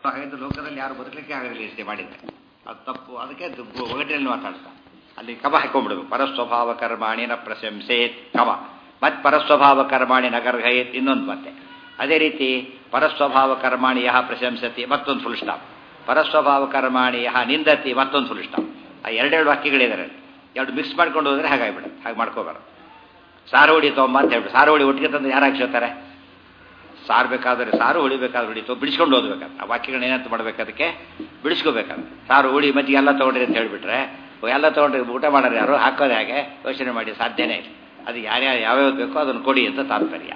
ಹಾಗಾದ್ರೆ ಲೋಕದಲ್ಲಿ ಯಾರು ಬದುಕಲಿಕ್ಕೆ ಆಗಲಿಲ್ಲ ಇಷ್ಟೇ ಮಾಡಿದ್ದೆ ಅದು ತಪ್ಪು ಅದಕ್ಕೆ ದು- ಒಗಟಿನಲ್ಲಿ ಮಾತಾಡ್ತಾ ಅಲ್ಲಿ ಕಮ ಹಾಕೊಂಡ್ಬಿಡ್ಬೇಕು ಪರಸ್ವಭಾವ ಕರ್ಮಾಣಿನ ಪ್ರಶಂಸೇತ್ ಕಮ ಮತ್ತೆ ಪರಸ್ವಭಾವ ಕರ್ಮಾಣಿ ನಗರ್ಹಯೇತ್ ಇನ್ನೊಂದು ಮತ್ತೆ ಅದೇ ರೀತಿ ಪರಸ್ವಭಾವ ಕರ್ಮಾಣಿ ಯಹ ಪ್ರಶಂಸತಿ ಮತ್ತೊಂದು ಫುಲ್ ಸ್ಟಾಪ್ ಪರಸ್ವಭಾವ ಕರ್ಮಾಣಿ ಯಹ ನಿಂದತಿ ಮತ್ತೊಂದು ಫುಲ್ ಸ್ಟಾಪ್ ಆ ಎರಡೆರಡು ವಾಕ್ಯಗಳಿದ್ದಾರೆ ಅಲ್ಲಿ. ಎರಡು ಮಿಕ್ಸ್ ಮಾಡ್ಕೊಂಡು ಹೋದ್ರೆ ಹಾಗಾಗ್ಬಿಡುತ್ತೆ ಹಾಗೆ ಮಾಡ್ಕೋಬಾರ್ದು ಸಾರು ಹೊಡಿ ತೊಗೊಂಬ ಅಂತ ಹೇಳ್ಬಿಟ್ಟು ಸಾರು ಹೊಡಿ ಒಟ್ಟಿಗೆ ತಂದು ಯಾರು ಹಾಕ್ಸೋತಾರೆ ಸಾರು ಬೇಕಾದರೆ ಸಾರು ಹೊಡಿಬೇಕಾದ್ರೆ ಹೊಡಿತು ಬಿಡಿಸ್ಕೊಂಡು ಓದ್ಬೇಕಾದ್ರೆ ಆ ವಾಕ್ಯಗಳನ್ನ ಏನಂತ ಮಾಡ್ಬೇಕು ಅದಕ್ಕೆ ಬಿಡಿಸ್ಕೋಬೇಕಾದ್ರೆ ಸಾರು ಹುಳಿ ಮಜ್ಜಿಗೆ ಎಲ್ಲ ತೊಗೊಂಡ್ರಿ ಅಂತ ಹೇಳಿಬಿಟ್ರೆ ಎಲ್ಲ ತೊಗೊಂಡ್ರಿ ಊಟ ಮಾಡೋರು ಯಾರು ಹಾಕೋದು ಹೇಗೆ ಯೋಚನೆ ಮಾಡಿ ಸಾಧ್ಯನೇ ಇಲ್ಲ ಅದು ಯಾರ್ಯಾರು ಯಾವ್ಯಾವ ಬೇಕೋ ಅದನ್ನು ಕೊಡಿ ಅಂತ ತಾತ್ಪರ್ಯ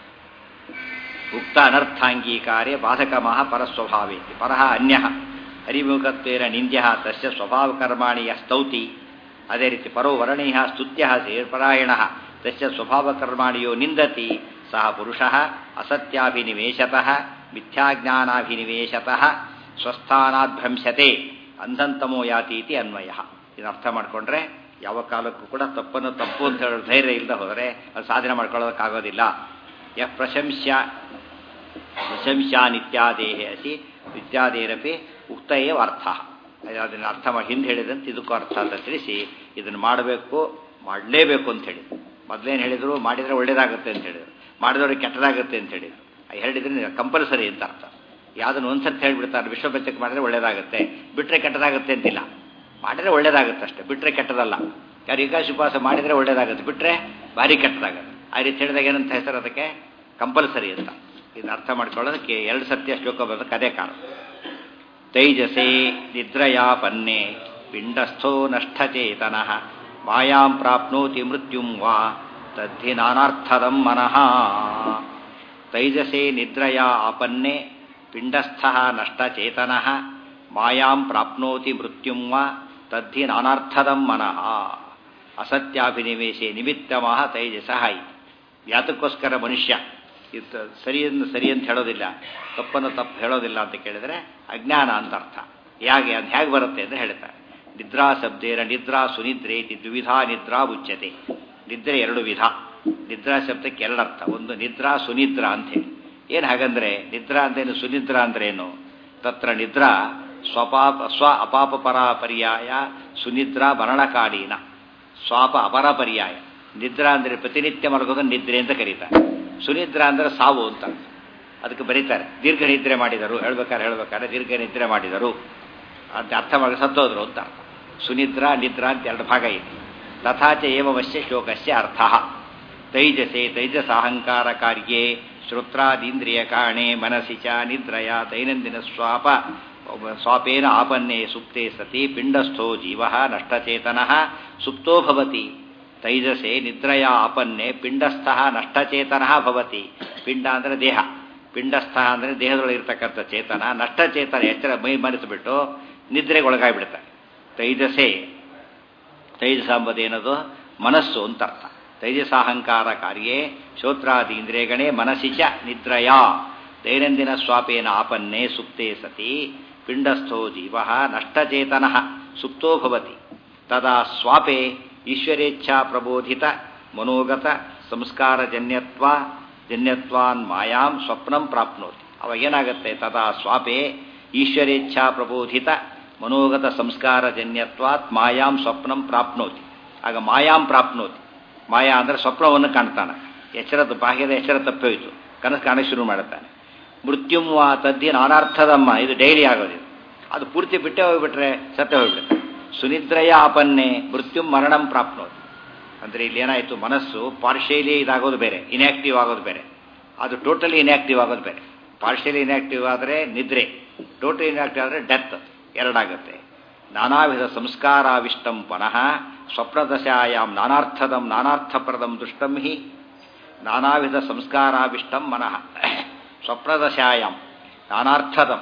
ಉಕ್ತ ಅನರ್ಥಾಂಗೀಕಾರ್ಯ ಬಾಧಕಮಃ ಪರಸ್ವಭಾವೇತಿ ಪರಃ ಅನ್ಯ ಹರಿಮುಖತ್ವೇನ ನಿಂದ್ಯ ತಸ್ಯ ಸ್ವಭಾವಕರ್ಮಾಣಿ ಯ ಸ್ತೌತಿ ಅದೇ ರೀತಿ ಪರೋ ವರ್ಣೀಯ ಸ್ತುತ್ಯ ಸೇರ್ಪರಾಯಣ ತಸ್ಯ ಸ್ವಭಾವಕರ್ಮಾಣಿಯೋ ನಿಂದತಿ ಸಹ ಪುರುಷ ಅಸತ್ಯಾಭಿನಿವೇಶತಃ ಮಿಥ್ಯಾಜ್ಞಾನಾಭಿನಿವೇಶತಃ ಸ್ವಸ್ಥಾನಾದ್ಭ್ರಂಶತೆ ಅಂಧಂತಮೋ ಯಾತಿ ಇತಿ ಅನ್ವಯ ಇದನ್ನು ಅರ್ಥ ಮಾಡಿಕೊಂಡ್ರೆ ಯಾವ ಕಾಲಕ್ಕೂ ಕೂಡ ತಪ್ಪನ್ನು ತಪ್ಪು ಅಂತ ಹೇಳೋ ಧೈರ್ಯ ಇಲ್ಲದೆ ಹೋದರೆ ಅದು ಸಾಧನೆ ಮಾಡ್ಕೊಳ್ಳೋದಕ್ಕಾಗೋದಿಲ್ಲ ಯಃ ಪ್ರಶಂಸ್ಯ ಪ್ರಶಂಸ್ಯಾನಿತ್ಯಾದೇಹೆ ಅಸಿ ಇತ್ಯಾದೇರಪಿ ಉಕ್ತಯೇ ಅರ್ಥ ಅದನ್ನು ಅರ್ಥ ಮಾಡಿ ಹಿಂದೆ ಹೇಳಿದಂತೆ ಇದಕ್ಕೂ ಅರ್ಥ ಅಂತ ತಿಳಿಸಿ ಇದನ್ನು ಮಾಡಬೇಕು ಮಾಡಲೇಬೇಕು ಅಂತ ಹೇಳಿ ಮೊದಲೇನು ಹೇಳಿದರು ಮಾಡಿದರೆ ಒಳ್ಳೇದಾಗುತ್ತೆ ಅಂತ ಹೇಳಿದರು ಮಾಡಿದವ್ರಿಗೆ ಕೆಟ್ಟದಾಗುತ್ತೆ ಅಂತ ಹೇಳಿದರು ಹೇಳಿದ್ರೆ ಕಂಪಲ್ಸರಿ ಅಂತ ಅರ್ಥ ಯಾವುದನ್ನು ಒಂದ್ಸರ್ತಿ ಹೇಳಿಬಿಡ್ತಾರೆ ವಿಶ್ವಪಂಚಕ್ಕೆ ಮಾಡಿದ್ರೆ ಒಳ್ಳೇದಾಗುತ್ತೆ ಬಿಟ್ಟರೆ ಕೆಟ್ಟದಾಗುತ್ತೆ ಅಂತಿಲ್ಲ ಮಾಡಿದ್ರೆ ಒಳ್ಳೇದಾಗುತ್ತೆ ಅಷ್ಟೇ ಬಿಟ್ಟರೆ ಕೆಟ್ಟದಲ್ಲ ಯಾರು ಏಕಾಶಿ ಉಪವಾಸ ಮಾಡಿದರೆ ಒಳ್ಳೇದಾಗುತ್ತೆ ಬಿಟ್ಟರೆ ಭಾರಿ ಕೆಟ್ಟದಾಗುತ್ತೆ ಆ ರೀತಿ ಹೇಳಿದಾಗ ಏನಂತ ಹೆಸರು ಅದಕ್ಕೆ ಕಂಪಲ್ಸರಿ ಅಂತ ಇದನ್ನ ಅರ್ಥ ಮಾಡ್ಕೊಳ್ಳೋದಕ್ಕೆ ಎರಡು ಸತ್ಯ ಶ್ಲೋಕ ಬರೋದಕ್ಕೆ ಅದೇ ಕಾರಣ ತೈಜಸೆ ನಿದ್ರಯಾಪನ್ನೆ ಪಿಂಡಸ್ಥೋ ನಷ್ಟಚೇತನಃ ಮಾಯಾಂ ಪ್ರಾಪ್ನೋತಿ ಮೃತ್ಯುಂ ವಾ ತದ್ಧಿ ನಾನಾರ್ಥದಂ ಮನಃ ತೈಜಸೆ ನಿದ್ರಯಾ ಆಪನ್ನೆ ಪಿಂಡಸ್ಥ ನಷ್ಟಚೇತನಃ ಮಾಯಾಂ ಪ್ರಾಪ್ನೋತಿ ಮೃತ್ಯುಂ ವಾ ತದ್ಧಿ ನಾನಾರ್ಥದಂ ಮನಃ ಅಸತ್ಯಾಭಿನಿವೇಶೆ ನಿಮಿತ್ತಮಃ ತೈಜಸಃ ಇತಿ ಯಾತಕ್ಕೋಸ್ಕರ ಮನುಷ್ಯ ಇದು ಸರಿಯನ್ನು ಸರಿ ಅಂತ ಹೇಳೋದಿಲ್ಲ ತಪ್ಪನ್ನು ತಪ್ಪು ಹೇಳೋದಿಲ್ಲ ಅಂತ ಕೇಳಿದರೆ ಅಜ್ಞಾನ ಅಂತ ಅರ್ಥ ಹೇಗೆ ಅದು ಹೇಗೆ ಬರುತ್ತೆ ಅಂತ ಹೇಳ್ತಾರೆ ನಿದ್ರಾ ಶಬ್ದೇನ ನಿದ್ರಾ ಸುನಿದ್ರೆ ಇತಿ ದ್ವಿಧಾ ನಿದ್ರಾ ಉಚ್ಯತೆ ನಿದ್ರೆ ಎರಡು ವಿಧ ನಿದ್ರಾ ಶಬ್ದಕ್ಕೆ ಎರಡು ಅರ್ಥ ಒಂದು ನಿದ್ರಾ ಸುನಿದ್ರಾ ಅಂತ ಹೇಳಿ ಏನು ಹಾಗಂದ್ರೆ ನಿದ್ರಾ ಅಂತೇನು ಸುನಿದ್ರಾ ಅಂದ್ರೇನು ತತ್ರ ನಿದ್ರಾ ಸ್ವಪಾಪ ಸ್ವ ಅಪಾಪ ಪರ ಪರ್ಯಾಯ ಸುನಿದ್ರಾ ಮರಣಕಾಲೀನ ಸ್ವಾಪ ಅಪರ ಪರ್ಯಾಯ ನಿದ್ರಾ ಅಂದರೆ ಪ್ರತಿನಿತ್ಯ ಮಲಗೋದನ್ನು ನಿದ್ರೆ ಅಂತ ಕರೀತಾರೆ ಸುನಿದ್ರಾ ಅಂದರೆ ಸಾವು ಅಂತ ಅದಕ್ಕೆ ಬರೀತಾರೆ ದೀರ್ಘ ನಿದ್ರೆ ಮಾಡಿದರು ಹೇಳ್ಬೇಕಾದ್ರೆ ಹೇಳ್ಬೇಕಾದ್ರೆ ದೀರ್ಘ ನಿದ್ರೆ ಮಾಡಿದರು ಅಂತ ಅರ್ಥ ಮಾಡಿ ಸತ್ತೋದ್ರು ಅಂತ ಅರ್ಥ ಸುನಿದ್ರಾ ನಿದ್ರಾ ಅಂತ ಎರಡು ಭಾಗ ಇದೆ ತಥಾಚ ಏವವಶ್ಯ ಶ್ಲೋಕಸ್ಯ ಅರ್ಥ ತೈಜಸೆ ತೈಜಸಾಹಂಕಾರ ಕಾರ್ಯೇ ಶ್ರೋತ್ರಾದೀಂದ್ರಿಯ ಕಾಣೆ ಮನಸಿ ಚ ನಿದ್ರಯ ದೈನಂದಿನ ಸ್ವಾಪ ಸ್ವಾಪೇನ ಆಪನ್ನೇ ಸುಪ್ತೆ ಸತಿ ಪಿಂಡಸ್ಥೋ ಜೀವ ನಷ್ಟಚೇತನ ಸುಪ್ತೋ ಭವತಿ ತೈಜಸೆ ನಿದ್ರಯ ಆಪನ್ನೆ ಪಿಂಡಸ್ಥ ನಷ್ಟಚೇತನ ಭವತಿ ಪಿಂಡ ಅಂದರೆ ದೇಹ ಪಿಂಡಸ್ಥ ಅಂದರೆ ದೇಹದೊಳಗಿರ್ತಕ್ಕಂಥ ಚೇತನ ನಷ್ಟಚೇತನ ಎಚ್ಚರ ಮೈ ಮರೆತುಬಿಟ್ಟು ನಿದ್ರೆಗೆ ಒಳಗಾಗ್ಬಿಡ್ತಾರೆ ತೈಜಸೆ ತೈಜಸ ಎಂಬುದೇನದು ಮನಸ್ಸು ಅಂತ ಅರ್ಥ ತೈಜಸಾಹಂಕಾರ ಕಾರ್ಯೇ ಶ್ರೋತ್ರಾದಿ ಇಂದ್ರಿಯಗಣೇ ಮನಸ್ಸಿ ಚ ನಿದ್ರಯ ದೈನಂದಿನ ಸ್ವಾಪೇನ ಆಪನ್ನೇ ಸುಪ್ತೆ ಸತಿ ಪಿಂಡಸ್ಥೋ ಜೀವ ನಷ್ಟಚೇತನ ಸುಪ್ತೋ ಭವತಿ ತದಾ ಸ್ವಾಪೆ ಈಶ್ವರೇಚ್ಛಾ ಪ್ರಬೋಧಿತ ಮನೋಗತ ಸಂಸ್ಕಾರಜನ್ಯತ್ವ ಜನ್ಯತ್ವಾನ್ ಮಾಯಾಂ ಸ್ವಪ್ನಂ ಪ್ರಾಪ್ನೋತಿ ಅವಾಗ ಏನಾಗುತ್ತೆ ತದಾ ಸ್ವಾಪೆ ಈಶ್ವರೇಚ್ಛಾ ಪ್ರಬೋಧಿತ ಮನೋಗತ ಸಂಸ್ಕಾರಜನ್ಯತ್ವಾತ್ ಮಾಯಾಂ ಸ್ವಪ್ನಂ ಪ್ರಾಪ್ನೋತಿ ಆಗ ಮಾಯಾಂ ಪ್ರಾಪ್ನೋತಿ ಮಾಯಾ ಅಂದರೆ ಸ್ವಪ್ನವನ್ನು ಕಾಣ್ತಾನೆ ಎಚ್ಚರದ ಬಾಹ್ಯದ ಎಚ್ಚರ ತಪ್ಪೋಯ್ತು ಕನಸು ಕಾಣಕ್ಕೆ ಶುರು ಮಾಡುತ್ತಾನೆ ಮೃತ್ಯುಂ ವಾ ತದ್ದಿ ನಾನಾರ್ಥದಮ್ಮ ಇದು ಡೈಲಿ ಆಗೋದಿಲ್ಲ ಅದು ಪೂರ್ತಿ ಬಿಟ್ಟೆ ಹೋಗ್ಬಿಟ್ರೆ ಸತ್ತೇ ಹೋಗ್ಬಿಡುತ್ತೆ ಸುನಿದ್ರಯ ಆಪನ್ನೆ ಮೃತ್ಯು ಮರಣಂ ಪ್ರಾಪ್ನೋದು ಅಂದರೆ ಇಲ್ಲಿ ಏನಾಯಿತು ಮನಸ್ಸು ಪಾರ್ಷಿಯಲಿ ಇದಾಗೋದು ಬೇರೆ ಇನ್ಯಾಕ್ಟಿವ್ ಆಗೋದು ಬೇರೆ ಅದು ಟೋಟಲಿ ಇನ್ಯಾಕ್ಟಿವ್ ಆಗೋದು ಬೇರೆ ಪಾರ್ಷಿಯಲಿ ಇನ್ಯಾಕ್ಟಿವ್ ಆದರೆ ನಿದ್ರೆ ಟೋಟಲಿ ಇನ್ಯಾಕ್ಟಿವ್ ಆದರೆ ಡೆತ್ ಎರಡಾಗುತ್ತೆ ನಾನಾ ವಿಧ ಸಂಸ್ಕಾರಾವಿಷ್ಟಂ ಪುನಃ ಸ್ವಪ್ನದಶಾಯಾಮ್ ನಾನಾರ್ಥದಂ ನಾನಾರ್ಥಪ್ರದಂ ದುಷ್ಟಂ ಹಿ ನಾನಾ ವಿಧ ಸಂಸ್ಕಾರಾವಿಷ್ಟಂ ಮನಃ ಸ್ವಪ್ನದಶಾಯಾಮ್ ನಾನಾರ್ಥದಂ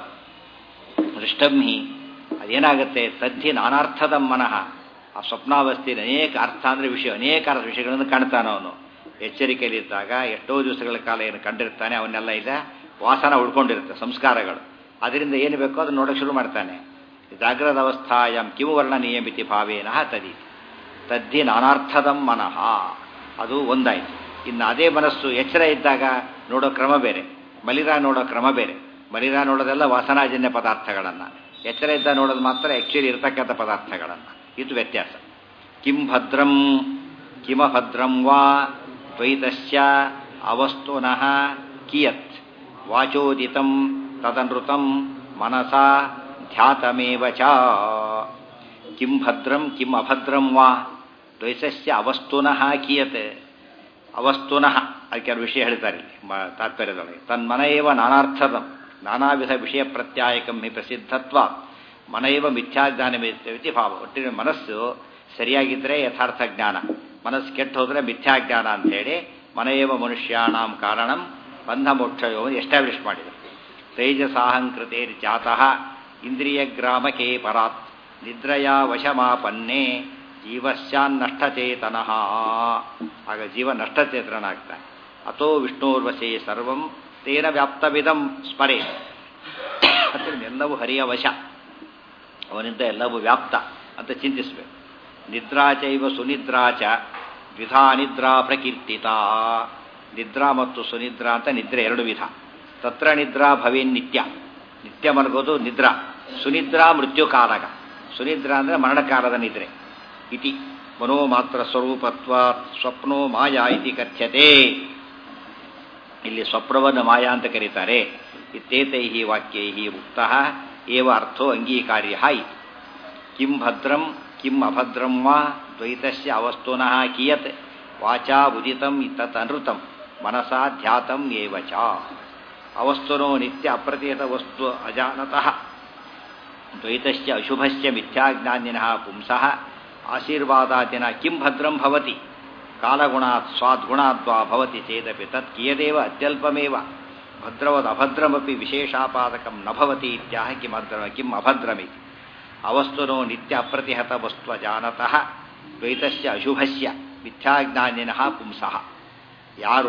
ದೃಷ್ಟಂ ಹಿ ಅದೇನಾಗುತ್ತೆ ತದ್ಧಿ ನಾನಾರ್ಥದಂ ಮನಃ ಆ ಸ್ವಪ್ನಾವಸ್ಥೆಯಲ್ಲಿ ಅನೇಕ ಅರ್ಥ ಅಂದರೆ ವಿಷಯ ಅನೇಕ ಅರ್ಥ ವಿಷಯಗಳನ್ನು ಕಾಣ್ತಾನೆ ಅವನು ಎಚ್ಚರಿಕೆಯಲ್ಲಿದ್ದಾಗ ಎಷ್ಟೋ ದಿವಸಗಳ ಕಾಲ ಏನು ಕಂಡಿರ್ತಾನೆ ಅವನ್ನೆಲ್ಲ ಇಲ್ಲ ವಾಸನ ಉಳ್ಕೊಂಡಿರುತ್ತೆ ಸಂಸ್ಕಾರಗಳು ಅದರಿಂದ ಏನು ಬೇಕೋ ಅದನ್ನು ನೋಡೋಕೆ ಶುರು ಮಾಡ್ತಾನೆ ಜಾಗ್ರದ ಅವಸ್ಥಾಯಂ ಕಿಮು ವರ್ಣ ನಿಯಮಿತಿ ಭಾವೇನ ತದಿ ತದ್ದಿ ನಾನಾರ್ಥದಂ ಮನಃ ಅದು ಒಂದಾಯಿತು ಇನ್ನು ಅದೇ ಮನಸ್ಸು ಎಚ್ಚರ ಇದ್ದಾಗ ನೋಡೋ ಕ್ರಮ ಬೇರೆ ಮಲಿರ ನೋಡೋ ಕ್ರಮ ಬೇರೆ ಮರಿದ ನೋಡೋದೆಲ್ಲ ವಾಸನಾಜನ್ಯ ಪದಾರ್ಥಗಳನ್ನು ಎಚ್ಚರ ಇದ್ದ ನೋಡೋದು ಮಾತ್ರ ಆ್ಯಕ್ಚುಲಿ ಇರತಕ್ಕಂಥ ಪದಾರ್ಥಗಳನ್ನು ಇದು ವ್ಯತ್ಯಾಸ ಕಿಂ ಭದ್ರಂ ಕಿಮಭದ್ರಂ ವಾ ದ್ವೈತಸ್ಯ ಅವಸ್ತುನಃ ಕಿಯತ್ ವಾಚೋದಿತಂ ತದನೃತಂ ಮನಸಾ ಧ್ಯಾತಮೇವ ಚ ಕಿಂ ಭದ್ರಂ ಕಿಂ ಅಭದ್ರಂ ವಾ ದ್ವೈತಸ್ಯ ಅವಸ್ತುನಃ ಕಿಯತ್ ಅವಸ್ತುನಃ ಅದು ಕೆಲವು ವಿಷಯ ಹೇಳ್ತಾರೆ ಇಲ್ಲಿ ಮ- ತಾತ್ಪರ್ಯದೊಳಗೆ ತನ್ಮನ ಏವ ನಾನಾರ್ಥದಂ ನಾನಾ ವಿಧ ವಿಷಯ ಪ್ರತ್ಯಾಯಕಂ ಹಿ ಪ್ರಸಿದ್ಧತ್ವ ಮನೈವ ಮಿಥ್ಯಾಜ್ಞಾನಮಿತಿ ಭಾವ ಒಟ್ಟಿನ ಮನಸ್ಸು ಸರಿಯಾಗಿದ್ದರೆ ಯಥಾರ್ಥ ಜ್ಞಾನ ಮನಸ್ಸು ಕೆಟ್ಟು ಹೋದರೆ ಮಿಥ್ಯಾಜ್ಞಾನ ಅಂತೇಳಿ ಮನಯೇವ ಮನುಷ್ಯಾಣಾಂ ಕಾರಣಂ ಬಂಧ ಮೋಕ್ಷಯೋ ಎಸ್ಟಾಬ್ಲಿಷ್ ಮಾಡಿದರು ತೇಜಸಾಹಂಕೃತೇ ಜಾತಃ ಇಂದ್ರಿಯ ಗ್ರಾಮಕೆ ಪರಾತ್ ನಿದ್ರಯ ವಶಮಾಪನ್ನೇ ಜೀವಸ್ಯಾನ್ನಷ್ಟಚೇತನಃ ಆಗ ಜೀವ ನಷ್ಟಚೇತನಾಗ್ತಾನೆ ಅಥೋ ವಿಷ್ಣೋರ್ವಶೇ ಸರ್ವಂ ತೇನ ವ್ಯಾಪ್ತವಿದಂ ಸ್ಮರೆ ಅದರಿಂದ ಎಲ್ಲವೂ ಹರಿಯ ವಶ ಅವನಿಂದ ಎಲ್ಲವೂ ವ್ಯಾಪ್ತ ಅಂತ ಚಿಂತಿಸಬೇಕು ನಿದ್ರಾಚೈವ ಸುನಿದ್ರಾಚ ದ್ವಿಧಾ ನಿದ್ರಾ ಪ್ರಕೀರ್ತಿತ ನಿದ್ರಾ ಮತ್ತು ಸುನಿದ್ರಾ ಅಂತ ನಿದ್ರೆ ಎರಡು ವಿಧ ತತ್ರ ನಿದ್ರಾ ಭವೇನ್ ನಿತ್ಯ ನಿತ್ಯ ಮಲಗೋದು ನಿದ್ರಾ ಸುನಿದ್ರಾ ಮೃತ್ಯುಕಾಲಗ ಸುನಿದ್ರಾ ಅಂದರೆ ಮರಣಕಾಲದ ನಿದ್ರೆ ಇತಿ ಮನೋ ಮಾತ್ರ ಸ್ವರೂಪತ್ವ ಸ್ವಪ್ನೋ ಮಾಯಾ ಇತಿ ಕಥ್ಯತೆ ಇಲ್ಲಿ ಸ್ವಪ್ನವನ್ನು ಮಾಯಾ ಅಂತ ಕರೀತಾರೆ ಇತ್ತೇತೈ ವಾಕ್ಯೈ ಉಕ್ತ ಏವ ಅರ್ಥೋ ಅಂಗೀಕಾರ್ಯ ಇತಿ ಕಿಂ ಭದ್ರಂ ಕಿಂ ಅಭದ್ರಂ ವಾ ದ್ವೈತಸ್ಯ ಅವಸ್ತುನಃ ಕಿಯತ್ ವಾಚಾ ಉದಿತಂ ತತ್ ಅನೃತಂ ಮನಸಾ ಧ್ಯಾತಂ ಏವ ಚ ಅವಸ್ತುನೋ ನಿತ್ಯ ಅಪ್ರತಿಹತ ವಸ್ತು ಅಜಾನತಃ ದ್ವೈತಸ್ಯ ಅಶುಭಸ್ಯ ಮಿಥ್ಯಾಜ್ಞಾನಿನಃ ಪುಂಸಃ ಆಶೀರ್ವಾದಾದಿನ ಕಿಂ ಭದ್ರಂ ಭವತಿ ಕಾಲಗುಣಾತ್ ಸ್ವಾದ್ಗುಣಾದ್ವಾ ಭವತಿ ಚೇದಪಿ ತತ್ ಕಿಯದೇವ ಅತ್ಯಲ್ಪಮೇವ ಭದ್ರವದ್ ಅಭದ್ರಮಪಿ ವಿಶೇಷಾಪಾದಕಂ ನ ಭವತಿ ಇತ್ಯಾಹ ಕಿಮದ್ರ ಕಿಂ ಅಭದ್ರಮಿತಿ ಅವಸ್ತುನೋ ನಿತ್ಯ ಅಪ್ರತಿಹತ ವಸ್ತ್ವ ಜಾನತಃ ದ್ವೈತಸ್ಯ ಅಶುಭಸ್ಯ ಮಿಥ್ಯಾಜ್ಞಾನಿನಃ ಪುಂಸಃ ಯಾರು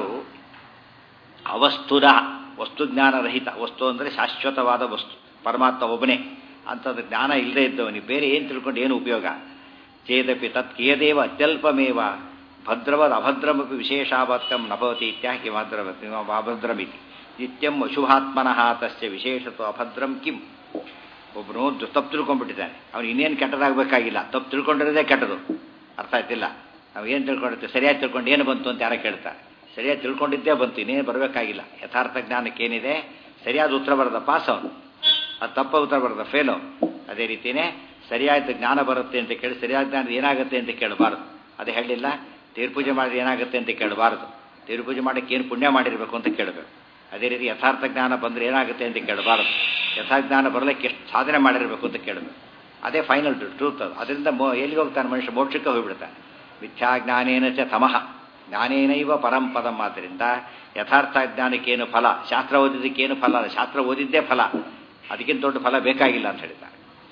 ಅವಸ್ತುನ ವಸ್ತುಜ್ಞಾನರಹಿತ ವಸ್ತು ಅಂದರೆ ಶಾಶ್ವತವಾದ ವಸ್ತು ಪರಮಾತ್ಮ ಒಬ್ಬನೇ ಅಂಥದ್ದು ಜ್ಞಾನ ಇಲ್ಲದೆ ಇದ್ದವನಿಗೆ ಬೇರೆ ಏನು ತಿಳ್ಕೊಂಡು ಏನು ಉಪಯೋಗ ಚೇದಪಿ ತತ್ ಕಿಯದೇವ ಅತ್ಯಲ್ಪಮೇವ ಭದ್ರವದ್ ಅಭದ್ರಮಪಿ ವಿಶೇಷಾಭದ್ರಂ ನಭವತಿ ಇತ್ಯಾಹಿ ಅಭದ್ರಮಿತಿ ನಿತ್ಯಂ ಅಶುಭಾತ್ಮನಃ ತಸ್ಯ ವಿಶೇಷತ್ವ ಅಭದ್ರಂ ಕಿಂ ಒಬ್ಬನು ತಪ್ಪು ತಿಳ್ಕೊಂಡ್ಬಿಟ್ಟಿದ್ದಾನೆ ಅವ್ನು ಇನ್ನೇನು ಕೆಟ್ಟದಾಗಬೇಕಾಗಿಲ್ಲ ತಪ್ಪು ತಿಳ್ಕೊಂಡಿರೋದೇ ಕೆಟ್ಟದು ಅರ್ಥ ಆಯ್ತಿಲ್ಲ ನಾವು ಏನು ತಿಳ್ಕೊಂಡಿರ್ತೀವಿ ಸರಿಯಾಗಿ ತಿಳ್ಕೊಂಡು ಏನು ಬಂತು ಅಂತ ಯಾರೋ ಕೇಳ್ತಾರೆ ಸರಿಯಾಗಿ ತಿಳ್ಕೊಂಡಿದ್ದೇ ಬಂತು ಇನ್ನೇನು ಬರಬೇಕಾಗಿಲ್ಲ ಯಥಾರ್ಥ ಜ್ಞಾನಕ್ಕೆ ಏನಿದೆ ಸರಿಯಾದ ಉತ್ತರ ಬರದ ಪಾಸ್ ಅವನು ಅದು ತಪ್ಪ ಉತ್ತರ ಬರದ ಫೇಲು ಅದೇ ರೀತಿಯೇ ಸರಿಯಾದ ಜ್ಞಾನ ಬರುತ್ತೆ ಅಂತ ಕೇಳಿ ಸರಿಯಾದ ಜ್ಞಾನ ಏನಾಗುತ್ತೆ ಅಂತ ಕೇಳಬಾರ್ದು ಅದು ಹೇಳಿಲ್ಲ ತೇರು ಪೂಜೆ ಮಾಡಿದ್ರೆ ಏನಾಗುತ್ತೆ ಅಂತ ಕೇಳಬಾರ್ದು ತೇರು ಪೂಜೆ ಮಾಡೋಕ್ಕೆ ಏನು ಪುಣ್ಯ ಮಾಡಿರಬೇಕು ಅಂತ ಕೇಳಬೇಕು ಅದೇ ರೀತಿ ಯಥಾರ್ಥ ಜ್ಞಾನ ಬಂದರೆ ಏನಾಗುತ್ತೆ ಅಂತ ಕೇಳಬಾರ್ದು ಯಥಾರ್ಥ ಜ್ಞಾನ ಬರಲಿಕ್ಕೆ ಎಷ್ಟು ಸಾಧನೆ ಮಾಡಿರಬೇಕು ಅಂತ ಕೇಳಬೇಕು ಅದೇ ಫೈನಲ್ ಟ್ರೂತ್ ಅದು ಅದರಿಂದ ಮೋ ಎಲ್ಲಿಗೆ ಹೋಗ್ತಾನೆ ಮನುಷ್ಯ ಮೋಕ್ಷಕ್ಕೆ ಹೋಗ್ಬಿಡ್ತಾನೆ ಮಿಥ್ಯಾಜ್ಞಾನೇನ ಚ ತಮಃ ಜ್ಞಾನೇನೈವ ಪರಂ ಪದಂ ಆದ್ದರಿಂದ ಯಥಾರ್ಥ ಜ್ಞಾನಕ್ಕೇನು ಫಲ ಶಾಸ್ತ್ರ ಓದಿದ್ದಕ್ಕೇನು ಫಲ ಅಲ್ಲ ಶಾಸ್ತ್ರ ಓದಿದ್ದೇ ಫಲ ಅದಕ್ಕಿಂತ ದೊಡ್ಡ ಫಲ ಬೇಕಾಗಿಲ್ಲ ಅಂತ ಹೇಳ್ತಾರೆ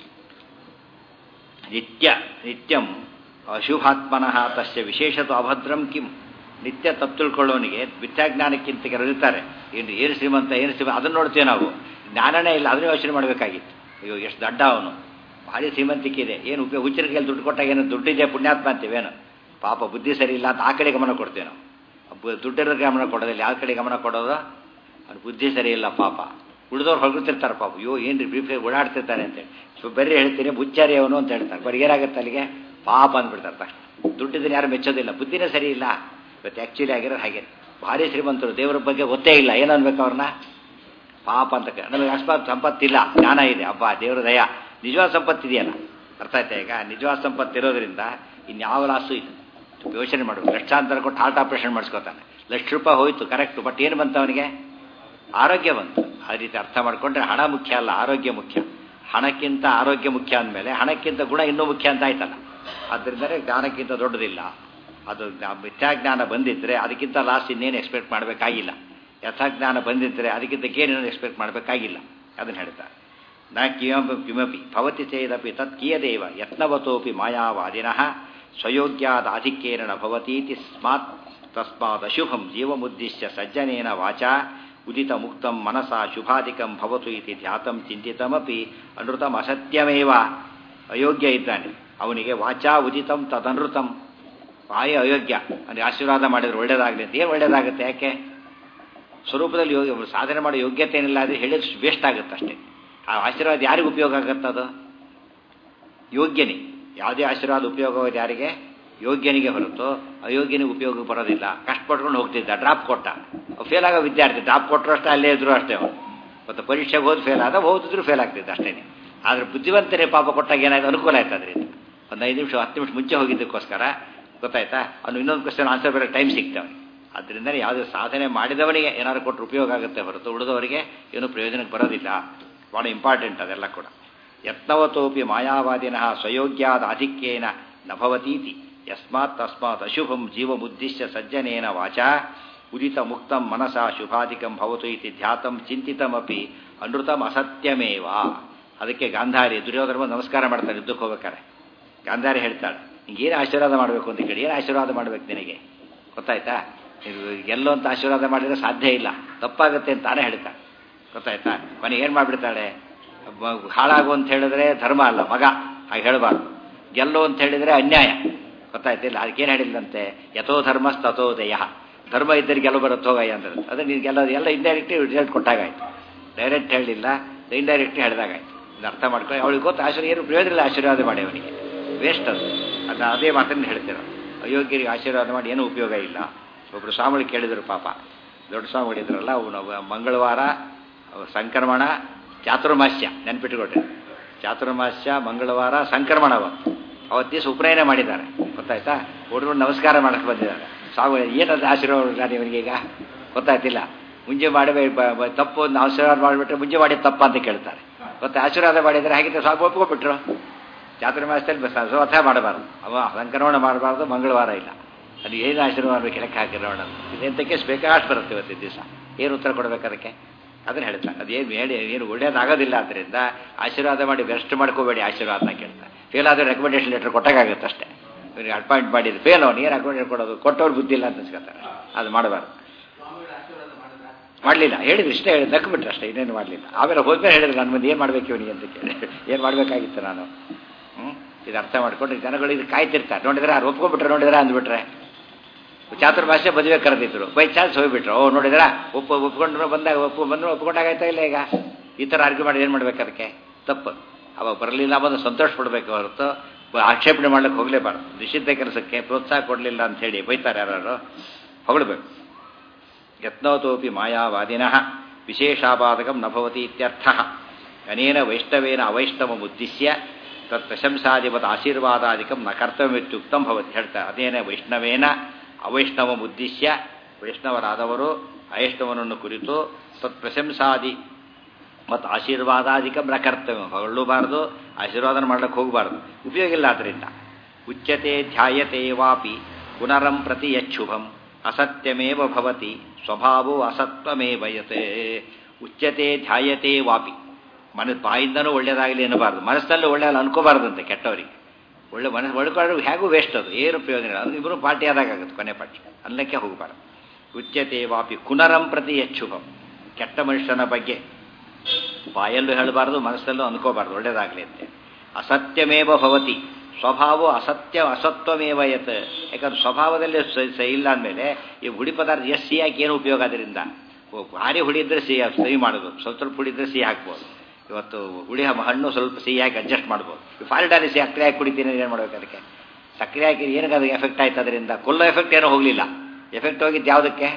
ನಿತ್ಯ ನಿತ್ಯಂ ಅಶುಭಾತ್ಮನಃ ತಸ್ಯ ವಿಶೇಷತ ಅಭದ್ರಂ ಕಿಂ ನಿತ್ಯ ತಪ್ಪು ತಿಳ್ಕೊಳ್ಳೋನಿಗೆ ಮಿಥ್ಯಾಜ್ಞಾನಕ್ಕಿಂತ ಕೆಲವರು ಇರ್ತಾರೆ ಏನು ಏನು ಶ್ರೀಮಂತ ಏನು ಶ್ರೀಮಂತ ಅದನ್ನು ನೋಡ್ತೇವೆ ನಾವು ಜ್ಞಾನನೇ ಇಲ್ಲ ಅದನ್ನೇ ಯೋಚನೆ ಮಾಡಬೇಕಾಗಿತ್ತು ಅಯ್ಯೋ ಎಷ್ಟು ದಡ್ಡ ಅವನು ಭಾರಿ ಶ್ರೀಮಂತಿಕೆ ಇದೆ ಏನು ಉಪಯೋಗ ಹುಚ್ಚರಿಗೆ ದುಡ್ಡು ಕೊಟ್ಟಾಗ ಏನು ದುಡ್ಡಿದೆ ಪುಣ್ಯಾತ್ಮ ಅಂತೀವೇನು ಪಾಪ ಬುದ್ಧಿ ಸರಿ ಇಲ್ಲ ಅಂತ ಆ ಕಡೆ ಗಮನ ಕೊಡ್ತೇವೆ ನಾವು ಬು- ದುಡ್ಡಿರೋ ಗಮನ ಕೊಡೋದಿಲ್ಲ ಯಾವ ಕಡೆ ಗಮನ ಕೊಡೋದು ಅವ್ರ ಬುದ್ಧಿ ಸರಿ ಇಲ್ಲ ಪಾಪ ಉಳಿದವ್ರು ಹೊಗಳ್ತಿರ್ತಾರೆ ಪಾಪ ಅಯ್ಯೋ ಏನು ರೀ ಬ್ರೀಫ್ ಓಡಾಡ್ತಿರ್ತಾರೆ ಅಂತೇಳಿ ಸೊ ಬರ್ರಿ ಹೇಳ್ತೀನಿ ಬುಚ್ಚಾರಿ ಅವನು ಅಂತ ಹೇಳ್ತಾರೆ ಬರೀ ಏನಾಗುತ್ತೆ ಅಲ್ಲಿಗೆ ಪಾಪ ಅಂದ್ಬಿಡ್ತಾರೆ ತಕ್ಷಣ ದುಡ್ಡಿದ್ದನ್ನು ಯಾರು ಮೆಚ್ಚೋದಿಲ್ಲ ಬುದ್ಧಿನೇ ಸರಿ ಇಲ್ಲ ಇವತ್ತು ಆ್ಯಕ್ಚುಲಿ ಆಗಿರೋದು ಹಾಗೆ ಭಾರಿ ಶ್ರೀಮಂತರು ದೇವರ ಬಗ್ಗೆ ಗೊತ್ತೇ ಇಲ್ಲ ಏನು ಅನ್ಬೇಕು ಅವ್ರನ್ನ ಪಾಪ ಅಂತ ಕ- ನಮಗೆ ಅಕಸ್ಮಾತ್ ಸಂಪತ್ತಿಲ್ಲ ಜ್ಞಾನ ಇದೆ ಹಬ್ಬ ದೇವರ ದಯ ನಿಜವಾದ ಸಂಪತ್ತಿದೆಯಲ್ಲ ಅರ್ಥ ಆಯ್ತಾ ಈಗ ನಿಜವಾದ ಸಂಪತ್ತು ಇರೋದ್ರಿಂದ ಇನ್ಯಾವ ಲಾಸು ಇಲ್ಲ ಯೋಚನೆ ಮಾಡಬೇಕು ಲಕ್ಷಾಂತರ ಕೊಟ್ಟು ಹಾರ್ಟ್ ಆಪರೇಷನ್ ಮಾಡಿಸ್ಕೋತಾನೆ ಲಕ್ಷ ರೂಪಾಯಿ ಹೋಯ್ತು ಕರೆಕ್ಟ್ ಬಟ್ ಏನು ಬಂತು ಅವನಿಗೆ ಆರೋಗ್ಯ ಬಂತು ಆ ರೀತಿ ಅರ್ಥ ಮಾಡಿಕೊಂಡ್ರೆ ಹಣ ಮುಖ್ಯ ಅಲ್ಲ ಆರೋಗ್ಯ ಮುಖ್ಯ ಹಣಕ್ಕಿಂತ ಆರೋಗ್ಯ ಮುಖ್ಯ ಅಂದಮೇಲೆ ಹಣಕ್ಕಿಂತ ಗುಣ ಇನ್ನೂ ಮುಖ್ಯ ಅಂತ ಆಯ್ತಲ್ಲ ಆದ್ದರಿಂದಲೇ ಜ್ಞಾನಕ್ಕಿಂತ ದೊಡ್ಡದಿಲ್ಲ ಅದು ಜ್ಞಾ- ಮಿಥ್ಯಾಜ್ಞಾನ ಬಂದಿದ್ದರೆ ಅದಕ್ಕಿಂತ ಲಾಸ್ಟ್ ಇನ್ನೇನು ಎಕ್ಸ್ಪೆಕ್ಟ್ ಮಾಡಬೇಕಾಗಿಲ್ಲ ಯಥಾಜ್ಞಾನ ಬಂದಿದ್ದರೆ ಅದಕ್ಕಿಂತ ಏನೇನು ಎಕ್ಸ್ಪೆಕ್ಟ್ ಮಾಡಬೇಕಾಗಿಲ್ಲ ಅದನ್ನು ಹೇಳ್ತಾರೆ ನ ಕಿಮಪಿ ಕಿಮಪಿ ಭವತಿ ಚೇದಪಿ ತತ್ ಕಿಯದೇವ ಯತ್ನವತೋಪಿ ಮಾಯಾವಾದಿನಃ ಸ್ವಯೋಗ್ಯಾದ ಆಧಿಕ್ಯೇನ ನ ಭವತೀತಿ ಸ್ಮಾತ್ ತಸ್ಮಾತ್ ಅಶುಭಂ ಜೀವಮುದ್ದಿಶ್ಯ ಸಜ್ಜನೇನ ವಾಚಾ ಉದಿತ ಮುಕ್ತಂ ಮನಸಾ ಶುಭಾಧಿಕಂ ಭವತು ಇತಿ ಧ್ಯಾತಂ ಚಿಂತಿತಮಪಿ ಅನೃತಂ ಅಸತ್ಯಮೇವ ಅಯೋಗ್ಯ ಇದ್ದಾನೆ ಅವನಿಗೆ ವಾಚಾ ಉದಿತಂ ತದನೃತಂ ವಾಯ ಅಯೋಗ್ಯ ಅಂದರೆ ಆಶೀರ್ವಾದ ಮಾಡಿದ್ರೆ ಒಳ್ಳೇದಾಗಲಿ ಅಂತ ಏನು ಒಳ್ಳೇದಾಗುತ್ತೆ ಯಾಕೆ ಸ್ವರೂಪದಲ್ಲಿ ಯೋಗ್ಯ ಸಾಧನೆ ಮಾಡೋ ಯೋಗ್ಯತೆ ಏನಿಲ್ಲ ಆದರೆ ಹೇಳಿದ್ರೆ ವೇಸ್ಟ್ ಆಗುತ್ತೆ ಅಷ್ಟೇ ಆ ಆಶೀರ್ವಾದ ಯಾರಿಗೆ ಉಪಯೋಗ ಆಗುತ್ತೆ ಅದು ಯೋಗ್ಯನೇ ಯಾವುದೇ ಆಶೀರ್ವಾದ ಉಪಯೋಗವಾದ ಯಾರಿಗೆ ಯೋಗ್ಯನಿಗೆ ಹೊರತು ಅಯೋಗ್ಯನಿಗೆ ಉಪಯೋಗ ಬರೋದಿಲ್ಲ ಕಷ್ಟಪಟ್ಕೊಂಡು ಹೋಗ್ತಿದ್ದ ಡ್ರಾಪ್ ಕೊಟ್ಟ ಫೇಲ್ ಆಗೋ ವಿದ್ಯಾರ್ಥಿ ಡ್ರಾಪ್ ಕೊಟ್ಟರು ಅಷ್ಟೇ ಅಲ್ಲೇ ಇದ್ರು ಅಷ್ಟೇ ಅವನು ಮತ್ತು ಪರೀಕ್ಷೆಗೆ ಹೋದ್ ಫೇಲ್ ಆದ ಓದಿದ್ರು ಫೇಲ್ ಆಗ್ತಿದ್ದ ಅಷ್ಟೇ ಆದರೆ ಬುದ್ಧಿವಂತನೇ ಪಾಪ ಕೊಟ್ಟಾಗ ಏನಾಯ್ತು ಅನುಕೂಲ ಆಯ್ತು ಅದರಿಂದ ಒಂದು ಐದು ನಿಮಿಷ ಹತ್ತು ನಿಮಿಷ ಮುಂಚೆ ಹೋಗಿದ್ದಕ್ಕೋಸ್ಕರ ಗೊತ್ತಾಯ್ತಾ ಅವ್ನು ಇನ್ನೊಂದು ಕ್ವಶನ್ ಆನ್ಸರ್ ಬರೋ ಟೈಮ್ ಸಿಗ್ತವೆ ಅದರಿಂದ ಯಾವುದೇ ಸಾಧನೆ ಮಾಡಿದವನಿಗೆ ಏನಾದ್ರು ಕೊಟ್ಟರೆ ಉಪಯೋಗ ಆಗುತ್ತೆ ಹೊರತು ಉಳಿದವರಿಗೆ ಏನು ಪ್ರಯೋಜನಕ್ಕೆ ಬರೋದಿಲ್ಲ ಭಾಳ ಇಂಪಾರ್ಟೆಂಟ್ ಅದೆಲ್ಲ ಕೂಡ ಯತ್ನವತೋಪಿ ಮಾಯಾವಾದಿನಃ ಸ್ವಯೋಗ್ಯಾದ ಆಧಿಕ್ಯೇನ ನಭವತೀತಿ ಯಸ್ಮಾತ್ ತಸ್ಮಾತ್ ಅಶುಭಂ ಜೀವಮುದ್ದಿಶ್ಯ ಸಜ್ಜನೇನ ವಾಚಾ ಉದಿತ ಮುಕ್ತಂ ಮನಸ ಶುಭಾಧಿಕಂ ಭವತು ಇತಿ ಧ್ಯಾತಂ ಚಿಂತಿತಮಪಿ ಅನೃತಂ ಅಸತ್ಯಮೇವ ಅದಕ್ಕೆ ಗಾಂಧಾರಿ ದುರ್ಯೋಧನ ನಮಸ್ಕಾರ ಮಾಡ್ತಾರೆ ಯುದ್ಧಕ್ಕೆ ಹೋಗ್ಬೇಕಾರೆ ಗಾಂಧಾರಿ ಹೇಳ್ತಾಳೆ ಏನು ಆಶೀರ್ವಾದ ಮಾಡಬೇಕು ಅಂತ ಕೇಳಿ ಏನು ಆಶೀರ್ವಾದ ಮಾಡ್ಬೇಕು ನಿನಗೆ ಗೊತ್ತಾಯ್ತಾ ಇದು ಎಲ್ಲೋ ಅಂತ ಆಶೀರ್ವಾದ ಮಾಡಿದ್ರೆ ಸಾಧ್ಯ ಇಲ್ಲ ತಪ್ಪಾಗುತ್ತೆ ಅಂತ ತಾನೇ ಹೇಳ್ತಾಳೆ ಗೊತ್ತಾಯ್ತಾ ಕೊನೆಗೆ ಏನು ಮಾಡಿಬಿಡ್ತಾಳೆ ಹಾಳಾಗು ಅಂತ ಹೇಳಿದ್ರೆ ಧರ್ಮ ಅಲ್ಲ ಮಗ ಹಾಗೆ ಹೇಳಬಾರ್ದು ಗೆಲ್ಲು ಅಂತ ಹೇಳಿದ್ರೆ ಅನ್ಯಾಯ ಗೊತ್ತಾಯ್ತಿಲ್ಲ ಅದಕ್ಕೇನು ಹೇಳಿಲ್ಲಂತೆ ಯಥೋ ಧರ್ಮಸ್ ತಥೋ ದಯ ಧರ್ಮ ಇದ್ದರೆ ಗೆಲುವು ಬರುತ್ತೆ ಹೋಗಯ್ಯ ಅಂದ್ರೆ ಅದೇ ನೀನು ಗೆಲ್ಲೋದು ಎಲ್ಲ ಇಂಡೈರೆಕ್ಟ್ಲಿ ರಿಸಲ್ಟ್ ಕೊಟ್ಟಾಗಾಯ್ತು ಡೈರೆಕ್ಟ್ ಹೇಳಲಿಲ್ಲ ಇಂಡೈರೆಕ್ಟ್ಲಿ ಹೇಳಿದಾಗಾಯ್ತು ಇದು ಅರ್ಥ ಮಾಡ್ಕೊಂಡು ಅವಳಿಗೆ ಗೊತ್ತು ಆಶೀರ್ವಾದ ಏನು ಪ್ರಯೋಜನ ಇಲ್ಲ ಆಶೀರ್ವಾದ ಮಾಡಿ ಅವನಿಗೆ ವೇಸ್ಟ್ ಅದು ಅದನ್ನ ಅದೇ ಮಾತನ್ನು ಹೇಳ್ತಿರೋ ಅಯೋಗ್ಯರಿಗೆ ಆಶೀರ್ವಾದ ಮಾಡಿ ಏನೂ ಉಪಯೋಗ ಇಲ್ಲ ಒಬ್ಬರು ಸ್ವಾಮಿಗಳು ಕೇಳಿದರು ಪಾಪ ದೊಡ್ಡ ಸ್ವಾಮಿಗಳಿದ್ರಲ್ಲ ಅವನು ಮಂಗಳವಾರ ಸಂಕ್ರಮಣ ಚಾತುರ್ಮಾಸ್ಯ ನೆನ್ಪಿಟ್ಟುಕೊಟ್ರೆ ಚಾತುರ್ಮಾಸ್ಯ ಮಂಗಳವಾರ ಸಂಕ್ರಮಣ ಅವತ್ತು ಅವತ್ತು ದಿವಸ ಉಪನಯನ ಮಾಡಿದ್ದಾರೆ ಗೊತ್ತಾಯ್ತಾ ಹುಡುಗರು ನಮಸ್ಕಾರ ಮಾಡಕ್ಕೆ ಬಂದಿದ್ದಾರೆ ಸ್ವಾಮಿ ಏನದು ಆಶೀರ್ವಾದ ಇವನಿಗೆ ಈಗ ಗೊತ್ತಾಯ್ತಿಲ್ಲ ಮುಂಜೆ ಮಾಡಿ ತಪ್ಪು ಒಂದು ಆಶೀರ್ವಾದ ಮಾಡಿಬಿಟ್ರೆ ಮುಂಜೆ ಮಾಡಿದ ತಪ್ಪ ಅಂತ ಕೇಳ್ತಾರೆ ಮತ್ತೆ ಆಶೀರ್ವಾದ ಮಾಡಿದರೆ ಹಾಗಿದ್ರೆ ಸ್ವಾಮಿ ಒಪ್ಕೊಬಿಟ್ರು ಚಾತುರ್ಮಾಸದಲ್ಲಿ ಸ್ವಥ ಮಾಡಬಾರ್ದು ಅವ ಸಂಕ್ರಮಣ ಮಾಡಬಾರ್ದು ಮಂಗಳವಾರ ಇಲ್ಲ ಅದು ಏನು ಆಶೀರ್ವಾದ ಮಾಡಬೇಕು ಲೆಕ್ಕ ಹಾಕಿರೋಣ ಇದೆಂತಕ್ಕೆ ಬೇಕಾಷ್ಟು ಬರುತ್ತೆ ಇವತ್ತಿನ ದಿವಸ ಏನು ಉತ್ತರ ಕೊಡಬೇಕು ಅದಕ್ಕೆ ಅದನ್ನು ಹೇಳ್ತಾರೆ ಅದೇನು ಹೇಳಿ ಏನು ಒಳ್ಳೇದಾಗೋದಿಲ್ಲ ಆದ್ದರಿಂದ ಆಶೀರ್ವಾದ ಮಾಡಿ ಬೆಸ್ಟ್ ಮಾಡ್ಕೋಬೇಡಿ ಆಶೀರ್ವಾದನ ಕೇಳ್ತಾರೆ ಫೇಲ್ ಆದರೆ ರೆಕಮೆಂಡೇಶನ್ ಲೆಟರ್ ಕೊಟ್ಟಾಗುತ್ತೆ ಅಷ್ಟೇ ಇವ್ರಿಗೆ ಅಪಾಯಿಂಟ್ ಮಾಡಿದ್ದು ಫೇಲ್ ಅವನು ಏನು ರೆಕಮೆಂಡೇಶನ್ ಕೊಡೋದು ಕೊಟ್ಟವ್ರು ಬುದ್ಧಿ ಇಲ್ಲ ಅಂತ ಅನ್ಸ್ಕೊತಾರೆ ಅದು ಮಾಡಬಾರ್ದು ಮಾಡಲಿಲ್ಲ ಹೇಳಿದ್ರು ಇಷ್ಟೇ ಹೇಳಿ ದಕ್ಬಿಟ್ರೆ ಅಷ್ಟೇ ಇನ್ನೇನು ಮಾಡಲಿಲ್ಲ ಆಮೇಲೆ ಹೋದ್ಮೇಲೆ ಹೇಳಿದ್ರು ನನ್ನ ಮುಂದೆ ಏನು ಮಾಡಬೇಕು ಇವನಿಗೆ ಅಂತ ಕೇಳಿ ಏನು ಮಾಡಬೇಕಾಗಿತ್ತು ನಾನು ಹ್ಞೂ ಇದು ಅರ್ಥ ಮಾಡ್ಕೊಂಡು ಜನಗಳು ಇದು ಕಾಯ್ತಿರ್ತಾರೆ ನೋಡಿದ್ರೆ ಅವ್ರು ಒಪ್ಕೊಂಡ್ಬಿಟ್ರೆ ನೋಡಿದ್ರೆ ಅಂದ್ಬಿಟ್ರೆ ಚಾತುರ್ಭಾಷೆ ಮದುವೆ ಕರೆದಿದ್ರು ಬೈ ಚಾನ್ಸ್ ಹೋಗ್ಬಿಟ್ರು ಓ ನೋಡಿದ್ರ ಒಪ್ಪ ಒಪ್ಕೊಂಡ್ರು ಬಂದಾಗ ಒಪ್ಪು ಬಂದ್ರು ಒಪ್ಕೊಂಡಾಗಾಯ್ತಾ ಇಲ್ಲ ಈಗ ಈ ಥರ ಆರ್ಗ್ಯೂ ಮಾಡಿ ಏನು ಮಾಡ್ಬೇಕು ಅದಕ್ಕೆ ತಪ್ಪು ಅವಾಗ ಬರಲಿಲ್ಲ ಬಂದು ಸಂತೋಷ ಪಡಬೇಕು ಹೊರತು ಆಕ್ಷೇಪಣೆ ಮಾಡ್ಲಿಕ್ಕೆ ಹೋಗಲೇಬಾರ್ದು ನಿಷಿದ್ಧ ಕೆಲಸಕ್ಕೆ ಪ್ರೋತ್ಸಾಹ ಕೊಡಲಿಲ್ಲ ಅಂತ ಹೇಳಿ ಬೈತಾರೆ ಯಾರು ಹೊಗಳಬೇಕು ಯತ್ನೋತೋಪಿ ಮಾಯಾವಾದಿನಃ ವಿಶೇಷಾಪಾದಕಂ ನಭವತಿ ಇತ್ಯರ್ಥ ಅನೇನ ವೈಷ್ಣವೇನ ಅವೈಷ್ಣವಮುದ್ದೇಶ್ಯ ತತ್ ಪ್ರಶಂಸಾಧಿಪತ ಆಶೀರ್ವಾದಾದಿಕಂ ನ ಕರ್ತವ್ಯತ್ಯುಕ್ತಂ ಭವತಿ ಹೇಳ್ತಾರೆ ಅದೇನ ವೈಷ್ಣವೇನ ಅವೈಷ್ಣವಮುದ್ದೇಶ್ಯ ವೈಷ್ಣವರಾದವರು ಅವೈಷ್ಣವನನ್ನು ಕುರಿತು ತತ್ ಪ್ರಶಂಸಾದಿ ಮತ್ತು ಆಶೀರ್ವಾದಾದಿಕಂ ನ ಕರ್ತವ್ಯ ಹೊಗಳಬಾರ್ದು ಆಶೀರ್ವಾದನ ಮಾಡ್ಲಿಕ್ಕೆ ಹೋಗಬಾರ್ದು ಉಪಯೋಗ ಇಲ್ಲ ಅದರಿಂದ ಉಚ್ಯತೆ ಧ್ಯಾಯತೆ ವಾಪಿ ಪುನರಂ ಪ್ರತಿ ಯಚ್ಛುಭಂ ಅಸತ್ಯಮೇವ ಭವತಿ ಸ್ವಭಾವೋ ಅಸತ್ವಮೇವ ಯತೆ ಉಚ್ಯತೆ ಧ್ಯಾಯತೆ ವಾಪಿ ಮನ ಬಾಯಿಂದನೂ ಒಳ್ಳೇದಾಗಲಿ ಅನ್ನಬಾರ್ದು ಮನಸ್ಸಲ್ಲೂ ಒಳ್ಳೆಯಲ್ಲ ಅನ್ಕೋಬಾರ್ದಂತೆ ಕೆಟ್ಟವರಿಗೆ ಒಳ್ಳೆ ಮನಸ್ಸು ಒಳ್ಕೊಳ್ಳೋದು ಹೇಗೂ ವೇಸ್ಟ್ ಅದು ಏನು ಪ್ರಯೋಜನ ಇಲ್ಲ ಅದು ಇಬ್ಬರು ಪಾರ್ಟಿ ಆದಾಗುತ್ತೆ ಕೊನೆ ಪಾರ್ಟಿ ಅಲ್ಲಕ್ಕೆ ಹೋಗಬಾರ್ದು ಉಚ್ಯತೆ ವಾಪಿ ಕುನರಂ ಪ್ರತಿ ಯಚ್ಛುಭಂ ಕೆಟ್ಟ ಮನುಷ್ಯನ ಬಗ್ಗೆ ಬಾಯಲ್ಲೂ ಹೇಳಬಾರ್ದು ಮನಸ್ಸಲ್ಲೂ ಅನ್ಕೋಬಾರ್ದು ಒಳ್ಳೇದಾಗಲಿ ಅಂತೆ ಅಸತ್ಯಮೇವ ಭವತಿ ಸ್ವಭಾವ ಅಸತ್ಯ ಅಸತ್ವಮೇವ ಯತ್ ಯಾಕಂದ್ರೆ ಸ್ವಭಾವದಲ್ಲಿ ಇಲ್ಲ ಅಂದಮೇಲೆ ಈ ಹುಡಿ ಪದಾರ್ಥ ಎಷ್ಟು ಸಿಹಿ ಹಾಕಿ ಏನು ಉಪಯೋಗ ಅದರಿಂದ ಭಾರಿ ಹುಡಿ ಇದ್ರೆ ಸಿಹಿ ಸಿಹಿ ಮಾಡೋದು ಸ್ವಲ್ಪ ಸ್ವಲ್ಪ ಹುಡಿ ಇದ್ರೆ ಸಿಹಿ ಹಾಕ್ಬೋದು ಇವತ್ತು ಹುಳಿ ಹಣ್ಣು ಸ್ವಲ್ಪ ಸಿಹಿ ಹಾಕಿ ಅಡ್ಜಸ್ಟ್ ಮಾಡ್ಬೋದು ಈ ಫಾಲ್ಟಾರಿ ಸಿಹಿ ಸಕ್ಕರೆ ಹಾಕಿ ಕುಡಿತೀನಿ ಏನು ಮಾಡ್ಬೇಕು ಅದಕ್ಕೆ ಸಕ್ಕರೆ ಹಾಕಿ ಏನಕ್ಕೆ ಅದು ಎಫೆಕ್ಟ್ ಆಯ್ತು ಅದರಿಂದ ಕೊಲ್ಲೋ ಎಫೆಕ್ಟ್ ಏನೋ ಹೋಗಲಿಲ್ಲ ಎಫೆಕ್ಟ್ ಹೋಗಿದ್ದು ಯಾವುದಕ್ಕೆ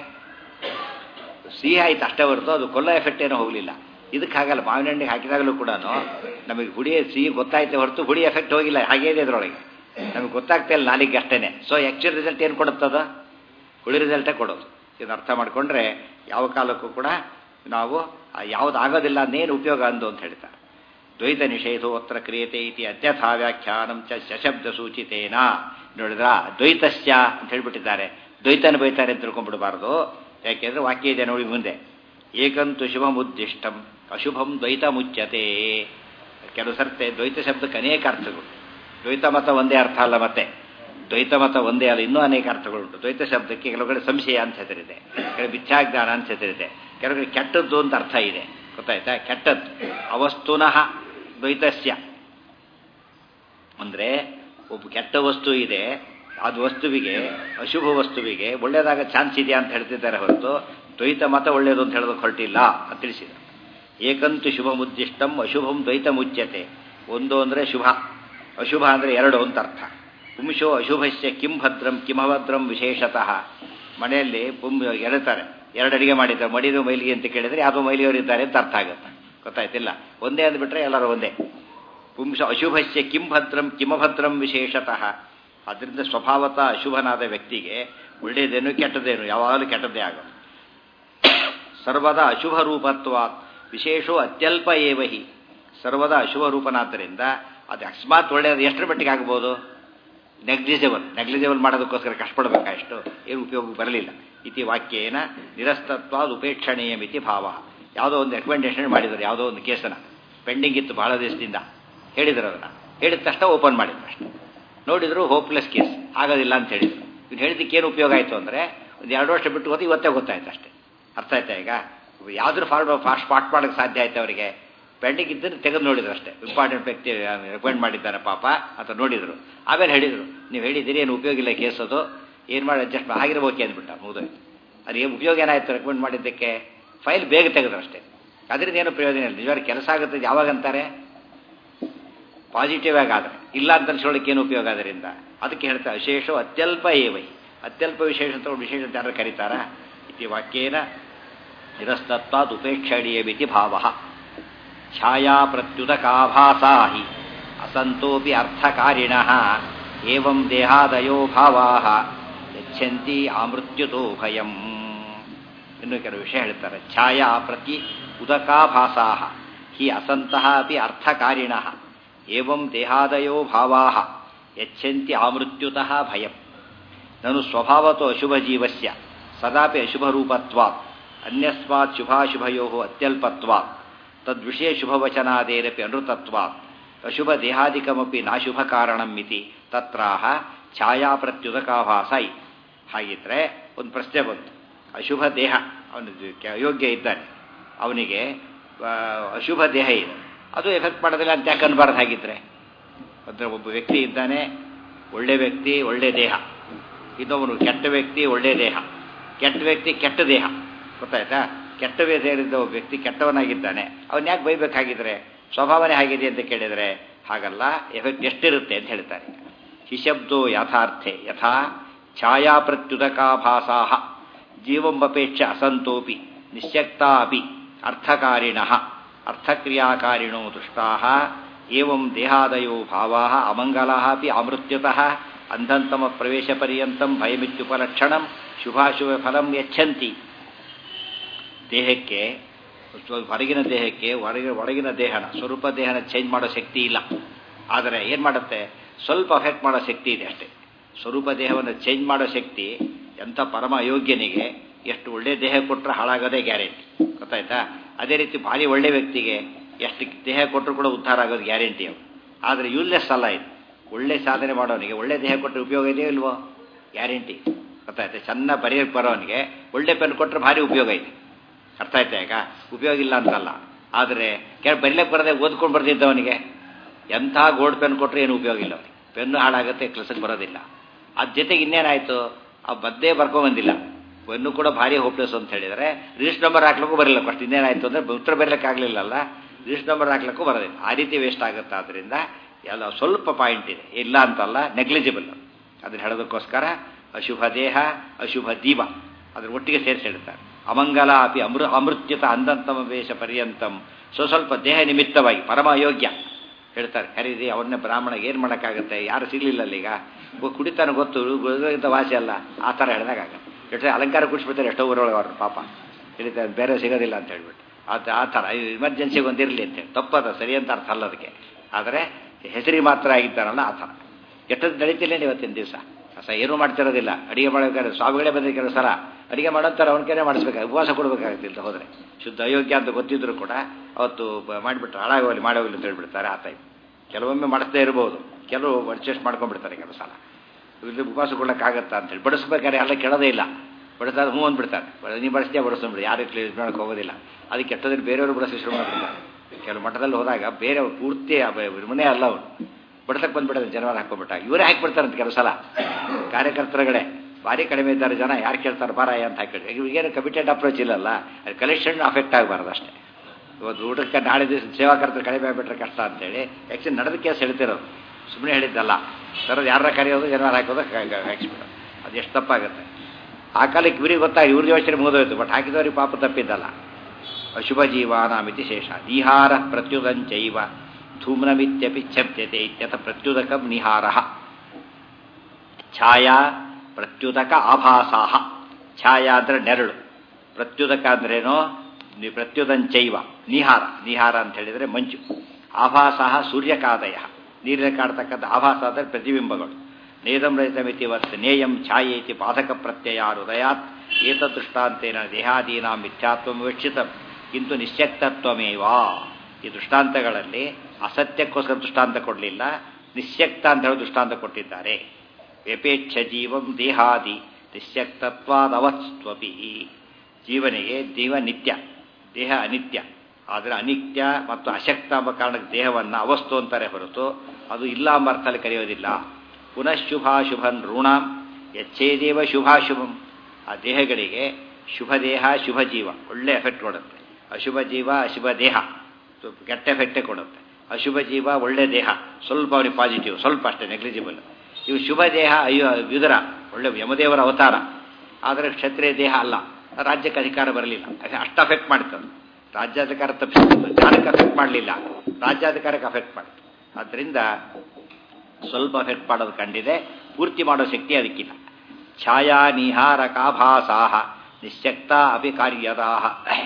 ಸಿಹಿ ಆಯ್ತು ಅಷ್ಟೇ ಹೊರತು ಅದು ಕೊಲ್ಲೋ ಎಫೆಕ್ಟ್ ಏನೋ ಹೋಗಲಿಲ್ಲ ಇದಕ್ಕೆ ಹಾಗಲ್ಲ ಮಾವಿನ ಹಣ್ಣಿಗೆ ಹಾಕಿದಾಗಲೂ ಕೂಡ ನಮಗೆ ಹುಡಿ ಸಿಹಿ ಗೊತ್ತಾಯ್ತು ಹೊರತು ಹುಡಿ ಎಫೆಕ್ಟ್ ಹೋಗಿಲ್ಲ ಹಾಗೇ ಇದೆ ಅದರೊಳಗೆ ನಮಗೆ ಗೊತ್ತಾಗ್ತಾ ಇಲ್ಲ ನಾಲಿಗೆ ಅಷ್ಟೇ ಸೊ ಆ್ಯಕ್ಚುಲ್ ರಿಸಲ್ಟ್ ಏನು ಕೊಡುತ್ತದ ಹುಳಿ ರಿಸಲ್ಟೇ ಕೊಡೋದು ಇದನ್ನು ಅರ್ಥ ಮಾಡಿಕೊಂಡ್ರೆ ಯಾವ ಕಾಲಕ್ಕೂ ಕೂಡ ನಾವು ಯಾವುದು ಆಗೋದಿಲ್ಲ ಅದೇನು ಉಪಯೋಗ ಅಂದು ಅಂತ ಹೇಳ್ತಾರೆ ದ್ವೈತ ನಿಷೇಧೋತ್ರ ಕ್ರಿಯತೆ ಇತಿ ಅದ್ಯಥಾ ವ್ಯಾಖ್ಯಾನಂ ಚ ಸಶಬ್ದ ಸೂಚಿತೇನ ನೋಡಿದ್ರ ದ್ವೈತಸ್ಯ ಅಂತ ಹೇಳ್ಬಿಟ್ಟಿದ್ದಾರೆ ದ್ವೈತನ ಬೈತಾರೆ ಅಂತ ತಿಳ್ಕೊಂಡ್ಬಿಡಬಾರ್ದು ಯಾಕೆಂದ್ರೆ ವಾಕ್ಯ ಇದೆ ನೋಡಿ ಮುಂದೆ ಏಕಂತು ಶುಭಮುದ್ದಿಷ್ಟಂ ಅಶುಭಂ ದ್ವೈತ ಮುಚ್ಚತೆ ಕೆಲವು ಸರ್ತೆ ದ್ವೈತ ಶಬ್ದಕ್ಕೆ ಅನೇಕ ಅರ್ಥಗಳು ದ್ವೈತ ಮತ ಒಂದೇ ಅರ್ಥ ಅಲ್ಲ ಮತ್ತೆ ದ್ವೈತ ಮತ ಒಂದೇ ಅಲ್ಲ ಇನ್ನೂ ಅನೇಕ ಅರ್ಥಗಳುಂಟು ದ್ವೈತ ಶಬ್ದಕ್ಕೆ ಕೆಲವು ಕಡೆ ಸಂಶಯ ಅಂತ ಹೆಸರಿದೆ ಕೆಲವು ಮಿಥ್ಯಾಜ್ಞಾನ ಅಂತ ಹೆಸರಿದೆ ಕೆಲವು ಕಡೆ ಕೆಟ್ಟದ್ದು ಅಂತ ಅರ್ಥ ಇದೆ ಗೊತ್ತಾಯ್ತಾ ಕೆಟ್ಟದ್ದು ಅವಸ್ತುನಃ ದ್ವೈತಸ್ಯ ಅಂದರೆ ಒಬ್ಬ ಕೆಟ್ಟ ವಸ್ತು ಇದೆ ಅದು ವಸ್ತುವಿಗೆ ಅಶುಭ ವಸ್ತುವಿಗೆ ಒಳ್ಳೆಯದಾಗ ಚಾನ್ಸ್ ಇದೆಯಾ ಅಂತ ಹೇಳ್ತಿದ್ದಾರೆ ಹೊರತು ದ್ವೈತ ಮತ ಒಳ್ಳೆಯದು ಅಂತ ಹೇಳೋದಕ್ಕೆ ಹೊರಟಿಲ್ಲ ಅಂತ ತಿಳಿಸಿದ ಏಕಂತು ಶುಭ ಮುದ್ದಿಷ್ಟಂ ಅಶುಭಂ ದ್ವೈತ ಮುಚ್ಯತೆ ಒಂದು ಅಂದರೆ ಶುಭ ಅಶುಭ ಅಂದರೆ ಎರಡು ಅಂತ ಅರ್ಥ ಪುಂಶೋ ಅಶುಭಸ್ಯ ಕಿಂ ಭದ್ರಂ ಕಿಮಭದ್ರಂ ವಿಶೇಷತಃ ಮನೆಯಲ್ಲಿ ಪುಂ ಎಳೆತಾರೆ ಎರಡು ಅಡಿಗೆ ಮಾಡಿದ್ದಾರೆ ಮಡಿದು ಮೈಲಿಗೆ ಅಂತ ಕೇಳಿದರೆ ಯಾವುದೋ ಮೈಲಿಗೆಯವರು ಇದ್ದಾರೆ ಅಂತ ಅರ್ಥ ಆಗುತ್ತೆ ಗೊತ್ತಾಯ್ತಿಲ್ಲ ಒಂದೇ ಅಂದ್ಬಿಟ್ರೆ ಎಲ್ಲರೂ ಒಂದೇ ಪುಂಸ ಅಶುಭಸ್ಯ ಕಿಂ ಭದ್ರಂ ಕಿಮಭದ್ರಂ ವಿಶೇಷತಃ ಅದರಿಂದ ಸ್ವಭಾವತಃ ಅಶುಭನಾದ ವ್ಯಕ್ತಿಗೆ ಒಳ್ಳೆಯದೇನು ಕೆಟ್ಟದೇನು ಯಾವಾಗಲೂ ಕೆಟ್ಟದ್ದೇ ಆಗೋದು ಸರ್ವದ ಅಶುಭ ರೂಪತ್ವ ವಿಶೇಷೋ ಅತ್ಯಲ್ಪ ಏವಹಿ ಸರ್ವದ ಅಶುಭ ರೂಪನಾದ್ದರಿಂದ ಅದು ಅಕಸ್ಮಾತ್ ಒಳ್ಳೆಯದು ಎಷ್ಟರ ಮಟ್ಟಿಗೆ ಆಗ್ಬೋದು ನೆಗ್ಲಿಜಬಲ್ ನೆಗ್ಲಿಜಬಲ್ ಮಾಡೋದಕ್ಕೋಸ್ಕರ ಕಷ್ಟಪಡಬೇಕಾ ಎಷ್ಟು ಏನು ಉಪಯೋಗ ಬರಲಿಲ್ಲ ಇತಿ ವಾಕ್ಯೇನ ನಿರಸ್ತತ್ವಾದ ಉಪೇಕ್ಷಣೀಯ ಮಿತಿ ಭಾವ ಯಾವುದೋ ಒಂದು ರೆಕಮೆಂಡೇಶನ್ ಮಾಡಿದ್ರು ಯಾವುದೋ ಒಂದು ಕೇಸನ ಪೆಂಡಿಂಗ್ ಇತ್ತು ಬಹಳ ದಿವಸದಿಂದ ಹೇಳಿದ್ರು ಅದನ್ನು ಹೇಳಿದ ತಕ್ಷಣ ಓಪನ್ ಮಾಡಿದ್ರು ಅಷ್ಟೇ ನೋಡಿದ್ರು ಹೋಪ್ಲೆಸ್ ಕೇಸ್ ಆಗೋದಿಲ್ಲ ಅಂತ ಹೇಳಿದ್ರು ಇವ್ನು ಹೇಳಿದ್ದಕ್ಕೆ ಏನು ಉಪಯೋಗ ಆಯಿತು ಅಂದರೆ ಒಂದು ಎರಡು ವರ್ಷ ಬಿಟ್ಟು ಹೋಗಿ ಇವತ್ತೇ ಗೊತ್ತಾಯ್ತು ಅಷ್ಟೇ ಅರ್ಥ ಆಯ್ತಾ ಈಗ ಯಾವ್ದ್ರ ಫಾರ್ಡ್ ಫಾಸ್ಟ್ ಸ್ಪಾಟ್ ಮಾಡೋಕ್ಕೆ ಸಾಧ್ಯ ಆಯ್ತು ಅವರಿಗೆ ಪೆಂಡಿಂಗ್ ಇದ್ದರೆ ತೆಗೆದು ನೋಡಿದ್ರು ಅಷ್ಟೇ ಇಂಪಾರ್ಟೆಂಟ್ ವ್ಯಕ್ತಿ ರೆಕಮೆಂಡ್ ಮಾಡಿದ್ದಾನೆ ಪಾಪ ಅಂತ ನೋಡಿದ್ರು ಆಮೇಲೆ ಹೇಳಿದರು ನೀವು ಹೇಳಿದ್ದೀರಿ ಏನು ಉಪಯೋಗ ಇಲ್ಲ ಕೇಸ್ ಅದು ಏನು ಮಾಡಿ ಅಡ್ಜಸ್ಟ್ ಆಗಿರ್ಬೋಕೆ ಅಂದ್ಬಿಟ್ಟ ಮುಗಿದೋಯ್ತು ಅದು ಏನು ಉಪಯೋಗ ಏನಾಯಿತು ರೆಕಮೆಂಡ್ ಮಾಡಿದ್ದಕ್ಕೆ ಫೈಲ್ ಬೇಗ ತೆಗೆದ್ರು ಅಷ್ಟೇ ಅದರಿಂದ ಏನು ಪ್ರಯೋಜನ ಇಲ್ಲ ನಿಜವಾದ ಕೆಲಸ ಆಗುತ್ತೆ ಯಾವಾಗ ಅಂತಾರೆ ಪಾಸಿಟಿವ್ ಆಗಿ ಆದರೆ ಇಲ್ಲ ಅಂತ ಅನ್ಸ್ಕೊಳ್ಳೋಕೆ ಏನು ಉಪಯೋಗ ಅದರಿಂದ ಅದಕ್ಕೆ ಹೇಳ್ತಾರೆ ವಿಶೇಷ ಅತ್ಯಲ್ಪ ಏವೈ ಅತ್ಯಲ್ಪ ವಿಶೇಷ ಅಂತ ವಿಶೇಷ ಅಂತ ಯಾರು ಕರೀತಾರ ಇತಿ ವಾಕ್ಯೇನ ನಿರಸ್ತತ್ವಾದ್ ಉಪೇಕ್ಷಣೀಯ ಮಿತಿ ಭಾವ ಛಾಯಾ ಪ್ರತ್ಯುದಕಾಭಾಸಾ ಹಿ ಅಸಂತೋಪಿ ಅರ್ಥಕಾರಿಣ ಏವಂ ದೇಹಾದಯೋ ಭಾವಾ ಯಚ್ಛಂತಿ ಆಮೃತ್ಯುತೋ ಭಯಂ ಇನ್ನು ಕೆಲವು ವಿಷಯ ಹೇಳ್ತಾರೆ ಛಾಯಾ ಪ್ರತಿ ಉದಕಾಭಾಸಾ ಹಿ ಅಸಂತಹ ಅಪಿ ಅರ್ಥಕಾರಿಣ ಏವಂ ದೇಹಾದಯೋ ಭಾವಾ ಯಚ್ಛಂತಿ ಆಮೃತ್ಯುತಃ ಭಯಂ ನನು ಸ್ವಭಾವತೋ ಅಶುಭಜೀವಸ್ಯ ಸದಾಪಿ ಅಶುಭರೂಪತ್ವಾತ್ ಅನ್ಯಸ್ಮಾತ್ ಶುಭಾಶುಭಯೋ ಅತ್ಯಲ್ಪತ್ವಾತ್ ತದ್ವಿಷಯ ಶುಭವಚನಾದೇರಪಿ ಅನೃತತ್ವಾತ್ ಅಶುಭ ದೇಹಾದಿಕಮಪಿ ನಾಶುಭ ಕಾರಣಂ ಇತಿ ತತ್ರಾಹ ಛಾಯಾ ಪ್ರತ್ಯುದಕಾಭಾಸ ಹಾಗಿದ್ರೆ ಒಂದು ಪ್ರಶ್ನೆ ಬಂತು ಅಶುಭ ದೇಹ ಅವನು ಅಯೋಗ್ಯ ಇದ್ದಾನೆ ಅವನಿಗೆ ಅಶುಭ ದೇಹ ಇದೆ ಅದು ಎಫೆಕ್ಟ್ ಮಾಡೋದಿಲ್ಲ ಅಂತ ಯಾಕೆ ಅನ್ಬಾರ್ದು ಹಾಗಿದ್ರೆ ಅಂದರೆ ಒಬ್ಬ ವ್ಯಕ್ತಿ ಇದ್ದಾನೆ ಒಳ್ಳೆ ವ್ಯಕ್ತಿ ಒಳ್ಳೆ ದೇಹ ಇನ್ನೊಬ್ಬನು ಕೆಟ್ಟ ವ್ಯಕ್ತಿ ಒಳ್ಳೆ ದೇಹ ಕೆಟ್ಟ ವ್ಯಕ್ತಿ ಕೆಟ್ಟ ದೇಹ ಗೊತ್ತಾಯ್ತಾ ಕೆಟ್ಟ ಸೇರಿದ್ದ ಒಬ್ಬ ವ್ಯಕ್ತಿ ಕೆಟ್ಟವನಾಗಿದ್ದಾನೆ ಅವನ್ ಯಾಕೆ ಬೈಬೇಕಾಗಿದ್ರೆ ಸ್ವಭಾವನೆ ಆಗಿದೆ ಅಂತ ಕೇಳಿದರೆ ಹಾಗಲ್ಲ ಎಫೆಕ್ಟ್ ಎಷ್ಟಿರುತ್ತೆ ಅಂತ ಹೇಳ್ತಾರೆ ಹಿಶಬ್ದೋ ಯಥಾರ್ಥೆ ಯಥಾ ಛಾಯಾ ಪ್ರತ್ಯುದಕಾಭಾಸಾ ಜೀವಂಬಪೇಕ್ಷ ಅಸಂತೋಪಿ ನಿಶ್ಯಕ್ತಾ ಅಪಿ ಅರ್ಥಕಾರಿಣ ಅರ್ಥಕ್ರಿಯಾಕಾರಿಣೋ ದೃಷ್ಟಾ ಏವಂ ದೇಹಾದಯೋ ಭಾವಾ ಅಮಂಗಲಾ ಅಪಿ ಅಮೃತ್ಯುತಃ ಅಂಧಂತಮ ಪ್ರವೇಶ ಪರ್ಯಂತಂ ಭಯಮಿತ್ಯುಪಲಕ್ಷಣಂ ಶುಭಾಶುಭ ಫಲಂ ಯಚ್ಛಂತಿ ದೇಹಕ್ಕೆ ಹೊರಗಿನ ದೇಹಕ್ಕೆ ಹೊರಗಿನ ಒಳಗಿನ ದೇಹನ ಸ್ವರೂಪ ದೇಹನ ಚೇಂಜ್ ಮಾಡೋ ಶಕ್ತಿ ಇಲ್ಲ ಆದರೆ ಏನು ಮಾಡುತ್ತೆ ಸ್ವಲ್ಪ ಅಫೆಕ್ಟ್ ಮಾಡೋ ಶಕ್ತಿ ಇದೆ ಅಷ್ಟೇ ಸ್ವರೂಪ ದೇಹವನ್ನು ಚೇಂಜ್ ಮಾಡೋ ಶಕ್ತಿ ಎಂಥ ಪರಮ ಅಯೋಗ್ಯನಿಗೆ ಎಷ್ಟು ಒಳ್ಳೆ ದೇಹ ಕೊಟ್ಟರೆ ಹಾಳಾಗೋದೇ ಗ್ಯಾರಂಟಿ ಗೊತ್ತಾಯ್ತಾ ಅದೇ ರೀತಿ ಭಾರಿ ಒಳ್ಳೆ ವ್ಯಕ್ತಿಗೆ ಎಷ್ಟು ದೇಹ ಕೊಟ್ಟರು ಕೂಡ ಉದ್ಧಾರ ಆಗೋದು ಗ್ಯಾರಂಟಿ ಅವು ಆದರೆ ಯೂಸ್ಲೆಸ್ ಅಲ್ಲ ಇದು ಒಳ್ಳೆ ಸಾಧನೆ ಮಾಡೋನಿಗೆ ಒಳ್ಳೆ ದೇಹ ಕೊಟ್ಟರೆ ಉಪಯೋಗ ಇದೆಯೋ ಇಲ್ವೋ ಗ್ಯಾರಂಟಿ ಗೊತ್ತಾಯ್ತಾ ಚೆನ್ನಾಗಿ ಬರೆಯೋಕ್ಕೆ ಬರೋನಿಗೆ ಒಳ್ಳೆ ಪೆನ್ ಕೊಟ್ಟರೆ ಭಾರಿ ಉಪಯೋಗ ಇದೆ ಅರ್ಥ ಆಯ್ತಾ ಈಗ ಉಪಯೋಗ ಇಲ್ಲ ಅಂತಲ್ಲ ಆದರೆ ಕೆಲ ಬರೀಲಕ್ಕೆ ಬರದೆ ಓದ್ಕೊಂಡು ಬರ್ತಿದ್ದವನಿಗೆ ಎಂಥ ಗೋಲ್ಡ್ ಪೆನ್ ಕೊಟ್ಟರೆ ಏನು ಉಪಯೋಗ ಇಲ್ಲ ಅವನಿಗೆ ಪೆನ್ನು ಹಾಳಾಗುತ್ತೆ ಕೆಲಸಕ್ಕೆ ಬರೋದಿಲ್ಲ ಅದ್ರ ಜೊತೆಗೆ ಇನ್ನೇನಾಯಿತು ಆ ಬದ್ದೇ ಬರ್ಕೊಂಬಂದಿಲ್ಲ ಪೆನ್ನು ಕೂಡ ಭಾರಿ ಹೋಪ್ಲೆಸ್ ಅಂತ ಹೇಳಿದರೆ ರಿಜಿಸ್ಟರ್ ನಂಬರ್ ಹಾಕ್ಲಿಕ್ಕೂ ಬರಲಿಲ್ಲ ಫಸ್ಟ್ ಇನ್ನೇನಾಯಿತು ಅಂದರೆ ಉತ್ತರ ಬರಲಿಕ್ಕೆ ಆಗಲಿಲ್ಲಲ್ಲ ರಿಜಿಸ್ಟರ್ ನಂಬರ್ ಹಾಕ್ಲಿಕ್ಕೂ ಬರೋದಿಲ್ಲ ಆ ರೀತಿ ವೇಸ್ಟ್ ಆಗುತ್ತೆ ಆದ್ದರಿಂದ ಎಲ್ಲ ಸ್ವಲ್ಪ ಪಾಯಿಂಟ್ ಇದೆ ಇಲ್ಲ ಅಂತಲ್ಲ ನೆಗ್ಲಿಜಿಬಲ್ ಅದನ್ನು ಹೇಳೋದಕ್ಕೋಸ್ಕರ ಅಶುಭ ದೇಹ ಅಶುಭ ದೀಪ ಅದ್ರ ಒಟ್ಟಿಗೆ ಸೇರಿಸಿ ಹೇಳ್ತಾರೆ ಅಮಂಗಲ ಅಪಿ ಅಮೃ ಅಮೃತ್ಯುತ ಅಂಧಂತಮ ವೇಷ ಪರ್ಯಂತಂ ಸೊ ಸ್ವಲ್ಪ ದೇಹ ನಿಮಿತ್ತವಾಗಿ ಪರಮ ಅಯೋಗ್ಯ ಹೇಳ್ತಾರೆ ಖರೀದಿ ಅವ್ರನ್ನೇ ಬ್ರಾಹ್ಮಣ ಏನು ಮಾಡೋಕ್ಕಾಗುತ್ತೆ ಯಾರು ಸಿಗಲಿಲ್ಲ ಈಗ ಕುಡಿತಾನೆ ಗೊತ್ತು ಇಂಥ ವಾಸಿ ಅಲ್ಲ ಆ ಥರ ಹೇಳಿದಾಗ ಎಷ್ಟು ಅಲಂಕಾರ ಕುಡಿಸ್ಬಿಡ್ತಾರೆ ಎಷ್ಟೋ ಊರೊಳಗೆ ಅವ್ರ ಪಾಪ ಹೇಳಿದ್ದಾರೆ ಬೇರೆ ಸಿಗೋದಿಲ್ಲ ಅಂತ ಹೇಳ್ಬಿಟ್ಟು ಅದು ಆ ಥರ ಇಮರ್ಜೆನ್ಸಿಗೆ ಒಂದಿರಲಿ ಅಂತೇಳಿ ತಪ್ಪದ ಸರಿ ಅಂತ ಅರ್ಥ ಅಲ್ಲ ಅದಕ್ಕೆ ಆದರೆ ಹೆಸರಿಗೆ ಮಾತ್ರ ಆಗಿದ್ದಾರಲ್ಲ ಆ ಥರ ಎಷ್ಟೊತ್ತು ನಡೀತಿಲ್ಲ ಇವತ್ತಿನ ದಿವಸ ಸ ಏನೂ ಮಾಡ್ತಿರೋದಿಲ್ಲ ಅಡಿಗೆ ಮಾಡೋಬೇಕಾದ್ರೆ ಸ್ವಾಮಿಗಳೇ ಬಂದಿದ್ದ ಕೆಲವು ಸಲ ಅಡಿಗೆ ಮಾಡೋಂತಾರೆ ಅವನ ಕೈನೇ ಮಾಡಿಸ್ಬೇಕಾಗ ಉಪವಾಸ ಕೊಡಬೇಕಾಗುತ್ತಿಲ್ಲ ಹೋದರೆ ಶುದ್ಧ ಅಯೋಗ್ಯ ಅಂತ ಗೊತ್ತಿದ್ರು ಕೂಡ ಅವತ್ತು ಮಾಡಿಬಿಟ್ರೆ ಹಾಳಾಗೋಲಿ ಮಾಡೋಗಿಲ್ಲ ಅಂತ ಹೇಳ್ಬಿಡ್ತಾರೆ ಆ ಟೈಪ್ ಕೆಲವೊಮ್ಮೆ ಮಾಡಿಸ್ದೇ ಇರ್ಬೋದು ಕೆಲವು ಅಡ್ಜಸ್ಟ್ ಮಾಡ್ಕೊಂಡ್ಬಿಡ್ತಾರೆ ಕೆಲವು ಸಲ ಇಲ್ಲಿ ಉಪವಾಸ ಕೊಡೋಕ್ಕಾಗತ್ತಾ ಅಂತೇಳಿ ಬಡಿಸ್ಬೇಕಾದ್ರೆ ಎಲ್ಲ ಕೇಳೋದೇ ಇಲ್ಲ ಬಡಿಸ್ತಾರೆ ಹ್ಞೂ ಅಂದ್ಬಿಡ್ತಾರೆ ನೀವು ಬಡಿಸ್ತೀಯ ಬಡಿಸ್ಕೊಂಡ್ಬಿಡಿ ಯಾರು ಕ್ಲೀನ್ ಮಾಡೋಕೆ ಹೋಗೋದಿಲ್ಲ ಅದಕ್ಕೆ ಕೆಟ್ಟದಲ್ಲಿ ಬೇರೆಯವರು ಬಡಿಸಿ ಶುರು ಮಾಡಿಬಿಡ್ತಾರೆ ಕೆಲವು ಮಠದಲ್ಲಿ ಹೋದಾಗ ಬೇರೆ ಪೂರ್ತಿ ಮನೆ ಅಲ್ಲ ಅವನು ಬಡತಕ್ಕೆ ಬಂದ್ಬಿಡೋದು ಜನವಾರ ಹಾಕೊಂಡ್ಬಿಟ್ಟಾಗ ಇವರೇ ಹಾಕಿಬಿಡ್ತಾರಂತ ಕೆಲವು ಸಲ ಕಾರ್ಯಕರ್ತರುಗಳೇ ಭಾರಿ ಕಡಿಮೆ ಇದ್ದಾರೆ ಜನ ಯಾರು ಕೇಳ್ತಾರೆ ಬಾರಾಯ ಅಂತ ಹಾಕಿ ಈಗೇನು ಕಮಿಟೆಡ್ ಅಪ್ರೋಚ್ ಇಲ್ಲಲ್ಲ ಅದು ಕಲೆಕ್ಷನ್ ಅಫೆಕ್ಟ್ ಆಗಬಾರ್ದು ಅಷ್ಟೇ ಇವತ್ತು ಊಟಕ್ಕೆ ನಾಳೆ ದಿವಸ ಸೇವಾಕರ್ತರು ಕಡಿಮೆ ಆಗಿಬಿಟ್ರೆ ಕಷ್ಟ ಅಂತೇಳಿ ಆ್ಯಕ್ಚುಲಿ ನಡೆದ ಕೇಸ್ ಹೇಳ್ತಿರೋದು ಸುಮ್ಮನೆ ಹೇಳಿದ್ದಲ್ಲ ತರೋದು ಯಾರ ಕರೆಯೋದು ಏನಾರು ಹಾಕೋದು ಹಾಕ್ಸ್ಬಿಡೋದು ಅದು ಎಷ್ಟು ತಪ್ಪಾಗುತ್ತೆ ಆ ಕಾಲಕ್ಕೆ ಇವರಿಗೆ ಗೊತ್ತಾಗಿ ಇವ್ರ ಯೋಚನೆ ಮುಗಿದೋಯ್ತು ಬಟ್ ಹಾಕಿದವ್ರಿಗೆ ಪಾಪ ತಪ್ಪಿದ್ದಲ್ಲ ಅಶುಭ ಜೀವಾನಾಮಿತಿ ಶೇಷ ನಿಹಾರ ಪ್ರತ್ಯುದಂಚೈವ ಧೂಮ್ನಮಿತ್ಯಪಿ ಛಪ್ಯತೆ ಇತ್ಯಥ ಪ್ರತ್ಯುದಕಂ ನಿಹಾರ ಛಾಯಾ ಪ್ರತ್ಯುದಕ ಆಭಾಸಾಹ ಛಾಯಾ ಅಂದರೆ ನೆರಳು ಪ್ರತ್ಯುದಕ ಅಂದ್ರೇನೋ ನಿ- ಪ್ರತ್ಯುದಂಚೈವ ನಿಹಾರ ನಿಹಾರ ಅಂತ ಹೇಳಿದರೆ ಮಂಚು ಆಭಾಸಃ ಸೂರ್ಯಕಾದಯ ನೀರಿನ ಕಾಡ್ತಕ್ಕಂಥ ಆಭಾಸ ಅಂದರೆ ಪ್ರತಿಬಿಂಬಗಳು ನೇದಂ ರಹಿತಮಿತಿ ವಸ್ತು ನೇಯಂ ಛಾಯೆ ಇತಿ ಬಾಧಕ ಪ್ರತ್ಯಯ ಹೃದಯಾತ್ ಏತದೃಷ್ಟಾಂತೇನ ದೇಹಾದೀನಾಂ ಮಿಥ್ಯಾತ್ವ ವಿವಕ್ಷಿತ ಕಿಂತು ನಿಶ್ಯಕ್ತತ್ವಮೇವ ಈ ದೃಷ್ಟಾಂತಗಳಲ್ಲಿ ಅಸತ್ಯಕ್ಕೋಸ್ಕರ ದೃಷ್ಟಾಂತ ಕೊಡಲಿಲ್ಲ ನಿಶ್ಯಕ್ತ ಅಂತ ಹೇಳಿ ದೃಷ್ಟಾಂತ ಕೊಟ್ಟಿದ್ದಾರೆ ವ್ಯಪೇಕ್ಷ ಜೀವಂ ದೇಹಾದಿ ನಿಶ್ಯಕ್ತತ್ವಾದವತ್ವಪಿ ಜೀವನಿಗೆ ಜೀವ ನಿತ್ಯ ದೇಹ ಅನಿತ್ಯ ಆದರೆ ಅನಿತ್ಯ ಮತ್ತು ಅಶಕ್ತ ಎಂಬ ಕಾರಣಕ್ಕೆ ದೇಹವನ್ನು ಅವಸ್ತು ಅಂತಾರೆ ಹೊರತು ಅದು ಇಲ್ಲ ಎಂಬ ಅರ್ಥದಲ್ಲಿ ಕರೆಯೋದಿಲ್ಲ ಪುನಃಶುಭಾಶುಭನ್ ಋಣಾಂ ಯಚ್ಚೇದೇವ ಶುಭಾಶುಭಂ ಆ ದೇಹಗಳಿಗೆ ಶುಭ ದೇಹ ಶುಭ ಜೀವ ಒಳ್ಳೆ ಎಫೆಕ್ಟ್ ಕೊಡುತ್ತೆ ಅಶುಭ ಜೀವ ಅಶುಭ ದೇಹ ಸ್ವಲ್ಪ ಕೆಟ್ಟ ಎಫೆಕ್ಟೇ ಕೊಡುತ್ತೆ ಅಶುಭ ಜೀವ ಒಳ್ಳೆ ದೇಹ ಸ್ವಲ್ಪ ಅವನಿಗೆ ಪಾಸಿಟಿವ್ ಸ್ವಲ್ಪ ಅಷ್ಟೇ ನೆಗ್ಲಿಜಿಬಲ್ ಇವು ಶುಭ ದೇಹ ಅಯ್ಯೋ ವಿದುರ ಒಳ್ಳೆ ಯಮದೇವರ ಅವತಾರ ಆದರೆ ಕ್ಷತ್ರಿಯ ದೇಹ ಅಲ್ಲ ರಾಜ್ಯಕ್ಕೆ ಅಧಿಕಾರ ಬರಲಿಲ್ಲ ಅಷ್ಟು ಅಫೆಕ್ಟ್ ಮಾಡ್ತದೆ ರಾಜ್ಯಾಧಿಕಾರ ತಪ್ಪಿಸಿತ್ತು ಜ್ಞಾನಕ್ಕೆ ಅಫೆಕ್ಟ್ ಮಾಡಲಿಲ್ಲ ರಾಜ್ಯಾಧಿಕಾರಕ್ಕೆ ಅಫೆಕ್ಟ್ ಮಾಡಿತು ಆದ್ದರಿಂದ ಸ್ವಲ್ಪ ಅಫೆಕ್ಟ್ ಮಾಡೋದು ಕಂಡಿದೆ ಪೂರ್ತಿ ಮಾಡೋ ಶಕ್ತಿ ಅದಕ್ಕಿಲ್ಲ ಛಾಯಾ ನಿಹಾರಕಾಭಾಸಾಹ ನಿಶ್ಯಕ್ತ ಅಪಿ ಕಾರ್ಯದಾಹ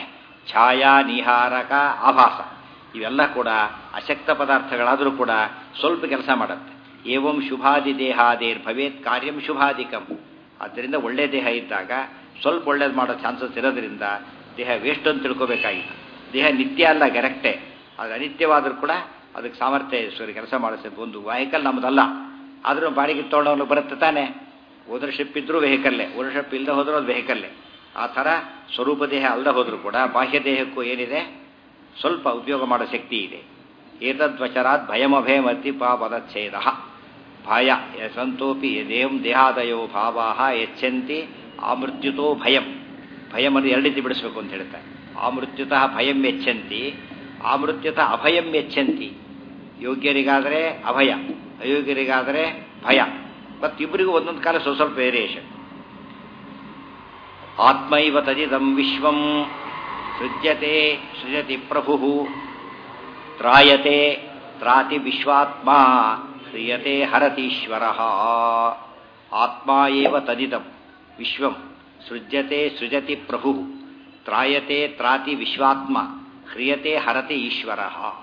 ಛಾಯಾ ನಿಹಾರಕ ಆಭಾಸ ಇವೆಲ್ಲ ಕೂಡ ಅಶಕ್ತ ಪದಾರ್ಥಗಳಾದರೂ ಕೂಡ ಸ್ವಲ್ಪ ಕೆಲಸ ಮಾಡುತ್ತೆ ಏವಂ ಶುಭಾದಿ ದೇಹಾದೇರ್ ಭವೇತ್ ಕಾರ್ಯಂ ಶುಭಾಧಿಕಂ ಆದ್ದರಿಂದ ಒಳ್ಳೆ ದೇಹ ಇದ್ದಾಗ ಸ್ವಲ್ಪ ಒಳ್ಳೇದು ಮಾಡೋ ಚಾನ್ಸಸ್ ಇರೋದ್ರಿಂದ ದೇಹ ವೇಸ್ಟ್ ಅಂತ ತಿಳ್ಕೊಬೇಕಾಗಿಲ್ಲ ದೇಹ ನಿತ್ಯ ಅಲ್ಲ ಕರೆಕ್ಟೇ ಅದು ಅನಿತ್ಯವಾದರೂ ಕೂಡ ಅದಕ್ಕೆ ಸಾಮರ್ಥ್ಯ ಸರಿ ಕೆಲಸ ಮಾಡಿಸ್ತದೆ ಒಂದು ವೆಹಿಕಲ್ ನಮ್ಮದಲ್ಲ ಆದರೂ ಬಾಡಿಗೆ ತೊಗೊಂಡವನು ಬರುತ್ತೆ ತಾನೆ ಓನರ್ಶಿಪ್ ಇದ್ದರೂ ವೆಹಿಕಲ್ಲೇ ಓನರ್ಶಿಪ್ ಇಲ್ಲದೆ ಹೋದರೂ ಅದು ವೆಹಿಕಲ್ಲೇ ಆ ಥರ ಸ್ವರೂಪ ದೇಹ ಅಲ್ಲದೆ ಹೋದರೂ ಕೂಡ ಬಾಹ್ಯ ದೇಹಕ್ಕೂ ಏನಿದೆ ಸ್ವಲ್ಪ ಉಪಯೋಗ ಮಾಡೋ ಶಕ್ತಿ ಇದೆ ಏತದ್ವಚರಾತ್ ಭಯಮಭಯಮತಿ ಪಾಪದಚ್ಛೇದ ಭಯ ಸಂತೋಪಿ ದೇಹಂ ದೇಹಾದಯೋ ಭಾವಾ ಯಚ್ಚಂತಿ ಆಮೃತ್ಯುತೋ ಭಯಂ ಭಯಮನ್ನು ಎರಡು ರೀತಿ ಬಿಡಿಸ್ಬೇಕು ಅಂತ ಹೇಳ್ತಾರೆ ಆಮೃತ್ಯುತಃ ಭಯಂ ಯಚ್ಚಂತಿ ಆಮೃತ್ಯುತಃ ಅಭಯಂ ಯಚ್ಚಂತಿ ಯೋಗ್ಯರಿಗಾದರೆ ಅಭಯ ಅಯೋಗ್ಯರಿಗಾದರೆ ಭಯ ಮತ್ತಿಬ್ಬರಿಗೂ ಒಂದೊಂದು ಕಾಲ ಸ್ವಲ್ಪ ಸ್ವಲ್ಪ ವೇರಿಯೇಷನ್ ಆತ್ಮೈವ ತದಿದಂ ವಿಶ್ವಂ ಸೃಜ್ಯತೆ ಸೃಜತಿ ಪ್ರಭು ತ್ರಾಯತೆ ತ್ರಾತಿ ವಿಶ್ವಾತ್ಮ ಶ್ರಿಯತೆ ಹರತೀಶ್ವರ ಆತ್ಮ ಏವ ತದಿದಂ ವಿಶ್ವಂ ಸೃಜ್ಯತೆ ಸೃಜತಿ ಪ್ರಭು ತ್ರಾಯತೆ ತ್ರಾತಿ ವಿಶ್ವಾತ್ಮ ಹ್ರಿಯತೆ ಹರತಿ ಈಶ್ವರ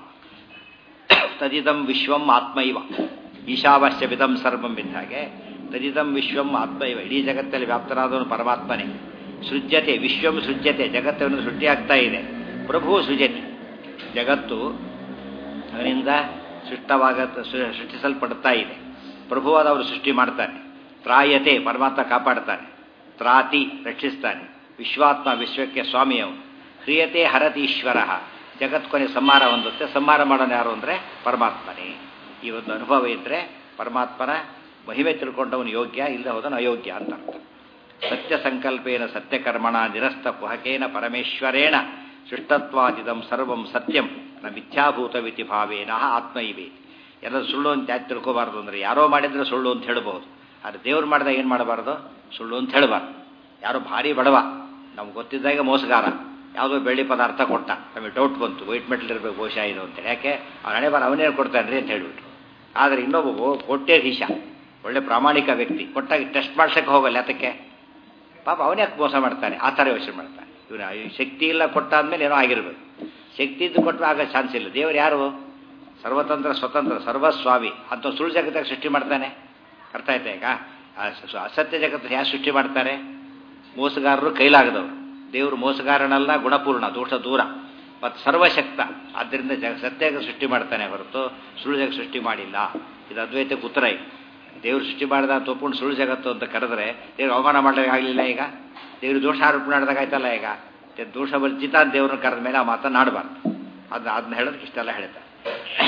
ತದಿದಂ ವಿಶ್ವಂ ಆತ್ಮೈವ ಈಶಾವಾಸ್ಯವಿದಂ ಸರ್ವಂ ಇದ್ದ ಹಾಗೆ ತದಿದಂ ವಿಶ್ವಂ ಆತ್ಮೈವ ಇಡೀ ಜಗತ್ತಲ್ಲಿ ವ್ಯಾಪ್ತನಾದವನು ಪರಮಾತ್ಮನೇ ಸೃಜ್ಯತೆ ವಿಶ್ವಂ ಸೃಜ್ಯತೆ ಜಗತ್ತನ್ನು ಸೃಷ್ಟಿಯಾಗ್ತಾ ಇದೆ ಪ್ರಭು ಸೃಜತಿ ಜಗತ್ತು ಅವನಿಂದ ಸೃಷ್ಟವಾಗ ಸೃಷ್ಟಿಸಲ್ಪಡುತ್ತಾ ಇದೆ ಪ್ರಭುವಾದ ಅವರು ಸೃಷ್ಟಿ ಮಾಡ್ತಾನೆ ತ್ರಾಯತೆ ಪರಮಾತ್ಮ ಕಾಪಾಡ್ತಾನೆ ತ್ರಾತಿ ರಕ್ಷಿಸ್ತಾನೆ ವಿಶ್ವಾತ್ಮ ವಿಶ್ವಕ್ಕೆ ಸ್ವಾಮಿಯವು ಕ್ರಿಯತೆ ಹರತೀಶ್ವರ ಜಗತ್ ಕೊನೆ ಸಂಹಾರ ಹೊಂದುತ್ತೆ ಸಂಹಾರ ಮಾಡೋನು ಯಾರು ಅಂದರೆ ಪರಮಾತ್ಮನೇ ಈ ಒಂದು ಅನುಭವ ಇದ್ದರೆ ಪರಮಾತ್ಮನ ಮಹಿಮೆ ತಿಳ್ಕೊಂಡವನು ಯೋಗ್ಯ ಇಲ್ಲದೆ ಹೋದನು ಅಯೋಗ್ಯ ಅಂತ ಅರ್ಥ ಸತ್ಯ ಸಂಕಲ್ಪೇನ ಸತ್ಯಕರ್ಮಣ ನಿರಸ್ತ ಕುಹಕೇನ ಪರಮೇಶ್ವರೇಣ ಸೃಷ್ಟತ್ವಾದಿದಂ ಸರ್ವಂ ಸತ್ಯಂ ನ ಮಿಥ್ಯಾಭೂತವಿತಿ ಭಾವೇನ ಆತ್ಮ ಇವೆ ಎಲ್ಲ ಸುಳ್ಳು ಅಂತ ಯಾಕೆ ತಿಳ್ಕೋಬಾರ್ದು ಅಂದರೆ ಯಾರೋ ಮಾಡಿದ್ರೆ ಸುಳ್ಳು ಅಂತ ಹೇಳ್ಬೋದು ಆದರೆ ದೇವ್ರು ಮಾಡಿದಾಗ ಏನು ಮಾಡಬಾರ್ದು ಸುಳ್ಳು ಅಂತ ಹೇಳಬಾರ್ದು ಯಾರೋ ಭಾರಿ ಬಡವ ನಮ್ಗೆ ಗೊತ್ತಿದ್ದಾಗ ಮೋಸಗಾರ ಯಾವುದೋ ಬೆಳ್ಳಿ ಪದಾರ್ಥ ಕೊಟ್ಟ ನಮಗೆ ಡೌಟ್ ಬಂತು ವೈಟ್ ಮೆಟಲ್ ಇರಬೇಕು ಬಹುಶಃ ಇದು ಅಂತೇಳಿ ಯಾಕೆ ಅವ್ನು ಹಣೆ ಬಾರ ಅವನೇ ಕೊಡ್ತಾನೆ ರೀ ಅಂತ ಹೇಳ್ಬಿಟ್ಟು ಆದರೆ ಇನ್ನೊಬ್ಬ ಕೊಟ್ಟೇ ಹಿಶ ಒಳ್ಳೆ ಪ್ರಾಮಾಣಿಕ ವ್ಯಕ್ತಿ ಕೊಟ್ಟಾಗ ಟೆಸ್ಟ್ ಮಾಡ್ಸಕ್ಕೆ ಹೋಗಲ್ಲ ಅದಕ್ಕೆ ಪಾಪ ಅವನೇ ಮೋಸ ಮಾಡ್ತಾನೆ ಆ ಥರ ಯೋಚನೆ ಮಾಡ್ತಾನೆ ಇವನು ಶಕ್ತಿ ಇಲ್ಲ ಕೊಟ್ಟಾದ್ಮೇಲೆ ಏನೋ ಆಗಿರ್ಬೇಕು ಶಕ್ತಿ ಇದ್ದು ಕೊಟ್ಟರೆ ಆಗ ಚಾನ್ಸ್ ಇಲ್ಲ ದೇವರು ಯಾರು ಸರ್ವತಂತ್ರ ಸ್ವತಂತ್ರ ಸರ್ವಸ್ವಾಮಿ ಅಂತ ಸುಳ್ಳು ಜಗತ್ತಾಗ ಸೃಷ್ಟಿ ಮಾಡ್ತಾನೆ ಅರ್ಥ ಆಯ್ತಾ ಈಗ ಅಸತ್ಯ ಜಗತ್ತು ಯಾರು ಸೃಷ್ಟಿ ಮಾಡ್ತಾರೆ ಮೋಸಗಾರರು ಕೈಲಾಗದವರು ದೇವರು ಮೋಸಗಾರನಲ್ಲ ಗುಣಪೂರ್ಣ ದೋಷ ದೂರ ಮತ್ತು ಸರ್ವಶಕ್ತ ಆದ್ದರಿಂದ ಜಗ ಸತ್ಯಗ ಸೃಷ್ಟಿ ಮಾಡ್ತಾನೆ ಹೊರತು ಸುಳ್ಳು ಜಗ ಸೃಷ್ಟಿ ಮಾಡಿಲ್ಲ ಇದು ಅದ್ವೈತಕ್ಕೆ ಉತ್ತರ ಈಗ ದೇವರು ಸೃಷ್ಟಿ ಮಾಡಿದ ಅಂತ ಒಪ್ಕೊಂಡು ಸುಳ್ಳು ಜಗತ್ತು ಅಂತ ಕರೆದ್ರೆ ದೇವ್ರು ಅವಮಾನ ಮಾಡಲಿಕ್ಕೆ ಆಗಲಿಲ್ಲ ಈಗ ದೇವರು ದೋಷ ಆರೋಪ ಮಾಡಿದಾಗ ಆಯ್ತಲ್ಲ ಈಗ ದೋಷ ವರ್ಜಿತ ಅಂತ ದೇವ್ರನ್ನ ಕರೆದ ಮೇಲೆ ಆ ಮಾತನ್ನು ಆಡಬಾರ್ದು ಅದನ್ನ ಅದನ್ನ ಹೇಳೋದಕ್ಕೆ ಇಷ್ಟೆಲ್ಲ ಹೇಳ್ತಾರೆ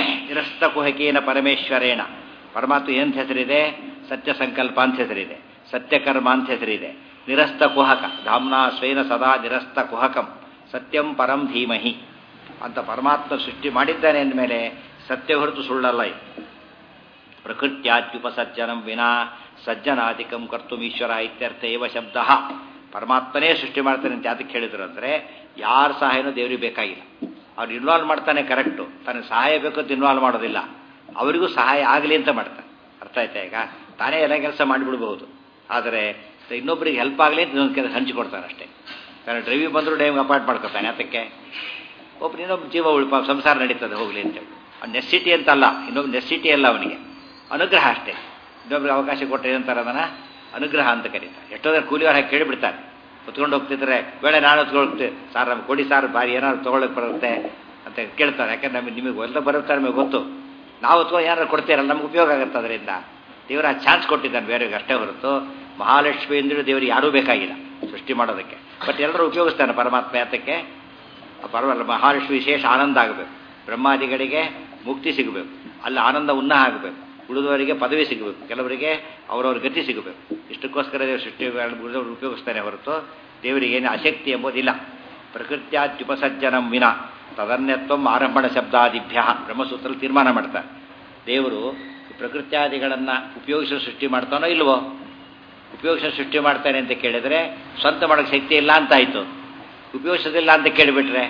ನಿರಸ್ತ ಕುಹಕೇನ ಪರಮೇಶ್ವರೇಣ ಪರಮಾತ್ಮ ಎಂತ ಹೆಸರಿದೆ ಸತ್ಯ ಸಂಕಲ್ಪ ಅಂತ ಹೆಸರಿದೆ ಸತ್ಯಕರ್ಮ ಅಂತ ಹೆಸರಿದೆ ನಿರಸ್ತ ಕುಹಕ ಧಾಮ್ನಾ ಸ್ವೈನ ಸದಾ ನಿರಸ್ತ ಕುಹಕಂ ಸತ್ಯಂ ಪರಂ ಧೀಮಹಿ ಅಂತ ಪರಮಾತ್ಮ ಸೃಷ್ಟಿ ಮಾಡಿದ್ದಾನೆ ಅಂದಮೇಲೆ ಸತ್ಯ ಹೊರತು ಸುಳ್ಳಲ್ಲ ಇದು ಪ್ರಕೃತ್ಯಾತ್ಯುಪಸಜ್ಜನಂ ವಿನಾ ಸಜ್ಜನಾಧಿಕಂ ಕರ್ತುಂ ಈಶ್ವರ ಇತ್ಯರ್ಥ ಏವ ಶಬ್ದ ಪರಮಾತ್ಮನೇ ಸೃಷ್ಟಿ ಮಾಡ್ತಾನೆ ಅಂತ ಯಾತಕ್ಕೆ ಹೇಳಿದ್ರು ಅಂದರೆ ಯಾರ ಸಹಾಯನೂ ದೇವರಿಗೆ ಬೇಕಾಗಿಲ್ಲ ಅವ್ರು ಇನ್ವಾಲ್ವ್ ಮಾಡ್ತಾನೆ ಕರೆಕ್ಟು ತನಗೆ ಸಹಾಯ ಬೇಕು ಅಂತ ಇನ್ವಾಲ್ವ್ ಮಾಡೋದಿಲ್ಲ ಅವರಿಗೂ ಸಹಾಯ ಆಗಲಿ ಅಂತ ಮಾಡ್ತಾನೆ ಅರ್ಥ ಆಯ್ತಾ ಈಗ ತಾನೇ ಎಲ್ಲ ಕೆಲಸ ಮಾಡಿಬಿಡ್ಬಹುದು ಆದರೆ ಇನ್ನೊಬ್ಬರಿಗೆ ಹೆಲ್ಪ್ ಆಗಲಿ ಅಂತ ಇನ್ನೊಂದು ಕೆಲಸ ಹಂಚಿಕೊಡ್ತಾನೆ ಅಷ್ಟೇ ತಾನು ಡ್ರೈವಿಂಗ್ ಬಂದರೂ ಡ್ರೈವಿಂಗ್ ಅಪಾಯಿಂಟ್ ಮಾಡ್ಕೊತಾನೆ ಅದಕ್ಕೆ ಒಬ್ಬರು ಇನ್ನೊಬ್ಬ ಜೀವ ಉಳಿಪ ಸಂಸಾರ ನಡೀತದೆ ಹೋಗಲಿ ಅಂತೇಳಿ ನೆಸ್ಸಿಟಿ ಅಂತಲ್ಲ ಇನ್ನೊಬ್ಬ ನೆಸ್ಸಿಟಿ ಅಲ್ಲ ಅವನಿಗೆ ಅನುಗ್ರಹ ಅಷ್ಟೇ ಇನ್ನೊಬ್ರಿಗೆ ಅವಕಾಶ ಕೊಟ್ಟರೆ ಏನಂತಾರೆ ಅದನ್ನು ಅನುಗ್ರಹ ಅಂತ ಕರೀತಾರೆ ಎಷ್ಟೋದ್ರೆ ಕೂಲಿಯವ್ರು ಹಾಕಿ ಕೇಳಿಬಿಡ್ತಾರೆ ಹೊತ್ಕೊಂಡು ಹೋಗ್ತಿದ್ರೆ ಬೇಡ ನಾನು ಹೊತ್ಕೊಳ್ತೆ ಸರ್ ನಮ್ಗೆ ಕೊಡಿ ಸಾರ್ ಬಾರಿ ಏನಾದ್ರು ತೊಗೊಳಕ್ಕೆ ಬರುತ್ತೆ ಅಂತ ಕೇಳ್ತಾರೆ ಯಾಕಂದ್ರೆ ನಮಗೆ ನಿಮಗೆ ಎಲ್ಲ ಬರುತ್ತೆ ನಮಗೆ ಗೊತ್ತು ನಾವು ಹೊತ್ಕೊಂಡು ಏನಾದ್ರು ಕೊಡ್ತೀರಲ್ಲ ನಮ್ಗೆ ಉಪಯೋಗ ಆಗುತ್ತೆ ಅದರಿಂದ ದೇವರ ಚಾನ್ಸ್ ಕೊಟ್ಟಿದ್ದಾನೆ ಬೇರೆಯವ್ರಿಗೆ ಅಷ್ಟೇ ಹೊರತು ಮಹಾಲಕ್ಷ್ಮಿ ಅಂದ್ರೆ ದೇವರಿಗೆ ಯಾರೂ ಬೇಕಾಗಿಲ್ಲ ಸೃಷ್ಟಿ ಮಾಡೋದಕ್ಕೆ ಬಟ್ ಎಲ್ಲರೂ ಉಪಯೋಗಿಸ್ತಾನೆ ಪರಮಾತ್ಮ ಯಾತಕ್ಕೆ ಪರವಲ್ಲ ಮಹಾಲಕ್ಷ್ಮಿ ವಿಶೇಷ ಆನಂದ ಆಗಬೇಕು ಬ್ರಹ್ಮಾದಿಗಳಿಗೆ ಮುಕ್ತಿ ಸಿಗಬೇಕು ಅಲ್ಲಿ ಆನಂದ ಉನ್ನಹ ಆಗಬೇಕು ಉಳಿದವರಿಗೆ ಪದವಿ ಸಿಗಬೇಕು ಕೆಲವರಿಗೆ ಅವರವ್ರ ಗತಿ ಸಿಗಬೇಕು ಇಷ್ಟಕ್ಕೋಸ್ಕರ ದೇವರು ಸೃಷ್ಟಿ ಉಳಿದವರು ಉಪಯೋಗಿಸ್ತಾನೆ ಹೊರತು ದೇವರಿಗೆ ಏನು ಅಶಕ್ತಿ ಎಂಬುದಿಲ್ಲ ಪ್ರಕೃತ್ಯಾತ್ಯುಪಸಜ್ಜನಂ ವಿನ ತದನ್ಯತ್ವಂ ಆರಂಭಣ ಶಬ್ದಾದಿಭ್ಯ ಬ್ರಹ್ಮಸೂತ್ರ ತೀರ್ಮಾನ ಮಾಡ್ತಾರೆ ದೇವರು ಪ್ರಕೃತ್ಯಾದಿಗಳನ್ನು ಉಪಯೋಗಿಸೋ ಸೃಷ್ಟಿ ಮಾಡ್ತಾನೋ ಇಲ್ವೋ ಉಪಯೋಗಿಸೋ ಸೃಷ್ಟಿ ಮಾಡ್ತಾನೆ ಅಂತ ಕೇಳಿದರೆ ಸ್ವಂತ ಮಾಡೋಕ್ಕೆ ಶಕ್ತಿ ಇಲ್ಲ ಅಂತ ಆಯಿತು ಉಪಯೋಗಿಸೋದಿಲ್ಲ ಅಂತ ಕೇಳಿಬಿಟ್ರೆ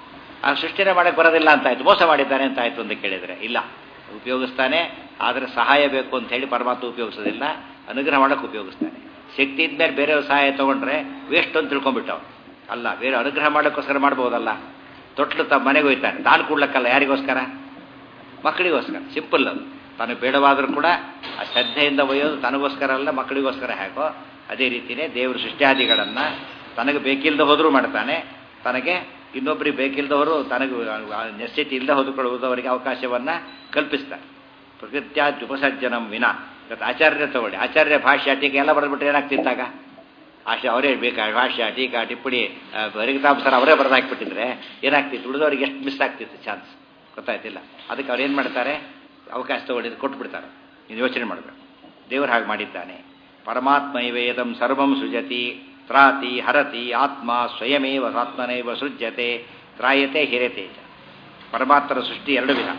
ಆ ಸೃಷ್ಟಿನೇ ಮಾಡೋಕ್ಕೆ ಬರೋದಿಲ್ಲ ಅಂತ ಆಯ್ತು ಮೋಸ ಮಾಡಿದ್ದಾನೆ ಅಂತ ಆಯ್ತು ಅಂತ ಕೇಳಿದರೆ ಇಲ್ಲ ಉಪಯೋಗಿಸ್ತಾನೆ ಆದರೆ ಸಹಾಯ ಬೇಕು ಅಂತ ಹೇಳಿ ಪರಮಾತ್ಮ ಉಪಯೋಗಿಸೋದಿಲ್ಲ ಅನುಗ್ರಹ ಮಾಡೋಕ್ಕೆ ಉಪಯೋಗಿಸ್ತಾನೆ ಶಕ್ತಿ ಇದ್ಮೇಲೆ ಬೇರೆಯವ್ರ ಸಹಾಯ ತೊಗೊಂಡ್ರೆ ವೇಸ್ಟ್ ಅಂತ ತಿಳ್ಕೊಂಡ್ಬಿಟ್ಟವ್ ಅಲ್ಲ ಬೇರೆ ಅನುಗ್ರಹ ಮಾಡೋಕ್ಕೋಸ್ಕರ ಮಾಡ್ಬೋದಲ್ಲ ತೊಟ್ಲು ತ ಮನೆಗೆ ಹೋಯ್ತಾನೆ ತಾನು ಕೂಡ್ಲಕ್ಕಲ್ಲ ಯಾರಿಗೋಸ್ಕರ ಮಕ್ಕಳಿಗೋಸ್ಕರ ಸಿಂಪಲ್ ಅದು ತಾನು ಬೇಡವಾದರೂ ಕೂಡ ಆ ಶ್ರದ್ಧೆಯಿಂದ ಒಯ್ಯೋದು ತನಗೋಸ್ಕರ ಅಲ್ಲ ಮಕ್ಕಳಿಗೋಸ್ಕರ ಹೇಗೋ ಅದೇ ರೀತಿಯೇ ದೇವರು ಸೃಷ್ಟಿಯಾದಿಗಳನ್ನು ತನಗೆ ಬೇಕಿಲ್ಲದೆ ಹೋದರೂ ಮಾಡ್ತಾನೆ ತನಗೆ ಇನ್ನೊಬ್ಬರಿಗೆ ಬೇಕಿಲ್ಲದವರು ತನಗೆ ನೆಸ್ಥಿತಿ ಇಲ್ಲದೆ ಹೊಂದಿಕೊಳ್ಳುವುದವರಿಗೆ ಅವಕಾಶವನ್ನು ಕಲ್ಪಿಸ್ತಾರೆ ಪ್ರಕೃತ್ಯಾದ್ಯುಪಸರ್ಜನಂ ವಿನ ಇವತ್ತು ಆಚಾರ್ಯ ತಗೊಳ್ಳಿ ಆಚಾರ್ಯ ಭಾಷ್ಯ ಟೀಕೆ ಎಲ್ಲ ಬರೆದ್ಬಿಟ್ರೆ ಏನಾಗ್ತಿತ್ತಾಗ ಆಶೆ ಅವರೇ ಬೇಕಾ ಭಾಷ್ಯ ಟೀಕಾ ಟಿಪ್ಪಣಿ ಬರಿಗತಾಂಸರ ಅವರೇ ಬರೆದು ಹಾಕ್ಬಿಟ್ಟಿದ್ರೆ ಏನಾಗ್ತಿತ್ತು ಉಳಿದವ್ರಿಗೆ ಎಷ್ಟು ಮಿಸ್ ಆಗ್ತಿತ್ತು ಚಾನ್ಸ್ ಗೊತ್ತಾಯ್ತಿಲ್ಲ ಅದಕ್ಕೆ ಅವ್ರು ಏನು ಮಾಡ್ತಾರೆ ಅವಕಾಶ ತಗೊಂಡಿದ್ದು ಕೊಟ್ಬಿಡ್ತಾರೆ ನೀವು ಯೋಚನೆ ಮಾಡಬೇಕು ದೇವರು ಹಾಗೆ ಮಾಡಿದ್ದಾನೆ ಪರಮಾತ್ಮೈವೇದಂ ಸರ್ವಂ ಸೃಜತಿ ತ್ರಾತಿ ಹರತಿ ಆತ್ಮ ಸ್ವಯಮೇವ ಆತ್ಮನೈವ ಸೃಜ್ಯತೆ ತ್ರಾಯತೆ ಹಿರತೆ ಚ ಪರಮಾತ್ಮರ ಸೃಷ್ಟಿ ಎರಡು ವಿಧ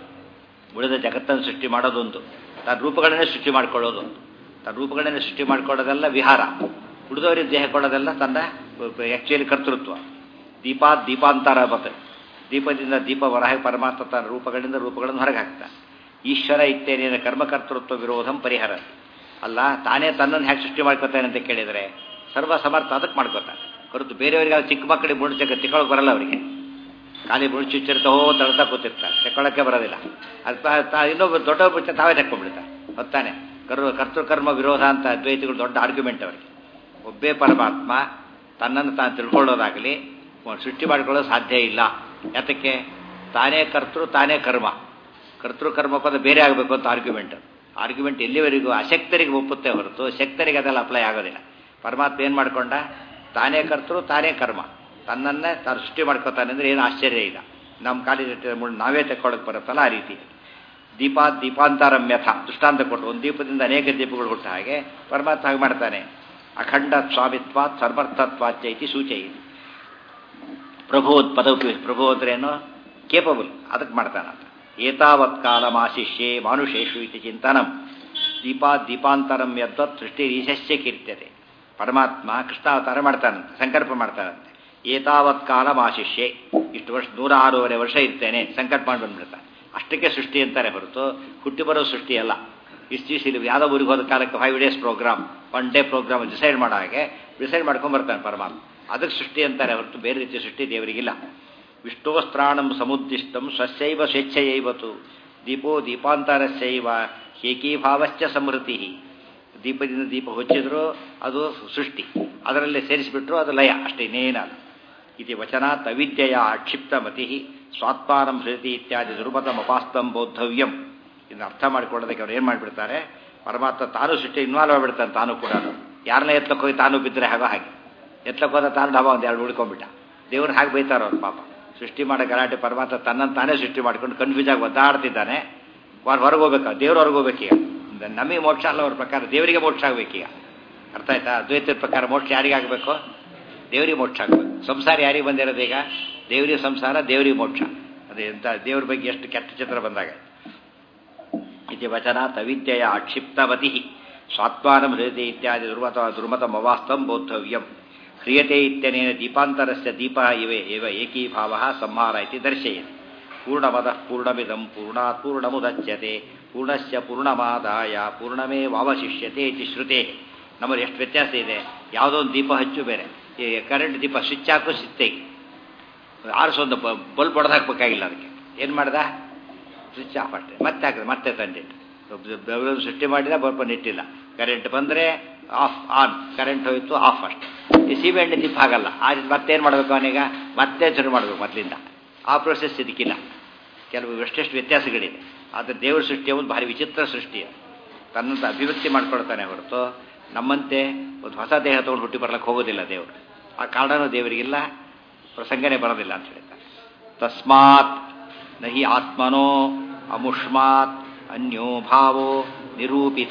ಉಳಿದ ಜಗತ್ತನ್ನು ಸೃಷ್ಟಿ ಮಾಡೋದೊಂದು ತನ್ನ ರೂಪಗಳನ್ನೇ ಸೃಷ್ಟಿ ಮಾಡ್ಕೊಳ್ಳೋದು ತನ್ನ ರೂಪಗಳನ್ನೇ ಸೃಷ್ಟಿ ಮಾಡ್ಕೊಳ್ಳೋದೆಲ್ಲ ವಿಹಾರ ಉಳಿದವರಿಗೆ ದೇಹ ಕೊಡೋದೆಲ್ಲ ತನ್ನ ಆ್ಯಕ್ಚುಲಿ ಕರ್ತೃತ್ವ ದೀಪಾ ದೀಪಾಂತರ ಬತ್ತೆ ದೀಪದಿಂದ ದೀಪ ಹೊರಗೆ ಪರಮಾತ್ಮ ತನ್ನ ರೂಪಗಳಿಂದ ರೂಪಗಳನ್ನು ಹೊರಗೆ ಹಾಕ್ತಾನೆ ಈಶ್ವರ ಇತ್ತೇನೇನ ಕರ್ಮಕರ್ತೃತ್ವ ವಿರೋಧಂ ಪರಿಹಾರ ಅಲ್ಲ ತಾನೇ ತನ್ನನ್ನು ಹೇಗೆ ಸೃಷ್ಟಿ ಮಾಡ್ಕೊತಾನೆ ಅಂತ ಕೇಳಿದರೆ ಸರ್ವ ಸಮರ್ಥ ಅದಕ್ಕೆ ಮಾಡ್ಕೋತಾನೆ ಹೊರತು ಬೇರೆಯವರಿಗೆ ಚಿಕ್ಕ ಮಕ್ಕಳಿಗೆ ಮುಳುಚಕ್ಕೆ ತಿಕ್ಕೊಳ್ಳೋಕೆ ಬರಲ್ಲ ಅವರಿಗೆ ಖಾಲಿ ಮುಳುಚು ಚುಚ್ಚಿರ್ತಾ ಹೋ ತಳ್ತಾ ಕೂತಿರ್ತಾರೆ ತೆಕ್ಕೊಳ್ಳೋಕ್ಕೆ ಬರೋದಿಲ್ಲ ಅದು ಇನ್ನೊಬ್ಬರು ದೊಡ್ಡ ಬಿಟ್ಟು ತಾವೇ ತೆಕ್ಕೊಂಡ್ಬಿಡ್ತಾರೆ ಹೊತ್ತಾನೆ ಕರ್ಮ ಕರ್ತೃಕರ್ಮ ವಿರೋಧ ಅಂತ ಅದ್ವೈತಿಗಳು ದೊಡ್ಡ ಆರ್ಗ್ಯುಮೆಂಟ್ ಅವರಿಗೆ ಒಬ್ಬೇ ಪರಮಾತ್ಮ ತನ್ನನ್ನು ತಾನು ತಿಳ್ಕೊಳ್ಳೋದಾಗಲಿ ಸೃಷ್ಟಿ ಮಾಡ್ಕೊಳ್ಳೋದು ಸಾಧ್ಯ ಇಲ್ಲ ಯಾತಕ್ಕೆ ತಾನೇ ಕರ್ತೃ ತಾನೇ ಕರ್ಮ ಕರ್ತೃ ಕರ್ಮ ಪದ ಬೇರೆ ಆಗಬೇಕು ಅಂತ ಆರ್ಗ್ಯುಮೆಂಟ್ ಆರ್ಗ್ಯುಮೆಂಟ್ ಎಲ್ಲಿವರೆಗೂ ಅಶಕ್ತರಿಗೆ ಒಪ್ಪುತ್ತೆ ಹೊರತು ಶಕ್ತರಿಗೆ ಅದೆಲ್ಲ ಅಪ್ಲೈ ಆಗೋದಿಲ್ಲ ಪರಮಾತ್ಮ ಏನು ಮಾಡ್ಕೊಂಡ ತಾನೇ ಕರ್ತೃ ತಾನೇ ಕರ್ಮ ತನ್ನನ್ನೇ ತಾನು ಸೃಷ್ಟಿ ಮಾಡ್ಕೋತಾನೆ ಅಂದರೆ ಏನು ಆಶ್ಚರ್ಯ ಇಲ್ಲ ನಮ್ಮ ಕಾಲೇಜ್ ನಾವೇ ತಕ್ಕೊಳ್ಳೋಕೆ ಬರುತ್ತಲ್ಲ ಆ ರೀತಿ ದೀಪಾ ದೀಪಾಂತರಂ ಯಥ ದೃಷ್ಟಾಂತ ಕೊಟ್ಟು ಒಂದು ದೀಪದಿಂದ ಅನೇಕ ದೀಪಗಳು ಹುಟ್ಟ ಹಾಗೆ ಪರಮಾತ್ಮ ಹಾಗೆ ಮಾಡ್ತಾನೆ ಅಖಂಡ ಸ್ವಾಮಿತ್ವಾತ್ ಸರ್ವರ್ಥತ್ವಾಚೈತಿ ಸೂಚಯಿತಿ ಪ್ರಭೋದ್ ಪದ ಉಪಯೋಗಿಸಿ ಪ್ರಭು ಅಂದ್ರೇನು ಕೇಪಬಲ್ ಅದಕ್ಕೆ ಮಾಡ್ತಾನಂತ ಏತಾವತ್ ಕಾಲಮಾಶಿಷ್ಯೆ ಮಾನುಷೇಷು ಇತಿ ಚಿಂತನಂ ದೀಪಾ ದೀಪಾಂತರಂ ಯದ್ವತ್ ಸೃಷ್ಟಿ ಈಶಸ್ಯ ಕೀರ್ತ್ಯತೆ ಪರಮಾತ್ಮ ಕೃಷ್ಣಾವತಾರ ಮಾಡ್ತಾನಂತೆ ಸಂಕಲ್ಪ ಮಾಡ್ತಾನಂತೆ ಏತಾವತ್ ಕಾಲಮಾಶಿಷ್ಯೆ ಇಷ್ಟು ವರ್ಷ ನೂರ ಆರೂವರೆ ವರ್ಷ ಇರ್ತೇನೆ ಸಂಕಲ್ಪ ಮಾಡಿ ಬಂದ್ಬಿಡ್ತಾನೆ ಅಷ್ಟಕ್ಕೆ ಸೃಷ್ಟಿ ಅಂತಾರೆ ಹೊರತು ಹುಟ್ಟಿ ಬರೋ ಸೃಷ್ಟಿ ಅಲ್ಲ ಇಷ್ಟು ದಿವಸ ಇಲ್ಲಿ ಯಾವುದೋ ಊರಿಗೆ ಹೋದ ಕಾಲಕ್ಕೆ five days program one day program decide ಮಾಡೋ ಹಾಗೆ ಡಿಸೈಡ್ ಮಾಡ್ಕೊಂಡು ಬರ್ತಾನೆ ಪರಮಾತ್ಮ ಅದಕ್ಕೆ ಸೃಷ್ಟಿ ಅಂತಾರೆ ಹೊರತು ಬೇರೆ ರೀತಿಯ ಸೃಷ್ಟಿ ದೇವರಿಗಿಲ್ಲ ವಿಷ್ಣುವಸ್ತ್ರಾಣಂ ಸಮುದ್ದಿಷ್ಟಂ ಸ್ವಸ್ಯೈವ ಸ್ವೇಚ್ಛೆಯೈವತು ದೀಪೋ ದೀಪಾಂತರಸ್ಯೈವ ಏಕೀಭಾವಶ್ಚ ಸಮೃದ್ಧಿ ದೀಪದಿಂದ ದೀಪ ಹೊಚ್ಚಿದ್ರು ಅದು ಸೃಷ್ಟಿ ಅದರಲ್ಲಿ ಸೇರಿಸಿಬಿಟ್ರು ಅದು ಲಯ ಅಷ್ಟೇ ಇನ್ನೇನಲ್ಲ ಇದು ವಚನಾತ್ ಅವಿದ್ಯೆಯ ಅಕ್ಷಿಪ್ತಮತಿ ಸ್ವಾತ್ಮಾನಂ ಸೃತಿ ಇತ್ಯಾದಿ ದುರ್ಮತಮಪಾಸ್ತಂ ಬೋದ್ಧವ್ಯಂ ಇದನ್ನು ಅರ್ಥ ಮಾಡಿಕೊಳ್ಳೋದಕ್ಕೆ ಅವ್ರು ಏನು ಮಾಡಿಬಿಡ್ತಾರೆ ಪರಮಾತ್ಮ ತಾನು ಸೃಷ್ಟಿ ಇನ್ವಾಲ್ವ್ ಆಗಿಬಿಡ್ತಾನೆ ತಾನು ಕೂಡ ಯಾರನ್ನ ಎತ್ತಕ್ಕೆ ಹೋಗಿ ತಾನು ಬಿದ್ದರೆ ಹಾಗೋ ಹಾಗೆ ಎತ್ತಕ್ಕೆ ಹೋದ ತಾನು ಡಬ ಒಂದು ಎರಡು ಉಳ್ಕೊಂಡ್ಬಿಟ್ಟ ದೇವ್ರು ಹಾಗೆ ಬೈತಾರ ಅವ್ರು ಪಾಪ ಸೃಷ್ಟಿ ಮಾಡೋ ಗಲಾಟೆ ಪರಮಾತ್ಮ ತನ್ನನ್ನು ತಾನೇ ಸೃಷ್ಟಿ ಮಾಡ್ಕೊಂಡು ಕನ್ಫ್ಯೂಸ್ ಆಗಿ ಒದ್ದಾಡ್ತಿದ್ದಾನೆ ಹೊರಗೆ ಹೋಗ್ಬೇಕು ದೇವ್ರು ಹೊರಗೆ ಹೋಗ್ಬೇಕೀಗ ನಮಗೆ ಮೋಕ್ಷ ಅಲ್ಲ ಅವ್ರ ಪ್ರಕಾರ ದೇವರಿಗೆ ಮೋಕ್ಷ ಆಗ್ಬೇಕೀಗ ಅರ್ಥ ಆಯ್ತಾ ಅದ್ವೈತದ ಪ್ರಕಾರ ಮೋಕ್ಷ ಯಾರಿಗಾಗಬೇಕು ದೇವರಿಗೆ ಮೋಕ್ಷ ಆಗಬೇಕು ಸಂಸಾರ ಯಾರಿಗೆ ಬಂದಿರೋದು ಈಗ ದೇವರಿಗೆ ಸಂಸಾರ ದೇವರಿಗೆ ಮೋಕ್ಷ ಅದೇ ಎಂತ ದೇವ್ರ ಬಗ್ಗೆ ಎಷ್ಟು ಕೆಟ್ಟ ಚಿತ್ರ ಬಂದಾಗ ಇತಿ ವಚನಾತ್ ಅವಿದ್ಯೆಯ ಆಕ್ಷಿಪ್ತವತಿ ಸ್ವಾತ್ಮಾನಂ ಹೃದಯ ಇತ್ಯಾದಿ ದುರ್ಮತ ದುರ್ಮತಮವಾಸ್ತಂ ಬೋದ್ಧವ್ಯಂ ಕ್ರಿಯತೆ ಇತ್ಯನೇನ ದೀಪಾಂತರಸ್ಯ ದೀಪ ಇವೆ ಇವ ಏಕೀಭಾವ ಸಂಹಾರ ಇತಿ ದರ್ಶಯತಿ ಪೂರ್ಣಮದ ಪೂರ್ಣಮಿದಂ ಪೂರ್ಣಾತ್ ಪೂರ್ಣಮುದಚ್ಯತೆ ಪೂರ್ಣಸ್ಯ ಪೂರ್ಣಮಾದಾಯ ಪೂರ್ಣಮೇವಾವಶಿಷ್ಯತೆ ಇತಿ ಶ್ರುತೆ ನಮ್ಮಲ್ಲಿ ಎಷ್ಟು ವ್ಯತ್ಯಾಸ ಇದೆ ಯಾವುದೋ ಒಂದು ದೀಪ ಹಚ್ಚು ಬೇರೆ ಈ ಕರೆಂಟ್ ದೀಪ ಸ್ವಿಚ್ ಹಾಕು ಸಿತ್ತೇಗೆ ಆರಿಸೊಂದು ಬಲ್ಬ್ ಹೊಡೆದು ಹಾಕ್ಬೇಕಾಗಿಲ್ಲ ಅದಕ್ಕೆ ಏನು ಮಾಡ್ದ ಸ್ವಿಚ್ ಆಫ್ ಅಷ್ಟೇ ಮತ್ತೆ ಹಾಕಿದ್ರೆ ಮತ್ತೆ ತಂದಿಟ್ಟು ಬೆವರು ಸೃಷ್ಟಿ ಮಾಡಿದ ಬಲ್ಬ್ ಇಟ್ಟಿಲ್ಲ ಕರೆಂಟ್ ಬಂದರೆ ಆಫ್ ಆನ್ ಕರೆಂಟ್ ಹೋಯಿತು ಆಫ್ ಅಷ್ಟೇ ಈ ಸೀಮೆಎಣ್ಣೆ ದೀಪ ಆಗಲ್ಲ ಆ ಮತ್ತೇನು ಮಾಡಬೇಕು ಅವನೀಗ ಮತ್ತೆ ಶುರು ಮಾಡಬೇಕು ಮೊದಲಿಂದ ಆ ಪ್ರೊಸೆಸ್ ಇದಕ್ಕಿಲ್ಲ ಕೆಲವು ಎಷ್ಟೆಷ್ಟು ವ್ಯತ್ಯಾಸಗಳಿದೆ ಆದರೆ ದೇವರ ಸೃಷ್ಟಿ ಒಂದು ಭಾರಿ ವಿಚಿತ್ರ ಸೃಷ್ಟಿ ಅದು ತನ್ನಂತ ಅಭಿವ್ಯಕ್ತಿ ಮಾಡ್ಕೊಳ್ತಾನೆ ಹೊರತು ನಮ್ಮಂತೆ ಒಂದು ಹೊಸ ದೇಹ ತೊಗೊಂಡು ಹುಟ್ಟಿ ಬರ್ಲಿಕ್ಕೆ ಹೋಗೋದಿಲ್ಲ ದೇವರು ಆ ಕಾರಣನೂ ದೇವರಿಗಿಲ್ಲ ಪ್ರಸಂಗನೇ ಬರೋದಿಲ್ಲ ಅಂತ ಹೇಳ್ತಾರೆ ತಸ್ಮಾತ್ ನಹಿ ಆತ್ಮನೋ ಅಮುಷ್ಮಾತ್ ಅನ್ಯೋ ಭಾವೋ ನಿರೂಪಿತ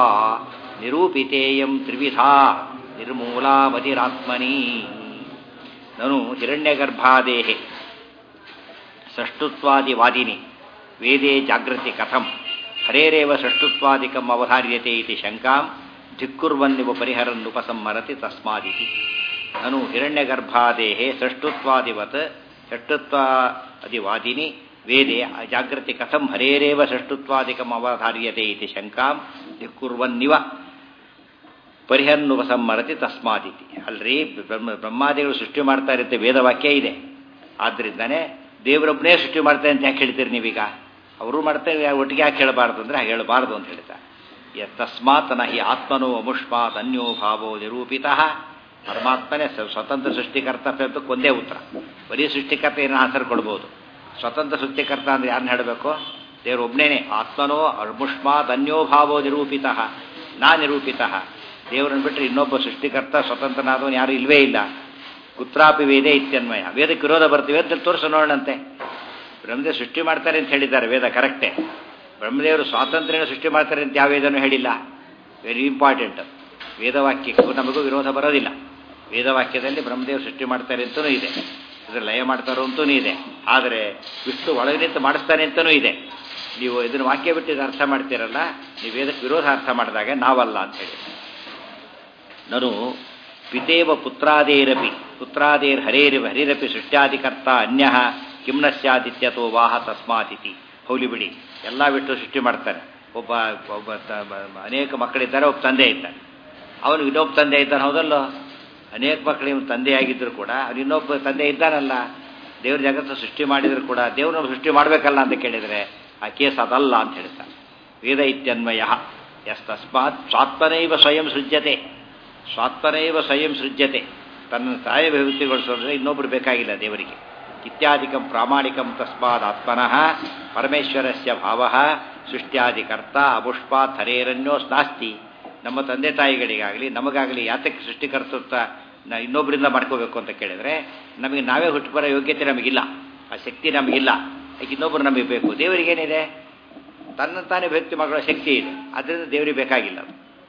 ನಿರೂಪಿತೇಯಂ ತ್ರಿವಿಧಾ ನಿರ್ಮೂಲಾಮತಿರಾತ್ಮನಿ ನನು ಹಿರಣ್ಯಗರ್ಭಾದೇಹೆ ಸೃಷ್ಟುತ್ವಾದಿವಾದಿನಿ ವೇದೇ ಜಾಗೃತಿ ಕಥಂ ಹರೇರೇವ ಸೃಷ್ಟುತ್ವಾದಿಕಂ ಅವಧಾರ್ಯತೆ ಇತಿ ಶಂಕಾಂ ಧಿಕ್ಕುರ್ವನ್ನಿವ ಪರಿಹರನ್ನುಪಸಂಹರತಿ ತಸ್ಮಾದಿತಿ ನನು ಹಿರಣ್ಯಗರ್ಭಾದೇಹೆ ಸೃಷ್ಟುತ್ವಾದಿವತ್ ಸೃಷ್ಟುತ್ವಾದಿವಾದಿನಿ ವೇದೆ ಜಾಗೃತಿ ಕಥಂ ಹರೇರೇವ ಸೃಷ್ಟುತ್ವಾದಿಕಂ ಅವಧಾರ್ಯತೆ ಇತಿ ಶಂಕಾಂ ಧಿಕ್ಕುರ್ವನ್ನಿವ ಪರಿಹನ್ನುಪಸಂಹರತಿ ತಸ್ಮಾದಿತಿ ಅಲ್ರಿ ಬ್ರಹ್ಮ ಬ್ರಹ್ಮಾದಿಗಳು ಸೃಷ್ಟಿ ಮಾಡ್ತಾ ಇರುತ್ತೆ ವೇದವಾಕ್ಯ ಇದೆ ಆದ್ದರಿಂದನೇ ದೇವರೊಬ್ಬನೇ ಸೃಷ್ಟಿ ಮಾಡ್ತಾರೆ ಅಂತ ಯಾಕೆ ಹೇಳ್ತೀರಿ ನೀವೀಗ ಅವರು ಮಾಡ್ತಾರೆ ಒಟ್ಟಿಗೆ ಯಾಕೆ ಹೇಳಬಾರ್ದು ಅಂದರೆ ಹಾಗೆ ಹೇಳಬಾರ್ದು ಅಂತ ಹೇಳ್ತಾರೆ ತಸ್ಮಾತ್ ನ ಹಿ ಆತ್ಮನೋ ಅಮುಷ್ಮಾತ್ ಅನ್ಯೋ ಭಾವೋ ನಿರೂಪಿತ ಪರಮಾತ್ಮನೇ ಸ್ವತಂತ್ರ ಸೃಷ್ಟಿಕರ್ತ ಅಂತ ಒಂದೇ ಉತ್ತರ ಬರೀ ಸೃಷ್ಟಿಕರ್ತ ಏನೋ ಆನ್ಸರ್ ಕೊಡ್ಬೋದು ಸ್ವತಂತ್ರ ಸೃಷ್ಟಿಕರ್ತ ಅಂದ್ರೆ ಯಾರನ್ನ ಹೇಳಬೇಕು ದೇವರು ಒಬ್ಬನೇನೆ ಆತ್ಮನೋ ಅಮುಷ್ಮಾತ್ ಅನ್ಯೋ ಭಾವೋ ನಿರೂಪಿತ ನಾ ನಿರೂಪಿತ ದೇವರನ್ನು ಬಿಟ್ಟರೆ ಇನ್ನೊಬ್ಬ ಸೃಷ್ಟಿಕರ್ತ ಸ್ವತಂತ್ರನಾದವನು ಯಾರು ಇಲ್ವೇ ಇಲ್ಲ ಕುತ್ರಾಪಿ ವೇದೇ ಇತ್ಯನ್ವಯ ವೇದಕ್ಕೆ ವಿರೋಧ ಬರ್ತೀವಿ ಅಂತ ತೋರಿಸು ನೋಡೋಣಂತೆ ಬ್ರಹ್ಮದೇವ್ ಸೃಷ್ಟಿ ಮಾಡ್ತಾರೆ ಅಂತ ಹೇಳಿದ್ದಾರೆ ವೇದ ಕರೆಕ್ಟೇ ಬ್ರಹ್ಮದೇವರು ಸ್ವಾತಂತ್ರ್ಯ ಸೃಷ್ಟಿ ಮಾಡ್ತಾರೆ ಅಂತ ಯಾವ ವೇದನೂ ಹೇಳಿಲ್ಲ ವೆರಿ ಇಂಪಾರ್ಟೆಂಟ್ ವೇದವಾಕ್ಯಕ್ಕೂ ನಮಗೂ ವಿರೋಧ ಬರೋದಿಲ್ಲ ವೇದವಾಕ್ಯದಲ್ಲಿ ಬ್ರಹ್ಮದೇವರು ಸೃಷ್ಟಿ ಮಾಡ್ತಾರೆ ಅಂತಲೂ ಇದೆ ಇದ್ರ ಲಯ ಮಾಡ್ತಾರೋ ಅಂತೂ ಇದೆ ಆದರೆ ವಿಷ್ಣು ಒಳಗೆ ನಿಂತು ಮಾಡಿಸ್ತಾನೆ ಅಂತಲೂ ಇದೆ ನೀವು ಇದನ್ನು ವಾಕ್ಯ ಬಿಟ್ಟು ಅರ್ಥ ಮಾಡ್ತೀರಲ್ಲ ನೀವು ವೇದಕ್ಕೆ ವಿರೋಧ ಅರ್ಥ ಮಾಡಿದಾಗ ನಾವಲ್ಲ ಅಂತ ಹೇಳಿ ನನು ಪಿತೇವ ಪುತ್ರಾದೇರಪಿ ಪುತ್ರಾದೇರ್ ಹರೇರಿ ಹರಿರಪಿ ಸೃಷ್ಟ್ಯಾದಿಕರ್ತ ಅನ್ಯ ಕಿಮ್ನ ಸ್ಯಾದಿತ್ಯತೋ ವಾಹ ತಸ್ಮಾತಿಥಿ ಹೋಲಿ ಬಿಡಿ ಎಲ್ಲ ಬಿಟ್ಟು ಸೃಷ್ಟಿ ಮಾಡ್ತಾನೆ ಒಬ್ಬ ಒಬ್ಬ ಅನೇಕ ಮಕ್ಕಳಿದ್ದಾರೆ ಒಬ್ಬ ತಂದೆ ಇದ್ದಾನೆ ಅವನು ಇನ್ನೊಬ್ಬ ತಂದೆ ಇದ್ದಾನೆ ಹೌದಲ್ಲೋ ಅನೇಕ ಮಕ್ಕಳಿಗೆ ತಂದೆಯಾಗಿದ್ದರೂ ಕೂಡ ಅವನು ಇನ್ನೊಬ್ಬ ತಂದೆ ಇದ್ದಾನಲ್ಲ ದೇವ್ರ ಜಗತ್ತು ಸೃಷ್ಟಿ ಮಾಡಿದ್ರು ಕೂಡ ದೇವ್ರನ್ನ ಸೃಷ್ಟಿ ಮಾಡಬೇಕಲ್ಲ ಅಂತ ಕೇಳಿದರೆ ಆ ಕೇಸ್ ಅದಲ್ಲ ಅಂತ ಹೇಳ್ತಾನೆ ವೇದ ಇತ್ಯನ್ವಯ ಎಸ್ ತಸ್ಮಾತ್ ಸ್ವಾತ್ಮನೈವ ಸ್ವಯಂ ಸೃಜ್ಯತೆ ಸ್ವಾತ್ಮನೈವ ಸ್ವಯಂ ಸೃಜ್ಯತೆ ತನ್ನ ತಾಯಿ ಅಭಿವೃದ್ಧಿಗೊಳಿಸೋದ್ರೆ ಇನ್ನೊಬ್ಬರು ಬೇಕಾಗಿಲ್ಲ ದೇವರಿಗೆ ಇತ್ಯಾದಿಕಂ ಪ್ರಾಮಾಣಿಕಂ ತಸ್ಮಾದ್ ಆತ್ಮನಃ ಪರಮೇಶ್ವರಸ್ಯ ಭಾವ ಸೃಷ್ಟ್ಯಾದಿಕರ್ತ ಅಪುಷ್ಪಾತ್ ಹರೇರನ್ಯೋ ನಾಸ್ತಿ ನಮ್ಮ ತಂದೆ ತಾಯಿಗಳಿಗಾಗಲಿ ನಮಗಾಗಲಿ ಯಾತಕ್ಕೆ ಸೃಷ್ಟಿಕರ್ತೃತ್ವ ನಾ ಇನ್ನೊಬ್ಬರಿಂದ ಮಾಡ್ಕೋಬೇಕು ಅಂತ ಕೇಳಿದರೆ ನಮಗೆ ನಾವೇ ಹುಟ್ಟುಬರೋ ಯೋಗ್ಯತೆ ನಮಗಿಲ್ಲ ಆ ಶಕ್ತಿ ನಮಗಿಲ್ಲ ಯಾಕೆ ಇನ್ನೊಬ್ಬರು ನಮಗೆ ಬೇಕು ದೇವರಿಗೇನಿದೆ ತನ್ನ ತಾನೇ ವ್ಯಕ್ತಿ ಮಗಳ ಶಕ್ತಿ ಇದೆ ಅದರಿಂದ ದೇವರಿಗೆ ಬೇಕಾಗಿಲ್ಲ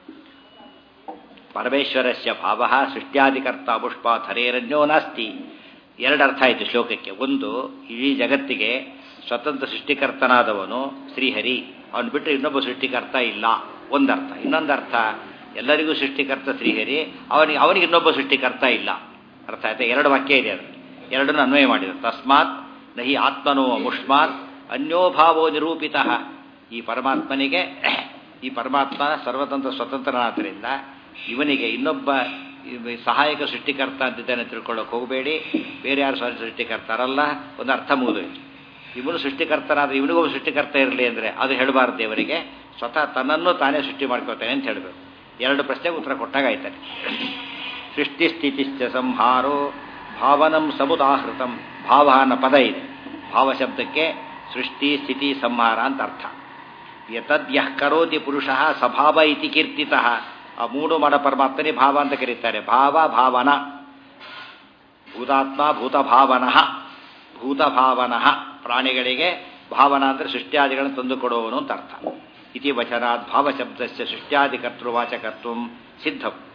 ಪರಮೇಶ್ವರಸ್ಯ ಭಾವ ಸೃಷ್ಟ್ಯಾದಿಕರ್ತ ಪುಷ್ಪಾತ್ ಹರೇರನ್ಯೋ ನಾಸ್ತಿ ಎರಡು ಅರ್ಥ ಆಯಿತು ಶ್ಲೋಕಕ್ಕೆ ಒಂದು ಇಡೀ ಜಗತ್ತಿಗೆ ಸ್ವತಂತ್ರ ಸೃಷ್ಟಿಕರ್ತನಾದವನು ಶ್ರೀಹರಿ ಅವನು ಬಿಟ್ಟರೆ ಇನ್ನೊಬ್ಬ ಸೃಷ್ಟಿಕರ್ತ ಇಲ್ಲ ಒಂದರ್ಥ ಇನ್ನೊಂದರ್ಥ ಎಲ್ಲರಿಗೂ ಸೃಷ್ಟಿಕರ್ತ ಶ್ರೀಹರಿ ಅವನಿಗೆ ಅವನಿಗೆ ಇನ್ನೊಬ್ಬ ಸೃಷ್ಟಿಕರ್ತ ಇಲ್ಲ ಅರ್ಥ ಆಯ್ತಾ ಎರಡು ವಾಕ್ಯ ಇದೆ ಅದರಲ್ಲಿ ಎರಡನ್ನು ಅನ್ವಯ ಮಾಡಿದರು ತಸ್ಮಾತ್ ನಹಿ ಆತ್ಮನೋ ಮುಷ್ಮಾತ್ ಅನ್ಯೋಭಾವೋ ನಿರೂಪಿತ ಈ ಪರಮಾತ್ಮನಿಗೆ ಈ ಪರಮಾತ್ಮ ಸರ್ವತಂತ್ರ ಸ್ವತಂತ್ರನಾದ್ದರಿಂದ ಇವನಿಗೆ ಇನ್ನೊಬ್ಬ ಸಹಾಯಕ ಸೃಷ್ಟಿಕರ್ತ ಅಂತಿದ್ದಾನೆ ತಿಳ್ಕೊಳ್ಳೋಕೆ ಹೋಗಬೇಡಿ ಬೇರೆ ಯಾರು ಸೃಷ್ಟಿಕರ್ತಾರಲ್ಲ ಒಂದು ಅರ್ಥ ಮುಗಿದೋಯ್ತು ಇವನು ಸೃಷ್ಟಿಕರ್ತನಾದ್ರೆ ಇವನಿಗೊಬ್ಬ ಸೃಷ್ಟಿಕರ್ತ ಇರಲಿ ಅಂದರೆ ಅದು ಹೇಳಬಾರ್ದು ದೇವರಿಗೆ ಸ್ವತಃ ತನ್ನನ್ನು ತಾನೇ ಸೃಷ್ಟಿ ಮಾಡ್ಕೋತಾನೆ ಅಂತ ಹೇಳಬೇಕು ಎರಡು ಪ್ರಶ್ನೆಗೆ ಉತ್ತರ ಕೊಟ್ಟಾಗ ಆಯ್ತಾನೆ ಸೃಷ್ಟಿ ಸ್ಥಿತಿಶ್ಚ ಸಂಹಾರೋ ಭಾವನಂ ಸಮುದಾಹೃತಂ ಭಾವ ಅನ್ನೋ ಪದ ಇದೆ ಭಾವ ಶಬ್ದಕ್ಕೆ ಸೃಷ್ಟಿ ಸ್ಥಿತಿ ಸಂಹಾರ ಅಂತ ಅರ್ಥ ಯತದ್ಯಃ ಕರೋತಿ ಪುರುಷ ಸಭಾವ ಇತಿ ಕೀರ್ತಿತ ಆ ಮೂಡು ಮಾಡ ಪರಮಾತ್ಮನೇ ಭಾವ ಅಂತ ಕರೀತಾರೆ ಭಾವ ಭಾವನ ಭೂತಾತ್ಮ ಭೂತಭಾವನಃ ಭೂತಭಾವನಃ ಪ್ರಾಣಿಗಳಿಗೆ ಭಾವನ ಅಂದರೆ ಸೃಷ್ಟ್ಯಾದಿಗಳನ್ನು ತಂದುಕೊಡುವವನು ಅಂತ ಅರ್ಥ ಇತಿ ವಚನಾತ್ ಭಾವಶಬ್ದಸ್ಯ ಸೃಷ್ಟ್ಯಾದಿಕರ್ತೃವಾಚಕತ್ವ ಸಿದ್ಧಂ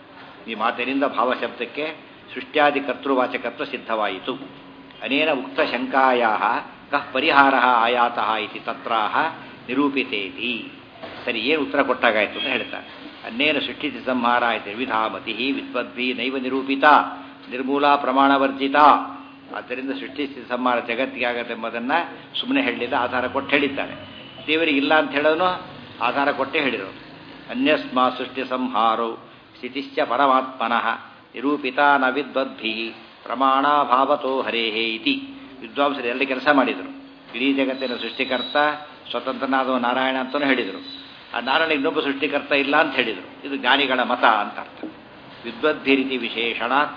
ಈ ಮಾತಿನಿಂದ ಭಾವಶಬ್ದಕ್ಕೆ ಸೃಷ್ಟ್ಯಾದಿ ಕರ್ತೃವಾಚಕತ್ವ ಸಿದ್ಧವಾಯಿತು ಅನೇನ ಉಕ್ತ ಶಂಕಾಯಾ ಕಃ ಪರಿಹಾರ ಆಯಾತಃ ಇತಿ ತತ್ರಾಹ ನಿರೂಪಿತೇತಿ ಸರಿ ಏನು ಉತ್ತರ ಕೊಟ್ಟಾಗಾಯ್ತು ಅಂತ ಹೇಳ್ತಾರೆ ಅನ್ನೇನ ಸೃಷ್ಟಿಸಿ ಸಂಹಾರ ಆಯ್ತು ವಿಧಾ ಮತಿ ವಿದ್ವದ್ಭಿ ನೈವ ನಿರೂಪಿತ ನಿರ್ಮೂಲ ಪ್ರಮಾಣವರ್ಜಿತ ಆದ್ದರಿಂದ ಸೃಷ್ಟಿಸಿ ಸಂಹಾರ ಜಗತ್ತಿಗೆ ಆಗತ್ತೆ ಎಂಬುದನ್ನು ಸುಮ್ಮನೆ ಹೇಳಿಲ್ಲ ಆಧಾರ ಕೊಟ್ಟು ಹೇಳಿದ್ದಾರೆ ದೇವರಿಗೆ ಇಲ್ಲ ಅಂತ ಹೇಳೋನು ಆಧಾರ ಕೊಟ್ಟೇ ಹೇಳಿರೋದು ಅನ್ಯಸ್ಮಾ ಸೃಷ್ಟಿ ಸಂಹಾರೋ ಸ್ಥಿತಿಶ್ಚ ಪರಮಾತ್ಮನಃ ನಿರೂಪಿತ ನ ವಿದ್ವದ್ಭಿ ಪ್ರಮಾಣಾಭಾವತೋ ಹರೇಹೇ ಇತಿ ವಿದ್ವಾಂಸರು ಎಲ್ಲ ಕೆಲಸ ಮಾಡಿದರು ಇಡೀ ಜಗತ್ತಿನ ಸೃಷ್ಟಿಕರ್ತ ಸ್ವತಂತ್ರನಾದವ ನಾರಾಯಣ ಅಂತಲೂ ಹೇಳಿದರು ಆ ನಾರಾಯಣ ಇನ್ನೊಬ್ಬ ಸೃಷ್ಟಿಕರ್ತ ಇಲ್ಲ ಅಂತ ಹೇಳಿದರು ಇದು ಜ್ಞಾನಿಗಳ ಮತ ಅಂತ ಅರ್ಥ ವಿದ್ವದ್ಭಿರಿತಿ ವಿಶೇಷಣಾತ್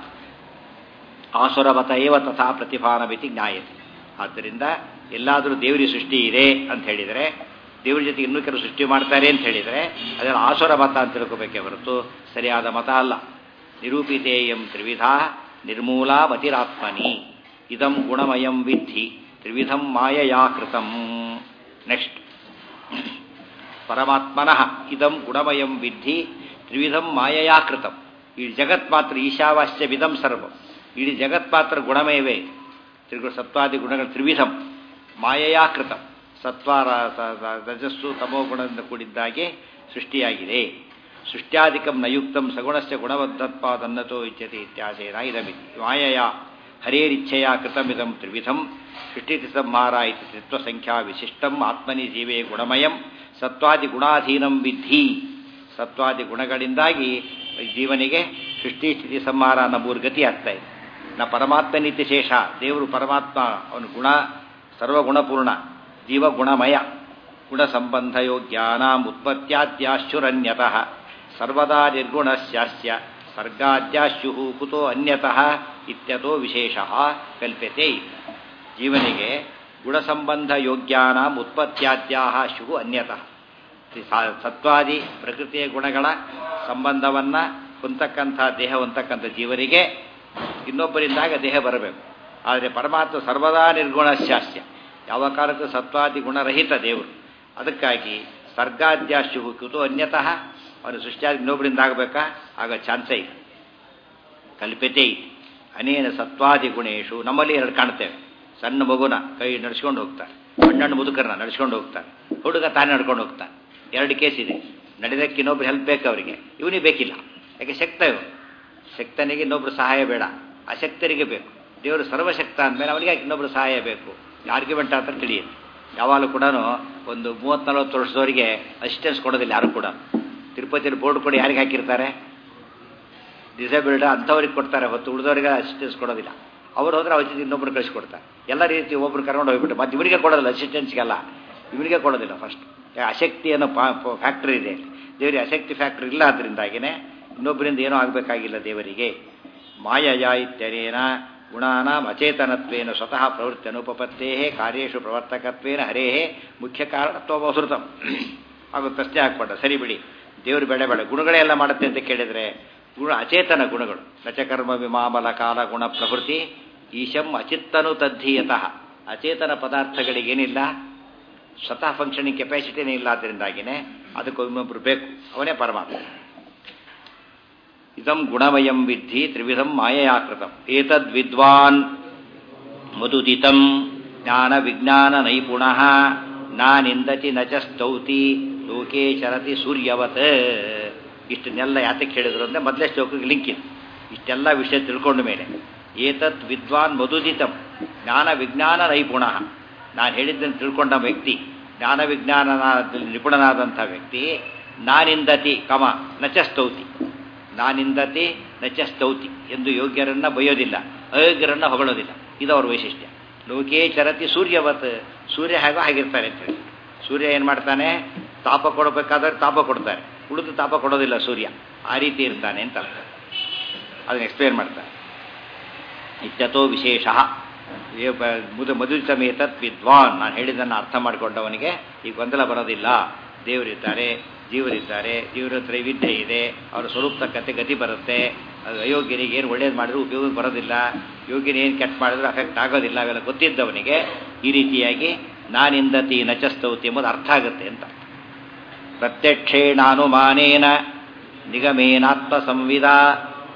ಆಸುರಮತ ಏವ ತಥಾ ಪ್ರತಿಭಾನಮಿತಿ ಜ್ಞಾಯತೆ ಆದ್ದರಿಂದ ಎಲ್ಲಾದರೂ ದೇವರಿ ಸೃಷ್ಟಿ ಇದೆ ಅಂತ ಹೇಳಿದರೆ ದೇವ್ರ ಜೊತೆ ಇನ್ನೂ ಕೆಲವು ಸೃಷ್ಟಿ ಮಾಡ್ತಾರೆ ಅಂತ ಹೇಳಿದರೆ ಅದನ್ನು ಆಸುರ ಮತ ಅಂತ ತಿಳ್ಕೋಬೇಕೇ ಹೊರತು ಸರಿಯಾದ ಮತ ಅಲ್ಲ ನಿರೂಪಿತೇಯಂ ತ್ರಿವಿಧ ನಿರ್ಮೂಲಾ ಮತಿರಾತ್ಮನಿ ಇದಂ ಗುಣಮಯಂ ವಿದ್ಧಿ ತ್ರಿವಿಧಂ ಮಾಯಯಾ ಕೃತಂ ನೆಕ್ಸ್ಟ್ ಪರಮಾತ್ಮನಃ ಇದಂ ಗುಣಮಯಂ ವಿದ್ಧಿ ತ್ರಿವಿಧಂ ಮಾಯಯಾ ಕೃತಂ ಈ ಜಗತ್ ಮಾತ್ರ ಈಶಾವಾಸ್ಯ ವಿಧಂ ಸರ್ವಂ ಇಡೀ ಜಗತ್ ಮಾತ್ರ ಗುಣಮಯವೇ ತ್ರಿಗು ಸತ್ವಾದಿ ಗುಣಗಳು ತ್ರಿವಿಧಂ ಮಾಯಯಾ ಕೃತಂ ಸತ್ವ ರಜಸ್ಸು ತಮೋ ಗುಣದಿಂದ ಕೂಡಿದ್ದಾಗೆ ಸೃಷ್ಟಿಯಾಗಿದೆ ಸೃಷ್ಟ್ಯಾಧಿಕಂ ನಯುಕ್ತಂ ಸಗುಣಸ್ಯ ಗುಣವದ್ದತ್ಪಾದನ್ನತೋ ಇಚ್ಯತೆ ಇತ್ಯಾದೇನ ಇದಮಿತಿ ಮಾಯಯ ಹರೇರಿಚ್ಛೆಯ ಕೃತಮಿದಂ ತ್ರಿವಿಧಂ ಸೃಷ್ಟಿತಿ ಸಂಹಾರ ಇತಿ ತ್ರಿತ್ವಸಂಖ್ಯಾ ವಿಶಿಷ್ಟಂ ಆತ್ಮನಿ ಜೀವೇ ಗುಣಮಯಂ ಸತ್ವಾದಿ ಗುಣಾಧೀನಂ ವಿಧಿ ಸತ್ವಾದಿ ಗುಣಗಳಿಂದಾಗಿ ಜೀವನಿಗೆ ಸೃಷ್ಟಿ ಸ್ಥಿತಿ ಸಂಹಾರ ಅನ್ನೋ ಮೂರು ಗತಿ ಆಗ್ತಾ ಇದೆ ನ ಪರಮಾತ್ಮ ನೀತಿ ಶೇಷ ದೇವರು ಪರಮಾತ್ಮ ಅವನು ಗುಣ ಸರ್ವಗುಣಪೂರ್ಣ ಜೀವ ಗುಣಮಯ ಗುಣ ಸಂಬಂಧ ಯೋಗ್ಯಾನಾಂ ಉತ್ಪತ್ತ್ಯಾದ್ಯಾಶ್ಚುರನ್ಯತಃ ಸರ್ವದಾ ನಿರ್ಗುಣಸ್ಯಾಸ್ಯ ಸರ್ಗಾದ್ಯಾಶ್ಯು ಕುತೋ ಅನ್ಯತಃ ಇತ್ಯತೋ ವಿಶೇಷ ಕಲ್ಪ್ಯತೆ ಜೀವನಿಗೆ ಗುಣಸಂಬಂಧ ಯೋಗ್ಯಾನಾಂ ಉತ್ಪತ್ತ್ಯಾದ್ಯಾ ಶು ಅನ್ಯತಃ ಸತ್ವಾದಿ ಪ್ರಕೃತಿಯ ಗುಣಗಳ ಸಂಬಂಧವನ್ನು ಹೊಂದಕ್ಕಂಥ ದೇಹ ಹೊಂದಕ್ಕಂಥ ಜೀವರಿಗೆ ಇನ್ನೊಬ್ಬರಿಂದಾಗ ದೇಹ ಬರಬೇಕು ಆದರೆ ಪರಮಾತ್ಮ ಸರ್ವದಾ ನಿರ್ಗುಣ ಶಾಸ್ಯ ಯಾವ ಕಾಲಕ್ಕೂ ಸತ್ವಾದಿ ಗುಣರಹಿತ ದೇವರು ಅದಕ್ಕಾಗಿ ಸರ್ಗಾದ್ಯಾಶು ಕುತು ಅನ್ಯತಃ ಅವನು ಸೃಷ್ಟಿಯಾಗಿ ಇನ್ನೊಬ್ಬರಿಂದ ಆಗಬೇಕಾ ಆಗ ಚಾನ್ಸೇ ಇಲ್ಲ ಕಲ್ಪತೆ ಇದೆ ಅನೇನ ಸತ್ವಾದಿ ಗುಣೇಶು ನಮ್ಮಲ್ಲಿ ಎರಡು ಕಾಣ್ತೇವೆ ಸಣ್ಣ ಮಗುನ ಕೈ ನಡೆಸ್ಕೊಂಡು ಹೋಗ್ತಾರೆ ಹಣ್ಣಣ್ಣು ಮುದುಕರನ್ನ ನಡೆಸ್ಕೊಂಡು ಹೋಗ್ತಾರೆ ಹುಡುಗ ತಾನೇ ನಡ್ಕೊಂಡು ಹೋಗ್ತಾನೆ ಎರಡು ಕೇಸ್ ಇದೆ ನಡೆದಕ್ಕೆ ಇನ್ನೊಬ್ರು ಹೆಲ್ಪ್ ಬೇಕು ಅವರಿಗೆ ಇವನಿಗೆ ಬೇಕಿಲ್ಲ ಯಾಕೆ ಶಕ್ತ ಇವು ಶಕ್ತನಿಗೆ ಇನ್ನೊಬ್ರು ಸಹಾಯ ಬೇಡ ಅಶಕ್ತರಿಗೆ ಬೇಕು ದೇವರು ಸರ್ವಶಕ್ತ ಅಂದಮೇಲೆ ಅವನಿಗೆ ಇನ್ನೊಬ್ರು ಸಹಾಯ ಬೇಕು ಆರ್ಗ್ಯುಮೆಂಟ್ ಅಂತ ತಿಳಿಯುತ್ತೆ ಯಾವಾಗಲೂ ಕೂಡ ಒಂದು ಮೂವತ್ತು ನಲ್ವತ್ತು ವರ್ಷದವರಿಗೆ ಅಸಿಸ್ಟೆನ್ಸ್ ಕೊಡೋದಿಲ್ಲ ಯಾರು ಕೂಡ ತಿರುಪತಿ ಬೋರ್ಡ್ ಕೊಡಿ ಯಾರಿಗೆ ಹಾಕಿರ್ತಾರೆ ಡಿಸೇಬಲ್ಡ್ ಅಂಥವ್ರಿಗೆ ಕೊಡ್ತಾರೆ ಹೊತ್ತು ಉಳಿದವರಿಗೆ ಅಸಿಸ್ಟೆನ್ಸ್ ಕೊಡೋದಿಲ್ಲ ಅವ್ರು ಹೋದ್ರೆ ಅವ್ರ ಜೊತೆ ಇನ್ನೊಬ್ರು ಕಳಿಸ್ಕೊಡ್ತಾರೆ ಎಲ್ಲ ರೀತಿ ಒಬ್ಬರು ಕರ್ಕೊಂಡು ಹೋಗ್ಬಿಟ್ಟು ಮತ್ತೆ ಇವರಿಗೆ ಕೊಡೋದಿಲ್ಲ ಅಸಿಸ್ಟೆನ್ಸ್ಗೆಲ್ಲ ಇವನಿಗೆ ಕೊಡೋದಿಲ್ಲ ಫಸ್ಟ್ ಅಶಕ್ತಿ ಅನ್ನೋ ಫ್ಯಾಕ್ಟ್ರಿ ಇದೆ ದೇವರಿಗೆ ಅಶಕ್ತಿ ಫ್ಯಾಕ್ಟ್ರಿ ಇಲ್ಲ ಅದರಿಂದಾಗಿನೇ ಇನ್ನೊಬ್ಬರಿಂದ ಏನೂ ಆಗಬೇಕಾಗಿಲ್ಲ ದೇವರಿಗೆ ಮಾಯಯ ಇತ್ಯನೇನ ಗುಣಾನಾಂ ಅಚೇತನತ್ವೇನ ಸ್ವತಃ ಪ್ರವೃತ್ತಿ ಅನುಪಪತ್ತೇ ಕಾರ್ಯೇಶು ಪ್ರವರ್ತಕತ್ವೇನ ಹರೇ ಮುಖ್ಯ ಕಾರಣತ್ವಮಸೃತಂ ಹಾಗೂ ಪ್ರಶ್ನೆ ಹಾಕ್ಪಟ್ಟ ಸರಿ ಬಿಡಿ ದೇವರು ಬೇಡ ಬೇಡ ಗುಣಗಳೇ ಎಲ್ಲ ಮಾಡುತ್ತೆ ಅಂತ ಕೇಳಿದರೆ ಗುಣ ಅಚೇತನ ಗುಣಗಳು ನಚಕರ್ಮ ವಿಮಾಮಲ ಕಾಲ ಗುಣ ಪ್ರಕೃತಿ ಈಶಂ ಅಚಿತ್ತನು ತದ್ಧೀಯತಃ ಅಚೇತನ ಪದಾರ್ಥಗಳಿಗೇನಿಲ್ಲ ಸ್ವತಃ ಫಂಕ್ಷನಿಂಗ್ ಕೆಪಾಸಿಟಿನೇ ಇಲ್ಲ ಅದರಿಂದಾಗಿನೇ ಅದಕ್ಕೊಮ್ಮೊಬ್ಬರು ಬೇಕು ಅವನೇ ಪರಮಾತ್ಮ ಇದಂ ಗುಣಮಯಂ ವಿದ್ಧಿ ತ್ರಿವಿಧಂ ಮಾಯಯಾಕೃತಂ ಏತದ್ ವಿದ್ವಾನ್ ಮಧುದಿತಂ ಜ್ಞಾನ ವಿಜ್ಞಾನ ನೈಪುಣಃ ನಾನಿಂದತಿ ನ ಚ ಸ್ತೌತಿ ಲೋಕೇ ಚರತಿ ಸೂರ್ಯವತ್ ಇಷ್ಟನ್ನೆಲ್ಲ ಯಾತಕ್ಕೆ ಹೇಳಿದ್ರು ಅಂದರೆ ಮೊದಲೇ ಶ್ಲೋಕಕ್ಕೆ ಲಿಂಕ್ ಇದೆ ಇಷ್ಟೆಲ್ಲ ವಿಷಯ ತಿಳ್ಕೊಂಡ ಮೇಲೆ ಏತತ್ ವಿದ್ವಾನ್ ಮಧುದಿತಂ ಜ್ಞಾನ ವಿಜ್ಞಾನ ನೈಪುಣಃ ನಾನು ಹೇಳಿದ್ದನ್ನು ತಿಳ್ಕೊಂಡ ವ್ಯಕ್ತಿ ಜ್ಞಾನ ವಿಜ್ಞಾನನಾದಲ್ಲಿ ನಿಪುಣನಾದಂಥ ವ್ಯಕ್ತಿ ನಾನಿಂದತಿ ಕಮ ನಚ ಸ್ತೌತಿ ನಾನಿಂದತಿ ನಚ ಸ್ತೌತಿ ಎಂದು ಯೋಗ್ಯರನ್ನ ಬೈಯೋದಿಲ್ಲ ಅಯೋಗ್ಯರನ್ನ ಹೊಗಳೋದಿಲ್ಲ ಇದು ಅವ್ರ ವೈಶಿಷ್ಟ್ಯ ಲೋಕೇ ಚರತಿ ಸೂರ್ಯವತ್ ಸೂರ್ಯ ಹೇಗೋ ಹಾಗಿರ್ತಾರೆ ಅಂತ ಹೇಳಿ ಸೂರ್ಯ ಏನು ಮಾಡ್ತಾನೆ ತಾಪ ಕೊಡಬೇಕಾದ್ರೆ ತಾಪ ಕೊಡ್ತಾರೆ ಉಳಿದು ತಾಪ ಕೊಡೋದಿಲ್ಲ ಸೂರ್ಯ ಆ ರೀತಿ ಇರ್ತಾನೆ ಅಂತ ಅರ್ಥ ಅದನ್ನು ಎಕ್ಸ್ಪ್ಲೇನ್ ಮಾಡ್ತಾರೆ ಇತ್ಯತೋ ವಿಶೇಷ ಮುದು ಮಧು ಸಮೇತತ್ ವಿದ್ವಾನ್ ನಾನು ಹೇಳಿದ್ದನ್ನು ಅರ್ಥ ಮಾಡಿಕೊಂಡವನಿಗೆ ಈ ಗೊಂದಲ ಬರೋದಿಲ್ಲ ದೇವರಿದ್ದಾರೆ ಜೀವರಿದ್ದಾರೆ ಜೀವರ ತ್ರೈವಿಧ್ಯ ಇದೆ ಅವರ ಸ್ವರೂಪ ತಕ್ಕಂತೆ ಗತಿ ಬರುತ್ತೆ ಅದು ಅಯೋಗ್ಯನಿಗೆ ಏನು ಒಳ್ಳೇದು ಮಾಡಿದ್ರು ಉಪಯೋಗ ಬರೋದಿಲ್ಲ ಯೋಗ್ಯನ ಏನು ಕೆಟ್ಟ ಮಾಡಿದ್ರು ಅಫೆಕ್ಟ್ ಆಗೋದಿಲ್ಲ ಅವೆಲ್ಲ ಗೊತ್ತಿದ್ದವನಿಗೆ ಈ ರೀತಿಯಾಗಿ ನಾನಿಂದತಿ ನಚಸ್ತೌತಿ ಎಂಬುದು ಅರ್ಥ ಆಗುತ್ತೆ ಅಂತ ಪ್ರತ್ಯಕ್ಷೇಣಾನುಮಾನೇನ ನಿಗಮೇನಾತ್ಮ ಸಂವಿಧ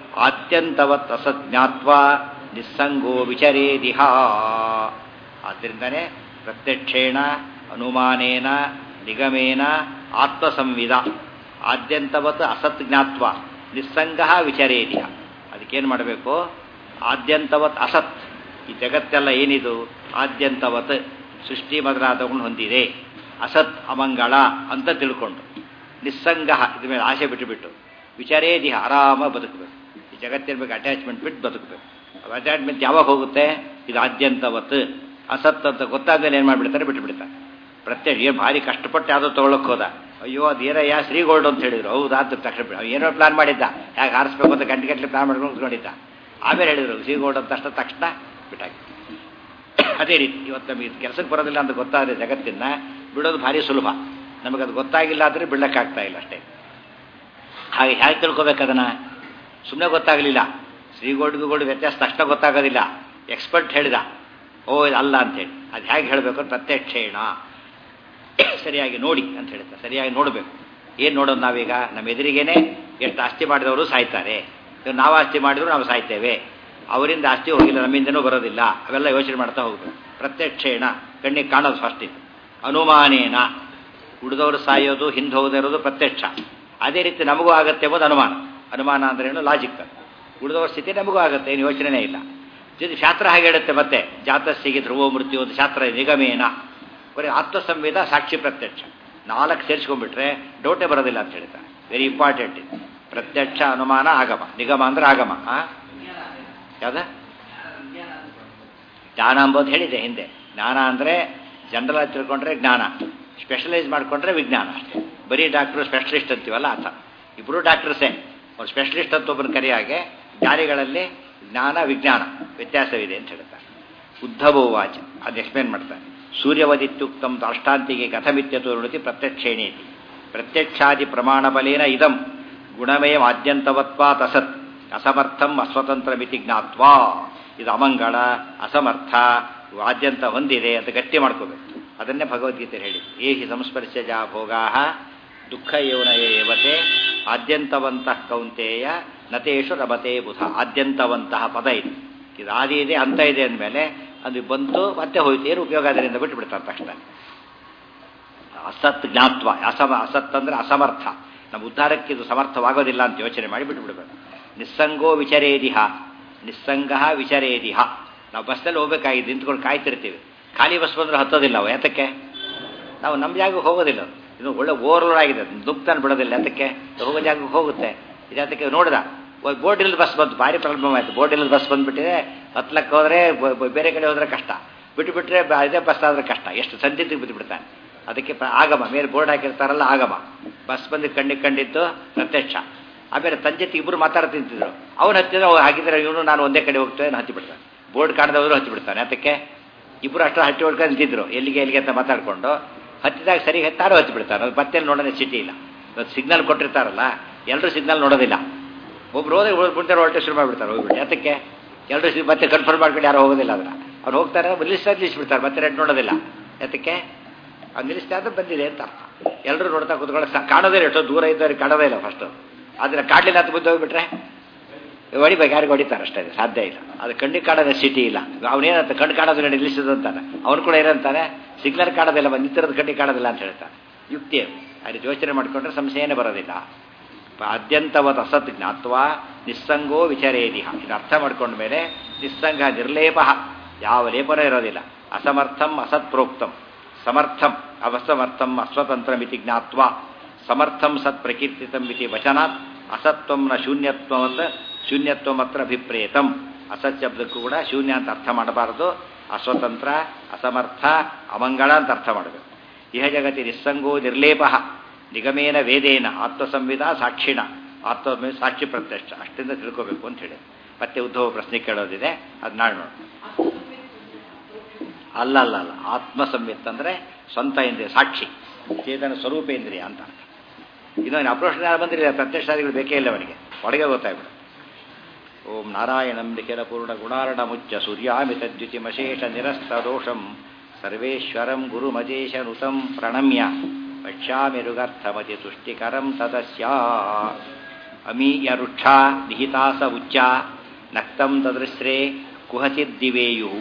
ಆತ್ಯಂತವತ್ ಅಸತ್ ಜ್ಞಾತ್ವ ನಿಸ್ಸಂಗೋ ವಿಚರೇದಿಹ ಆದ್ದರಿಂದನೇ ಪ್ರತ್ಯಕ್ಷೇಣ ಅನುಮಾನೇನ ನಿಗಮೇನ ಆತ್ಮಸಂವಿದ ಆದ್ಯಂತವತ್ ಅಸತ್ ಜ್ಞಾತ್ವ ನಿಸ್ಸಂಗ ವಿಚರೇದಿಹ ಅದಕ್ಕೇನು ಮಾಡಬೇಕು ಆದ್ಯಂತವತ್ ಅಸತ್ ಈ ಜಗತ್ತೆಲ್ಲ ಏನಿದು ಆದ್ಯಂತವತ್ ಸೃಷ್ಟಿ ಮೊದಲಾದವನ್ನು ಹೊಂದಿದೆ ಅಸತ್ ಅಮಂಗಳ ಅಂತ ತಿಳ್ಕೊಂಡು ನಿಸ್ಸಂಗ ಇದ್ರ ಮೇಲೆ ಆಸೆ ಬಿಟ್ಟುಬಿಟ್ಟು ವಿಚಾರೇದಿಹ ಆರಾಮ ಬದುಕಬೇಕು ಈ ಜಗತ್ತಿನ ಬಗ್ಗೆ ಅಟ್ಯಾಚ್ಮೆಂಟ್ ಬಿಟ್ಟು ಬದುಕಬೇಕು ಅಟ್ಯಾಚ್ಮೆಂಟ್ ಯಾವಾಗ ಹೋಗುತ್ತೆ ಇದು ಆದ್ಯಂತವತ್ ಅಸತ್ ಅಂತ ಗೊತ್ತಾದ್ಮೇಲೆ ಏನು ಮಾಡಿಬಿಡ್ತಾರೆ ಬಿಟ್ಟು ಬಿಡ್ತಾರೆ ಪ್ರತ್ಯೇಕ ಏನು ಭಾರಿ ಕಷ್ಟಪಟ್ಟು ಯಾವುದೋ ತೊಗೊಳಕ್ಕೆ ಹೋದ ಅಯ್ಯೋ ಅದು ಏನಯ್ಯ ಶ್ರೀಗೋಲ್ಡ್ ಅಂತ ಹೇಳಿದ್ರು ಹೌದಾ ಅಂತ ತಕ್ಷಣ ಬಿಡ ಏನೋ ಪ್ಲಾನ್ ಮಾಡಿದ್ದ ಯಾಕೆ ಹಾರಿಸ್ಬೇಕು ಅಂತ ಗಂಟೆ ಗಂಟೆ ಪ್ಲಾನ್ ಮಾಡ್ಕೊಂಡು ಕೂತ್ಕೊಂಡಿದ್ದ ಆಮೇಲೆ ಹೇಳಿದ್ರು ಶ್ರೀಗೋಲ್ಡ್ ಅಂತ ಅಷ್ಟ ತಕ್ಷಣ ಬಿಟ್ಟಾಕಿ ಅದೇ ರೀತಿ ಇವತ್ತು ನಮಗೆ ಕೆಲಸಕ್ಕೆ ಬರೋದಿಲ್ಲ ಅಂತ ಗೊತ್ತಾದರೆ ಜಗತ್ತಿನ ಬಿಡೋದು ಭಾರಿ ಸುಲಭ ನಮಗದು ಗೊತ್ತಾಗಿಲ್ಲ ಆದರೆ ಬಿಡೋಕ್ಕಾಗ್ತಾ ಇಲ್ಲ ಅಷ್ಟೇ ಹಾಗೆ ಹೇಗೆ ತಿಳ್ಕೊಬೇಕು ಅದನ್ನು ಸುಮ್ಮನೆ ಗೊತ್ತಾಗಲಿಲ್ಲ ಶ್ರೀಗೋಲ್ಡ್ಗೂ ಗೋಲ್ಡ್ ವ್ಯತ್ಯಾಸ ತಕ್ಷಣ ಗೊತ್ತಾಗೋದಿಲ್ಲ ಎಕ್ಸ್ಪರ್ಟ್ ಹೇಳಿದ ಓ ಇದು ಅಲ್ಲ ಅಂತೇಳಿ ಅದು ಹೇಗೆ ಹೇಳಬೇಕು ಪ್ರತ್ಯಕ್ಷೇಣ ಸರಿಯಾಗಿ ನೋಡಿ ಅಂತ ಹೇಳ್ತಾರೆ ಸರಿಯಾಗಿ ನೋಡಬೇಕು ಏನು ನೋಡೋದು ನಾವೀಗ ನಮ್ಮ ಎದುರಿಗೇನೆ ಎಷ್ಟು ಆಸ್ತಿ ಮಾಡಿದವರು ಸಾಯ್ತಾರೆ ಇವಾಗ ನಾವು ಆಸ್ತಿ ಮಾಡಿದ್ರು ನಾವು ಸಾಯ್ತೇವೆ ಅವರಿಂದ ಆಸ್ತಿ ಹೋಗಿಲ್ಲ ನಮ್ಮಿಂದನೂ ಬರೋದಿಲ್ಲ ಅವೆಲ್ಲ ಯೋಚನೆ ಮಾಡ್ತಾ ಹೋಗ್ಬೇಕು ಪ್ರತ್ಯಕ್ಷೇಣ ಕಣ್ಣಿಗೆ ಕಾಣೋದು ಫಸ್ಟ್ ಇದು ಅನುಮಾನೇನ ಉಳಿದವರು ಸಾಯೋದು ಹಿಂದೆ ಹೋಗದೇ ಇರೋದು ಪ್ರತ್ಯಕ್ಷ ಅದೇ ರೀತಿ ನಮಗೂ ಆಗತ್ತೆ ಎಂಬುದು ಅನುಮಾನ ಅನುಮಾನ ಅಂದ್ರೆ ಏನು ಲಾಜಿಕ್ ಉಳಿದವ್ರ ಸ್ಥಿತಿ ನಮಗೂ ಆಗುತ್ತೆ ಏನು ಯೋಚನೆನೇ ಇಲ್ಲ ಜೊತೆ ಶಾಸ್ತ್ರ ಹಾಗೆ ಹೇಳುತ್ತೆ ಮತ್ತೆ ಜಾತಸ್ಸಿಗೆ ಧ್ರುವ ಮೃತ್ಯು ಒಂದು ಶಾಸ್ತ್ರ ನಿಗಮೇನ ಬರೀ ಆತ್ಮಸಂವೇದ ಸಾಕ್ಷಿ ಪ್ರತ್ಯಕ್ಷ ನಾಲ್ಕು ಸೇರಿಸ್ಕೊಂಡ್ಬಿಟ್ರೆ ಡೌಟೇ ಬರೋದಿಲ್ಲ ಅಂತ ಹೇಳ್ತಾರೆ ವೆರಿ ಇಂಪಾರ್ಟೆಂಟ್ ಇದು ಪ್ರತ್ಯಕ್ಷ ಅನುಮಾನ ಆಗಮ ನಿಗಮ ಅಂದ್ರೆ ಆಗಮ ಆ ಯಾವ್ದ ಜ್ಞಾನ ಅಂಬೋದು ಹೇಳಿದೆ ಹಿಂದೆ ಜ್ಞಾನ ಅಂದರೆ ಜನರಲ್ ಆಗಿ ತಿಳ್ಕೊಂಡ್ರೆ ಜ್ಞಾನ ಸ್ಪೆಷಲೈಸ್ ಮಾಡಿಕೊಂಡ್ರೆ ವಿಜ್ಞಾನ ಅಷ್ಟೇ ಬರೀ ಡಾಕ್ಟ್ರು ಸ್ಪೆಷಲಿಸ್ಟ್ ಅಂತೀವಲ್ಲ ಆತ ಇಬ್ಬರು ಡಾಕ್ಟರ್ಸೇ ಅವ್ರು ಸ್ಪೆಷಲಿಸ್ಟ್ ಅಂತ ಒಬ್ಬರು ಕರೆಯಾಗೆ ಜ್ಞಾನಿಗಳಲ್ಲಿ ಜ್ಞಾನ ವಿಜ್ಞಾನ ವ್ಯತ್ಯಾಸವಿದೆ ಅಂತ ಹೇಳ್ತಾರೆ ಉದ್ಧವೋ ವಾಚ ಅದು ಎಕ್ಸ್ಪ್ಲೇನ್ ಮಾಡ್ತಾರೆ ಸೂರ್ಯವದಿತ್ಯುಕ್ತಂ ದಾಷ್ಟಾಂತಿಗೆ ಕಥಮಿತ್ಯತು ನುಡಿತಿ ಪ್ರತ್ಯಕ್ಷೇಣೇತಿ ಪ್ರತ್ಯಕ್ಷಾದಿ ಪ್ರಮಾಣ ಬಲೇನ ಇದಂ ಗುಣಮಯ ಆದ್ಯಂತವತ್ವಾತ್ ಅಸತ್ ಅಸಮರ್ಥಂ ಅಸ್ವತಂತ್ರಮಿತಿ ಜ್ಞಾತ್ವಾ ಇದು ಅಮಂಗಳ ಅಸಮರ್ಥ ಆದ್ಯಂತ ಹೊಂದಿದೆ ಅಂತ ಗಟ್ಟಿ ಮಾಡ್ಕೋಬೇಕು ಅದನ್ನೇ ಭಗವದ್ಗೀತೆ ಹೇಳಿ ಏಹಿ ಸಂಸ್ಪರ್ಶಜ ಭೋಗಾ ದುಃಖ ಯೋನಯ ಏವತೆ ಆದ್ಯಂತವಂತಹ ಕೌಂತೆಯ ನತೇಶು ರಮತೆ ಬುಧ ಆದ್ಯಂತವಂತಹ ಪದ ಇದೆ ಇದು ಆದಿ ಇದೆ ಅಂತ ಇದೆ ಅಂದಮೇಲೆ ಅದು ಬಂತು ಮತ್ತೆ ಹೋಯ್ತು ಏನು ಉಪಯೋಗ ಅದರಿಂದ ಬಿಟ್ಟು ಬಿಡ್ತಾರೆ ತಕ್ಷಣ ಅಸತ್ ಜ್ಞಾತ್ವ ಅಸಮ ಅಸತ್ ಅಂದರೆ ಅಸಮರ್ಥ ನಮ್ಮ ಉದ್ಧಾರಕ್ಕೆ ಇದು ಸಮರ್ಥವಾಗೋದಿಲ್ಲ ಅಂತ ಯೋಚನೆ ಮಾಡಿ ಬಿಟ್ಟು ಬಿಡಬೇಕು ನಿಸ್ಸಂಗೋ ವಿಚರೇದಿಹ ನಿಸ್ಸಂಗ ವಿಚರೇದಿಹ ನಾವು ಬಸ್ಸಲ್ಲಿ ಹೋಗ್ಬೇಕಾಗಿದ್ದು ನಿಂತ್ಕೊಂಡು ಕಾಯ್ತಿರ್ತೀವಿ ಖಾಲಿ ಬಸ್ ಬಂದ್ರೆ ಹತ್ತೋದಿಲ್ಲ ಅವು ಯಾತಕ್ಕೆ ನಾವು ನಮ್ಮ ಜಾಗಕ್ಕೆ ಹೋಗೋದಿಲ್ಲ ಇದು ಒಳ್ಳೆ ಓವರ್ಲೋಡ್ ಆಗಿದೆ ದುಗ್ತಾನೆ ಬಿಡೋದಿಲ್ಲ ಯಾತಕ್ಕೆ ಹೋಗೋ ಜಾಗಕ್ಕೆ ಹೋಗುತ್ತೆ ಇದಕ್ಕೆ ನೋಡಿದ ಬೋರ್ಡ್ ಇಲ್ಲದ ಬಸ್ ಬಂತು ಭಾರಿ ಪ್ರಾಬ್ಲಮ್ ಆಯಿತು ಬೋರ್ಡ್ ಇಲ್ಲದ ಬಸ್ ಬಂದುಬಿಟ್ಟಿದೆ ಹತ್ಲಕ್ಕೆ ಹೋದರೆ ಬೇರೆ ಕಡೆ ಹೋದರೆ ಕಷ್ಟ ಬಿಟ್ಟು ಬಿಟ್ಟರೆ ಇದೇ ಬಸ್ ಆದರೆ ಕಷ್ಟ ಎಷ್ಟು ಸಂದಿದ್ದು ಬಿದ್ದು ಬಿಡ್ತಾನೆ ಅದಕ್ಕೆ ಆಗಮ ಮೇಲೆ ಬೋರ್ಡ್ ಹಾಕಿರ್ತಾರಲ್ಲ ಆಗಮ ಬಸ್ ಬಂದು ಕಣ್ಣಿಗೆ ಕಂಡಿದ್ದು ಪ್ರತ್ಯಕ್ಷ ಆಮೇಲೆ ತಂಜೆತಿ ಇಬ್ಬರು ಮಾತಾಡ್ತಾ ತಿಂತಿದ್ರು ಅವನು ಹತ್ತಿದ್ರೆ ಹಾಗಿದ್ರೆ ಇವನು ನಾನು ಒಂದೇ ಕಡೆ ಹೋಗ್ತೇವೆ ಹತ್ತಿ ಬಿಡ್ತಾನೆ ಬೋರ್ಡ್ ಕಾಣದವರು ಹತ್ತಿ ಬಿಡ್ತಾನೆ ಅದಕ್ಕೆ ಇಬ್ಬರು ಅಷ್ಟು ಹಟ್ಟಿ ಹೊಡ್ಕೊಂಡು ನಿಂತಿದ್ರು ಎಲ್ಲಿಗೆ ಎಲ್ಲಿಗೆ ಅಂತ ಮಾತಾಡಿಕೊಂಡು ಹತ್ತಿದಾಗ ಸರಿ ಹತ್ತಾರು ಹತ್ತಿ ಬಿಡ್ತಾರೆ ಅದು ಮತ್ತೆ ನೋಡೋದೇ ಸಿಟಿ ಇಲ್ಲ ಇವತ್ತು ಸಿಗ್ನಲ್ ಕೊಟ್ಟಿರ್ತಾರಲ್ಲ ಎಲ್ಲರೂ ಸಿಗ್ನಲ್ ನೋಡೋದಿಲ್ಲ ಒಬ್ರು ಹೋದ್ರೆ ಮುಂದೆ ಹೊರಟೆ ಶುರು ಮಾಡಿಬಿಡ್ತಾರೆ ಹೋಗ್ಬಿಟ್ಟು ಅದಕ್ಕೆ ಎಲ್ಲರೂ ಮತ್ತೆ ಕನ್ಫರ್ಮ್ ಮಾಡ್ಕೊಂಡು ಯಾರು ಹೋಗೋದಿಲ್ಲ ಅದನ್ನ ಅವ್ರು ಹೋಗ್ತಾರೆ ನಿಲ್ಲಿಸ್ತಾ ನಿಲ್ಲಿಸ್ಬಿಡ್ತಾರೆ ಮತ್ತೆ ರೆಡ್ ನೋಡೋದಿಲ್ಲ ಅದಕ್ಕೆ ಅದು ನಿಲ್ಲಿಸ್ತಾ ಅಂದ್ರೆ ಬಂದಿದೆ ಅಂತ ಅರ್ಥ ಎಲ್ಲರೂ ನೋಡ್ತಾ ಕೂತ್ಕೊಳ್ಳೋ ಕಾಣೋದೇ ಎಷ್ಟೋ ದೂರ ಇದ್ದವ್ರಿಗೆ ಕಾಣೋದೇ ಇಲ್ಲ ಫಸ್ಟು ಆದರೆ ಕಾಡಲಿಲ್ಲ ಅಂತ ಬಂದು ಹೋಗ್ಬಿಟ್ರೆ ಹೊಡಿಬೇಕು ಯಾರಿಗೆ ಹೊಡಿತಾರೆ ಅಷ್ಟೇ ಸಾಧ್ಯ ಇಲ್ಲ ಅದು ಕಣ್ಣಿಗೆ ಕಾಣೋದೇ ಸಿಟಿ ಇಲ್ಲ ಅವನೇನಂತ ಕಣ್ಣು ಕಾಣೋದು ನೋಡಿ ನಿಲ್ಲಿಸೋದು ಅಂತಾನೆ ಅವನು ಕೂಡ ಏನಂತಾನೆ ಸಿಗ್ನಲ್ ಕಾಣೋದಿಲ್ಲ ನಿಂತಿರೋದು ಕಣ್ಣಿಗೆ ಕಾಣೋದಿಲ್ಲ ಅಂತ ಹೇಳ್ತಾನೆ ಯುಕ್ತಿ ಆ ರೀತಿ ಯೋಚನೆ ಮಾಡಿಕೊಂಡ್ರೆ ಸಂಶಯನೇ ಬರೋದಿಲ್ಲ ಅದ್ಯಂತವತ್ ಅಸತ್ ಜ್ಞಾತ್ವ ನಿಸ್ಸಂಗೋ ವಿಚರೇದಿಹ ಇದು ಅರ್ಥ ಮಾಡ್ಕೊಂಡ ಮೇಲೆ ನಿಸ್ಸಂಗ ನಿರ್ಲೇಪ ಯಾವ ಲೇಪನೂ ಇರೋದಿಲ್ಲ ಅಸಮರ್ಥಂ ಅಸತ್ ಪ್ರೋಕ್ತಂ ಸಮರ್ಥಂ ಅವಸಮರ್ಥಂ ಅಸ್ವತಂತ್ರಮಿತಿ ಜ್ಞಾತ್ವ ಸಮರ್ಥಂ ಸತ್ ಪ್ರಕೀರ್ತಿತಂ ಇತಿ ವಚನಾತ್ ಅಸತ್ವಂ ನ ಶೂನ್ಯತ್ವವತ್ ಶೂನ್ಯತ್ವಮತ್ರ ಅಭಿಪ್ರೇತಂ ಅಸತ್ ಶಬ್ದಕ್ಕೂ ಕೂಡ ಶೂನ್ಯ ಅಂತ ಅರ್ಥ ಮಾಡಬಾರದು ಅಸ್ವತಂತ್ರ ಅಸಮರ್ಥ ಅಮಂಗಳ ಅಂತ ಅರ್ಥ ಮಾಡಬೇಕು ಇಹ ಜಗತಿ ನಿಸ್ಸಂಗೋ ನಿರ್ಲೇಪ ನಿಗಮೇನ ವೇದೇನ ಆತ್ಮಸಂವಿಧ ಸಾಕ್ಷಿಣ ಆತ್ಮ ಸಾಕ್ಷಿ ಪ್ರತ್ಯಕ್ಷ ಅಷ್ಟಿಂದ ತಿಳ್ಕೋಬೇಕು ಅಂತ ಹೇಳಿ ಮತ್ತೆ ಉದ್ಧವ ಪ್ರಶ್ನೆ ಕೇಳೋದಿದೆ ಅದು ನಾಳೆ ನೋಡೋಣ ಅಲ್ಲ ಅಲ್ಲ ಅಲ್ಲ ಆತ್ಮಸಂವಿತ್ ಅಂದರೆ ಸ್ವಂತ ಇಂದ್ರಿಯ ಸಾಕ್ಷಿ ಚೇತನ ಸ್ವರೂಪ ಇಂದ್ರಿಯ ಅಂತ ಅರ್ಥ ಇನ್ನೊಂದು ಅಪ್ರೋಷಣ ಬಂದಿರಲಿಲ್ಲ ಪ್ರತ್ಯಕ್ಷಾದಿಗಳು ಬೇಕೇ ಇಲ್ಲ ಅವನಿಗೆ ಒಳಗೆ ಗೊತ್ತಾಗ್ಬಿಡು ಓಂ ನಾರಾಯಣಂ ಲಿಖಿತ ಪೂರ್ಣ ಗುಣಾರ್ಣ ಮುಚ್ಚ ಸೂರ್ಯಾಮಿತದ್ಯುತಿಮಶೇಷ ನಿರಸ್ತ ದೋಷಂ ಸರ್ವೇಶ್ವರಂ ಗುರುಮಜೇಶನುತಂ ಪ್ರಣಮ್ಯ ಪಶ್ಯಾಮಿ ರುಗರ್ಥಮತಿ ತುಷ್ಟಿಕರಂ ತದಸ್ಯ ಅಮೀಯ ವೃಕ್ಷ ನಿಹಿತಾಸ ಉಚ್ಚ ನಕ್ತಂ ದದೃಶ್ರೇ ಕುಹಚಿದ್ದಿವೇಯು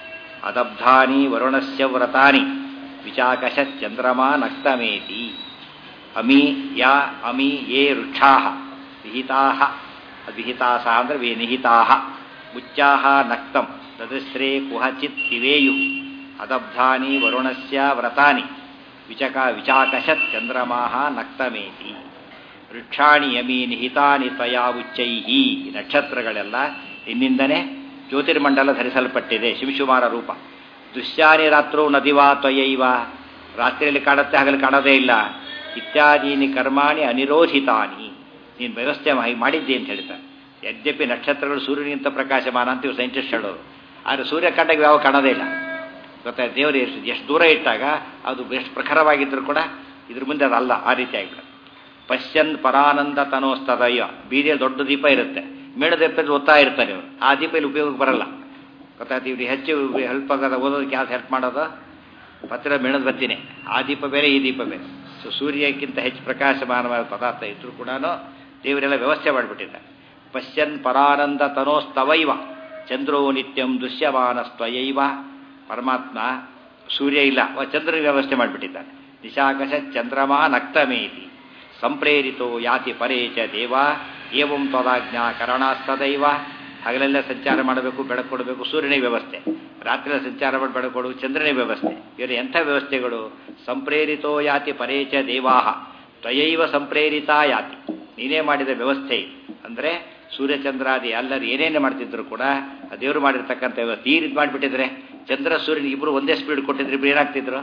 ಅದಬ್ಧಾನಿ ವರುಣಸ್ಯ ವ್ರತಾನಿ ವಿಚಾಕಶ್ಚಂದ್ರಮಾ ನಕ್ತಮೇತಿ ಅಮಿ ಯಾ ಅಮಿ ಯೇ ವೃಕ್ಷಾ ವಿಹಿತಾ ವಿಹಿತಾಸ ಅಂದರೆ ವಿ ನಿಹಿತಾ ಉಚ್ಚಾ ನಕ್ತಂ ದದೃಶ್ರೇ ಕುಹಚಿತ್ ದಿವೇಯು ಅದಬ್ಧಾನಿ ವರುಣಸ್ಯ ವ್ರತಾನಿ ವಿಚಕ ವಿಚಾಕಶತ್ ಚಂದ್ರಮಾ ನಕ್ತಮೇತಿ ವೃಕ್ಷಾಣಿ ಯಮಿ ನಿಹಿತಾನಿ ತ್ವಯಾ ಉಚ್ಚೈಹಿ ನಕ್ಷತ್ರಗಳೆಲ್ಲ ಇನ್ನಿಂದನೇ ಜ್ಯೋತಿರ್ಮಂಡಲ ಧರಿಸಲ್ಪಟ್ಟಿದೆ ಶಿವಶುಮಾರ ರೂಪ ದುಶ್ಯಾನಿ ರಾತ್ರೋ ನದಿವಾ ತ್ವಯೈವ ರಾತ್ರಿಯಲ್ಲಿ ಕಾಣುತ್ತೆ ಹಗಲು ಕಾಣೋದೇ ಇಲ್ಲ ಇತ್ಯಾದೀನಿ ಕರ್ಮಾಣಿ ಅನಿರೋಧಿತಾನಿ ನೀನು ವ್ಯವಸ್ಥೆ ಮಾಡಿದ್ದೆ ಅಂತ ಹೇಳ್ತಾರೆ ಯದ್ಯಪಿ ನಕ್ಷತ್ರಗಳು ಸೂರ್ಯನಿಗಿಂತ ಪ್ರಕಾಶಮಾನ ಅಂತ ಇವು ಸೈಂಟಿಸ್ಟ್ ಹೇಳೋರು ಆದರೆ ಸೂರ್ಯ ಕಂಡಾಗ ಯಾವ ಕಾಣೋದೇ ಇಲ್ಲ ಗೊತ್ತಾಯ್ತು ದೇವರು ಎಷ್ಟು ಎಷ್ಟು ದೂರ ಇಟ್ಟಾಗ ಅದು ಎಷ್ಟು ಪ್ರಖರವಾಗಿದ್ದರೂ ಕೂಡ ಇದ್ರ ಮುಂದೆ ಅದಲ್ಲ ಆ ರೀತಿ ಆಗಿಬಿಡುತ್ತೆ ಪಶ್ಯನ್ ಪರಾನಂದ ತನೋಸ್ತದಯ್ಯ ಬೀದಿಯಲ್ಲಿ ದೊಡ್ಡ ದೀಪ ಇರುತ್ತೆ ಮೇಣದೀಪದಲ್ಲಿ ಓದ್ತಾ ಇರ್ತಾರೆ ಇವರು ಆ ದೀಪ ಇಲ್ಲಿ ಉಪಯೋಗಕ್ಕೆ ಬರಲ್ಲ ಗೊತ್ತಾಯ್ತು ಇವ್ರಿಗೆ ಹೆಚ್ಚು ಹೆಲ್ಪ್ ಆಗೋದ ಓದೋದಕ್ಕೆ ಯಾವ್ದು ಹೆಲ್ಪ್ ಮಾಡೋದು ಪತ್ರ ಮೇಣದ ಬತ್ತಿನೇ ಆ ದೀಪ ಬೇರೆ ಈ ದೀಪ ಬೇರೆ ಸೊ ಸೂರ್ಯಕ್ಕಿಂತ ಹೆಚ್ಚು ಪ್ರಕಾಶಮಾನವಾದ ಪದಾರ್ಥ ಇದ್ರೂ ಕೂಡ ದೇವರೆಲ್ಲ ವ್ಯವಸ್ಥೆ ಮಾಡಿಬಿಟ್ಟಿದ್ದಾರೆ ಪಶ್ಯನ್ ಪರಾನಂದ ತನೋಸ್ತವೈವ ಚಂದ್ರೋ ನಿತ್ಯಂ ದೃಶ್ಯಮಾನಸ್ತ್ವಯೈವ ಪರಮಾತ್ಮ ಸೂರ್ಯ ಇಲ್ಲ ಚಂದ್ರನ ವ್ಯವಸ್ಥೆ ಮಾಡಿಬಿಟ್ಟಿದ್ದಾನೆ ನಿಶಾಕಶ ಚಂದ್ರಮಾ ನಕ್ತಮೇತಿ ಸಂಪ್ರೇರಿತೋ ಯಾತಿ ಪರೇ ಚ ದೇವ ಏವಂ ತ್ವದಾಜ್ಞಾ ಕರಣಾಸ್ತದೈವ ಹಗಲೆಲ್ಲ ಸಂಚಾರ ಮಾಡಬೇಕು ಬೆಳಕು ಕೊಡಬೇಕು ಸೂರ್ಯನೇ ವ್ಯವಸ್ಥೆ ರಾತ್ರಿ ಸಂಚಾರ ಮಾಡಿ ಬೆಳಕು ಕೊಡು ಚಂದ್ರನೇ ವ್ಯವಸ್ಥೆ ಇವರು ಎಂಥ ವ್ಯವಸ್ಥೆಗಳು ಸಂಪ್ರೇರಿತೋ ಯಾತಿ ಪರೇ ಚ ದೇವಾಹ ತ್ವಯೈವ ಸಂಪ್ರೇರಿತ ಯಾತಿ ನೀನೇ ಮಾಡಿದ ವ್ಯವಸ್ಥೆ ಅಂದರೆ ಸೂರ್ಯಚಂದ್ರಾದಿ ಎಲ್ಲರೂ ಏನೇನು ಮಾಡ್ತಿದ್ರು ಕೂಡ ಆ ದೇವರು ಮಾಡಿರ್ತಕ್ಕಂಥ ವ್ಯವಸ್ಥೆ ಈ ರೀತಿ ಮಾಡಿಬಿಟ್ಟಿದ್ರೆ ಚಂದ್ರ ಸೂರ್ಯನ ಇಬ್ಬರು ಒಂದೇ ಸ್ಪೀಡ್ ಕೊಟ್ಟಿದ್ರೆ ಇಬ್ರು ಏನಾಗ್ತಿದ್ರು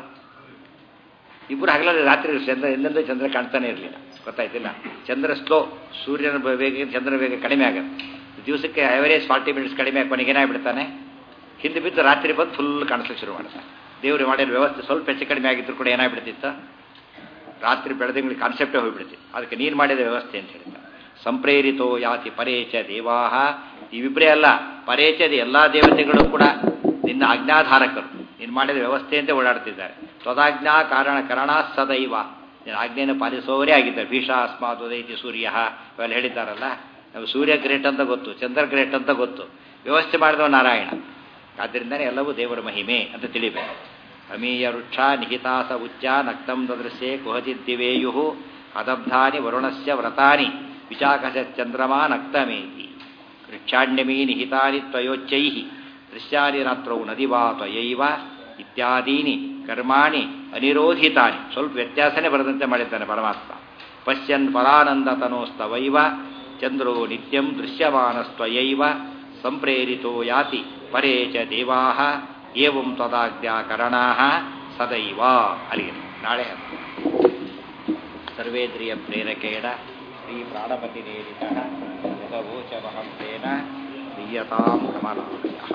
ಇಬ್ಬರು ಹಗಲಲ್ಲಿ ರಾತ್ರಿ ಚಂದ್ರ ಎಂದೆಂದೂ ಚಂದ್ರ ಕಾಣ್ತಾನೆ ಇರಲಿಲ್ಲ ಗೊತ್ತಾಯ್ತಿಲ್ಲ ಚಂದ್ರ ಸ್ಲೋ ಸೂರ್ಯನ ವೇಗ ಚಂದ್ರ ವೇಗ ಕಡಿಮೆ ಆಗುತ್ತೆ ದಿವಸಕ್ಕೆ ಅವರೇಜ್ ಫಾರ್ಟಿ ಮಿನಿಟ್ಸ್ ಕಡಿಮೆ ಆಗಿ ಕೊನೆಗೆ ಏನಾಗ್ಬಿಡ್ತಾನೆ ಹಿಂದೆ ಬಿದ್ದು ರಾತ್ರಿ ಬಂದು ಫುಲ್ ಕಾಣಿಸ್ಲಿಕ್ಕೆ ಶುರು ಮಾಡ್ತಾನೆ ದೇವರು ಮಾಡಿದ ವ್ಯವಸ್ಥೆ ಸ್ವಲ್ಪ ಹೆಚ್ಚು ಕಡಿಮೆ ಆಗಿದ್ರು ಕೂಡ ಏನಾಗ್ಬಿಡ್ತಿತ್ತು ರಾತ್ರಿ ಬೆಳೆದಂಗಳಿಗೆ ಕಾನ್ಸೆಪ್ಟೇ ಹೋಗ್ಬಿಡ್ತಿತ್ತು ಅದಕ್ಕೆ ನೀನು ಮಾಡಿದ ವ್ಯವಸ್ಥೆ ಅಂತ ಹೇಳ್ತಾರೆ ಸಂಪ್ರೇರಿತೋ ಯಾತಿ ಪರೇಚ ದೇವಾಹ ಇವಿಬ್ಬರೇ ಅಲ್ಲ ಪರೇಚದ ಎಲ್ಲ ದೇವತೆಗಳು ಕೂಡ ನಿನ್ನ ಆಜ್ಞಾಧಾರಕರು ನೀನು ಮಾಡಿದ ವ್ಯವಸ್ಥೆಯಂತೆ ಓಡಾಡ್ತಿದ್ದಾರೆ ತ್ವದಾಜ್ಞಾ ಕಾರಣ ಕರಣ ಸದೈವ ನೀನು ಆಜ್ಞೆಯನ್ನು ಪಾಲಿಸುವವರೇ ಆಗಿದ್ದಾರೆ ಭೀಷ ಅಸ್ಮಾತ್ ಉದೈತಿ ಸೂರ್ಯ ಇವೆಲ್ಲ ಹೇಳಿದ್ದಾರಲ್ಲ ನಾವು ಸೂರ್ಯ ಗ್ರೇಟ್ ಅಂತ ಗೊತ್ತು ಚಂದ್ರ ಗ್ರೇಟ್ ಅಂತ ಗೊತ್ತು ವ್ಯವಸ್ಥೆ ಮಾಡಿದವ ನಾರಾಯಣ ಆದ್ದರಿಂದನೇ ಎಲ್ಲವೂ ದೇವರ ಮಹಿಮೆ ಅಂತ ತಿಳಿಬೇಕು ಅಮೀಯ ವೃಕ್ಷ ನಿಹಿತಾಸ ಉಚ್ಚ ನಕ್ತಂ ದದೃಶ್ಯೆ ಕುಹಚಿದ್ದಿವೇಯು ಅದಬ್ಧಾನಿ ವರುಣಸ್ಯ ವ್ರತಾನಿ ವಿಚಾಕಶ ಚಂದ್ರಮಾ ನಕ್ತಮೇತಿ ವೃಕ್ಷಾಣ್ಯಮೀ ನಿಹಿತಾನಿ ತ್ವಯೋಚ್ಚೈ ದೃಶ್ಯಾನಿ ರಾತ್ರೌ ನದಿವಾ ತ್ವಯೈವ ಇತ್ಯಾದೀನಿ ಕರ್ಮಾಣಿ ಅನಿರೋಧಿತಾನಿ ಸ್ವಲ್ಪ ವ್ಯತ್ಯಾಸನೇ ಬರದಂತೆ ಮಾಡಿದ್ದಾನೆ ಪರಮಾತ್ಮ ಪಶ್ಯನ್ ಪರಾನಂದ ತನೋಸ್ತವೈವ ಚಂದ್ರೋ ನಿತ್ಯಂ ದೃಶ್ಯಮಾನಸ್ತ್ವಯೈವ ಸಂಪ್ರೇರಿತೋ ಯಾತಿ ಪರೇ ಚ ದೇವಾ ಏವಂ ತ್ವದಾಜ್ಞಾಕರಣಾ ಸದೈವ ಅಲ್ಲಿಗೆ ನಾಳೆ ಸರ್ವೇಂದ್ರಿಯ ಪ್ರೇರಕೇಣ ಶ್ರೀ ಪ್ರಾಣಪತಿ ನೇರಿತ ಯಥವೋಚಮಹಂತೇನ ದೀಯತಾಂ ಕಮಲಾಯ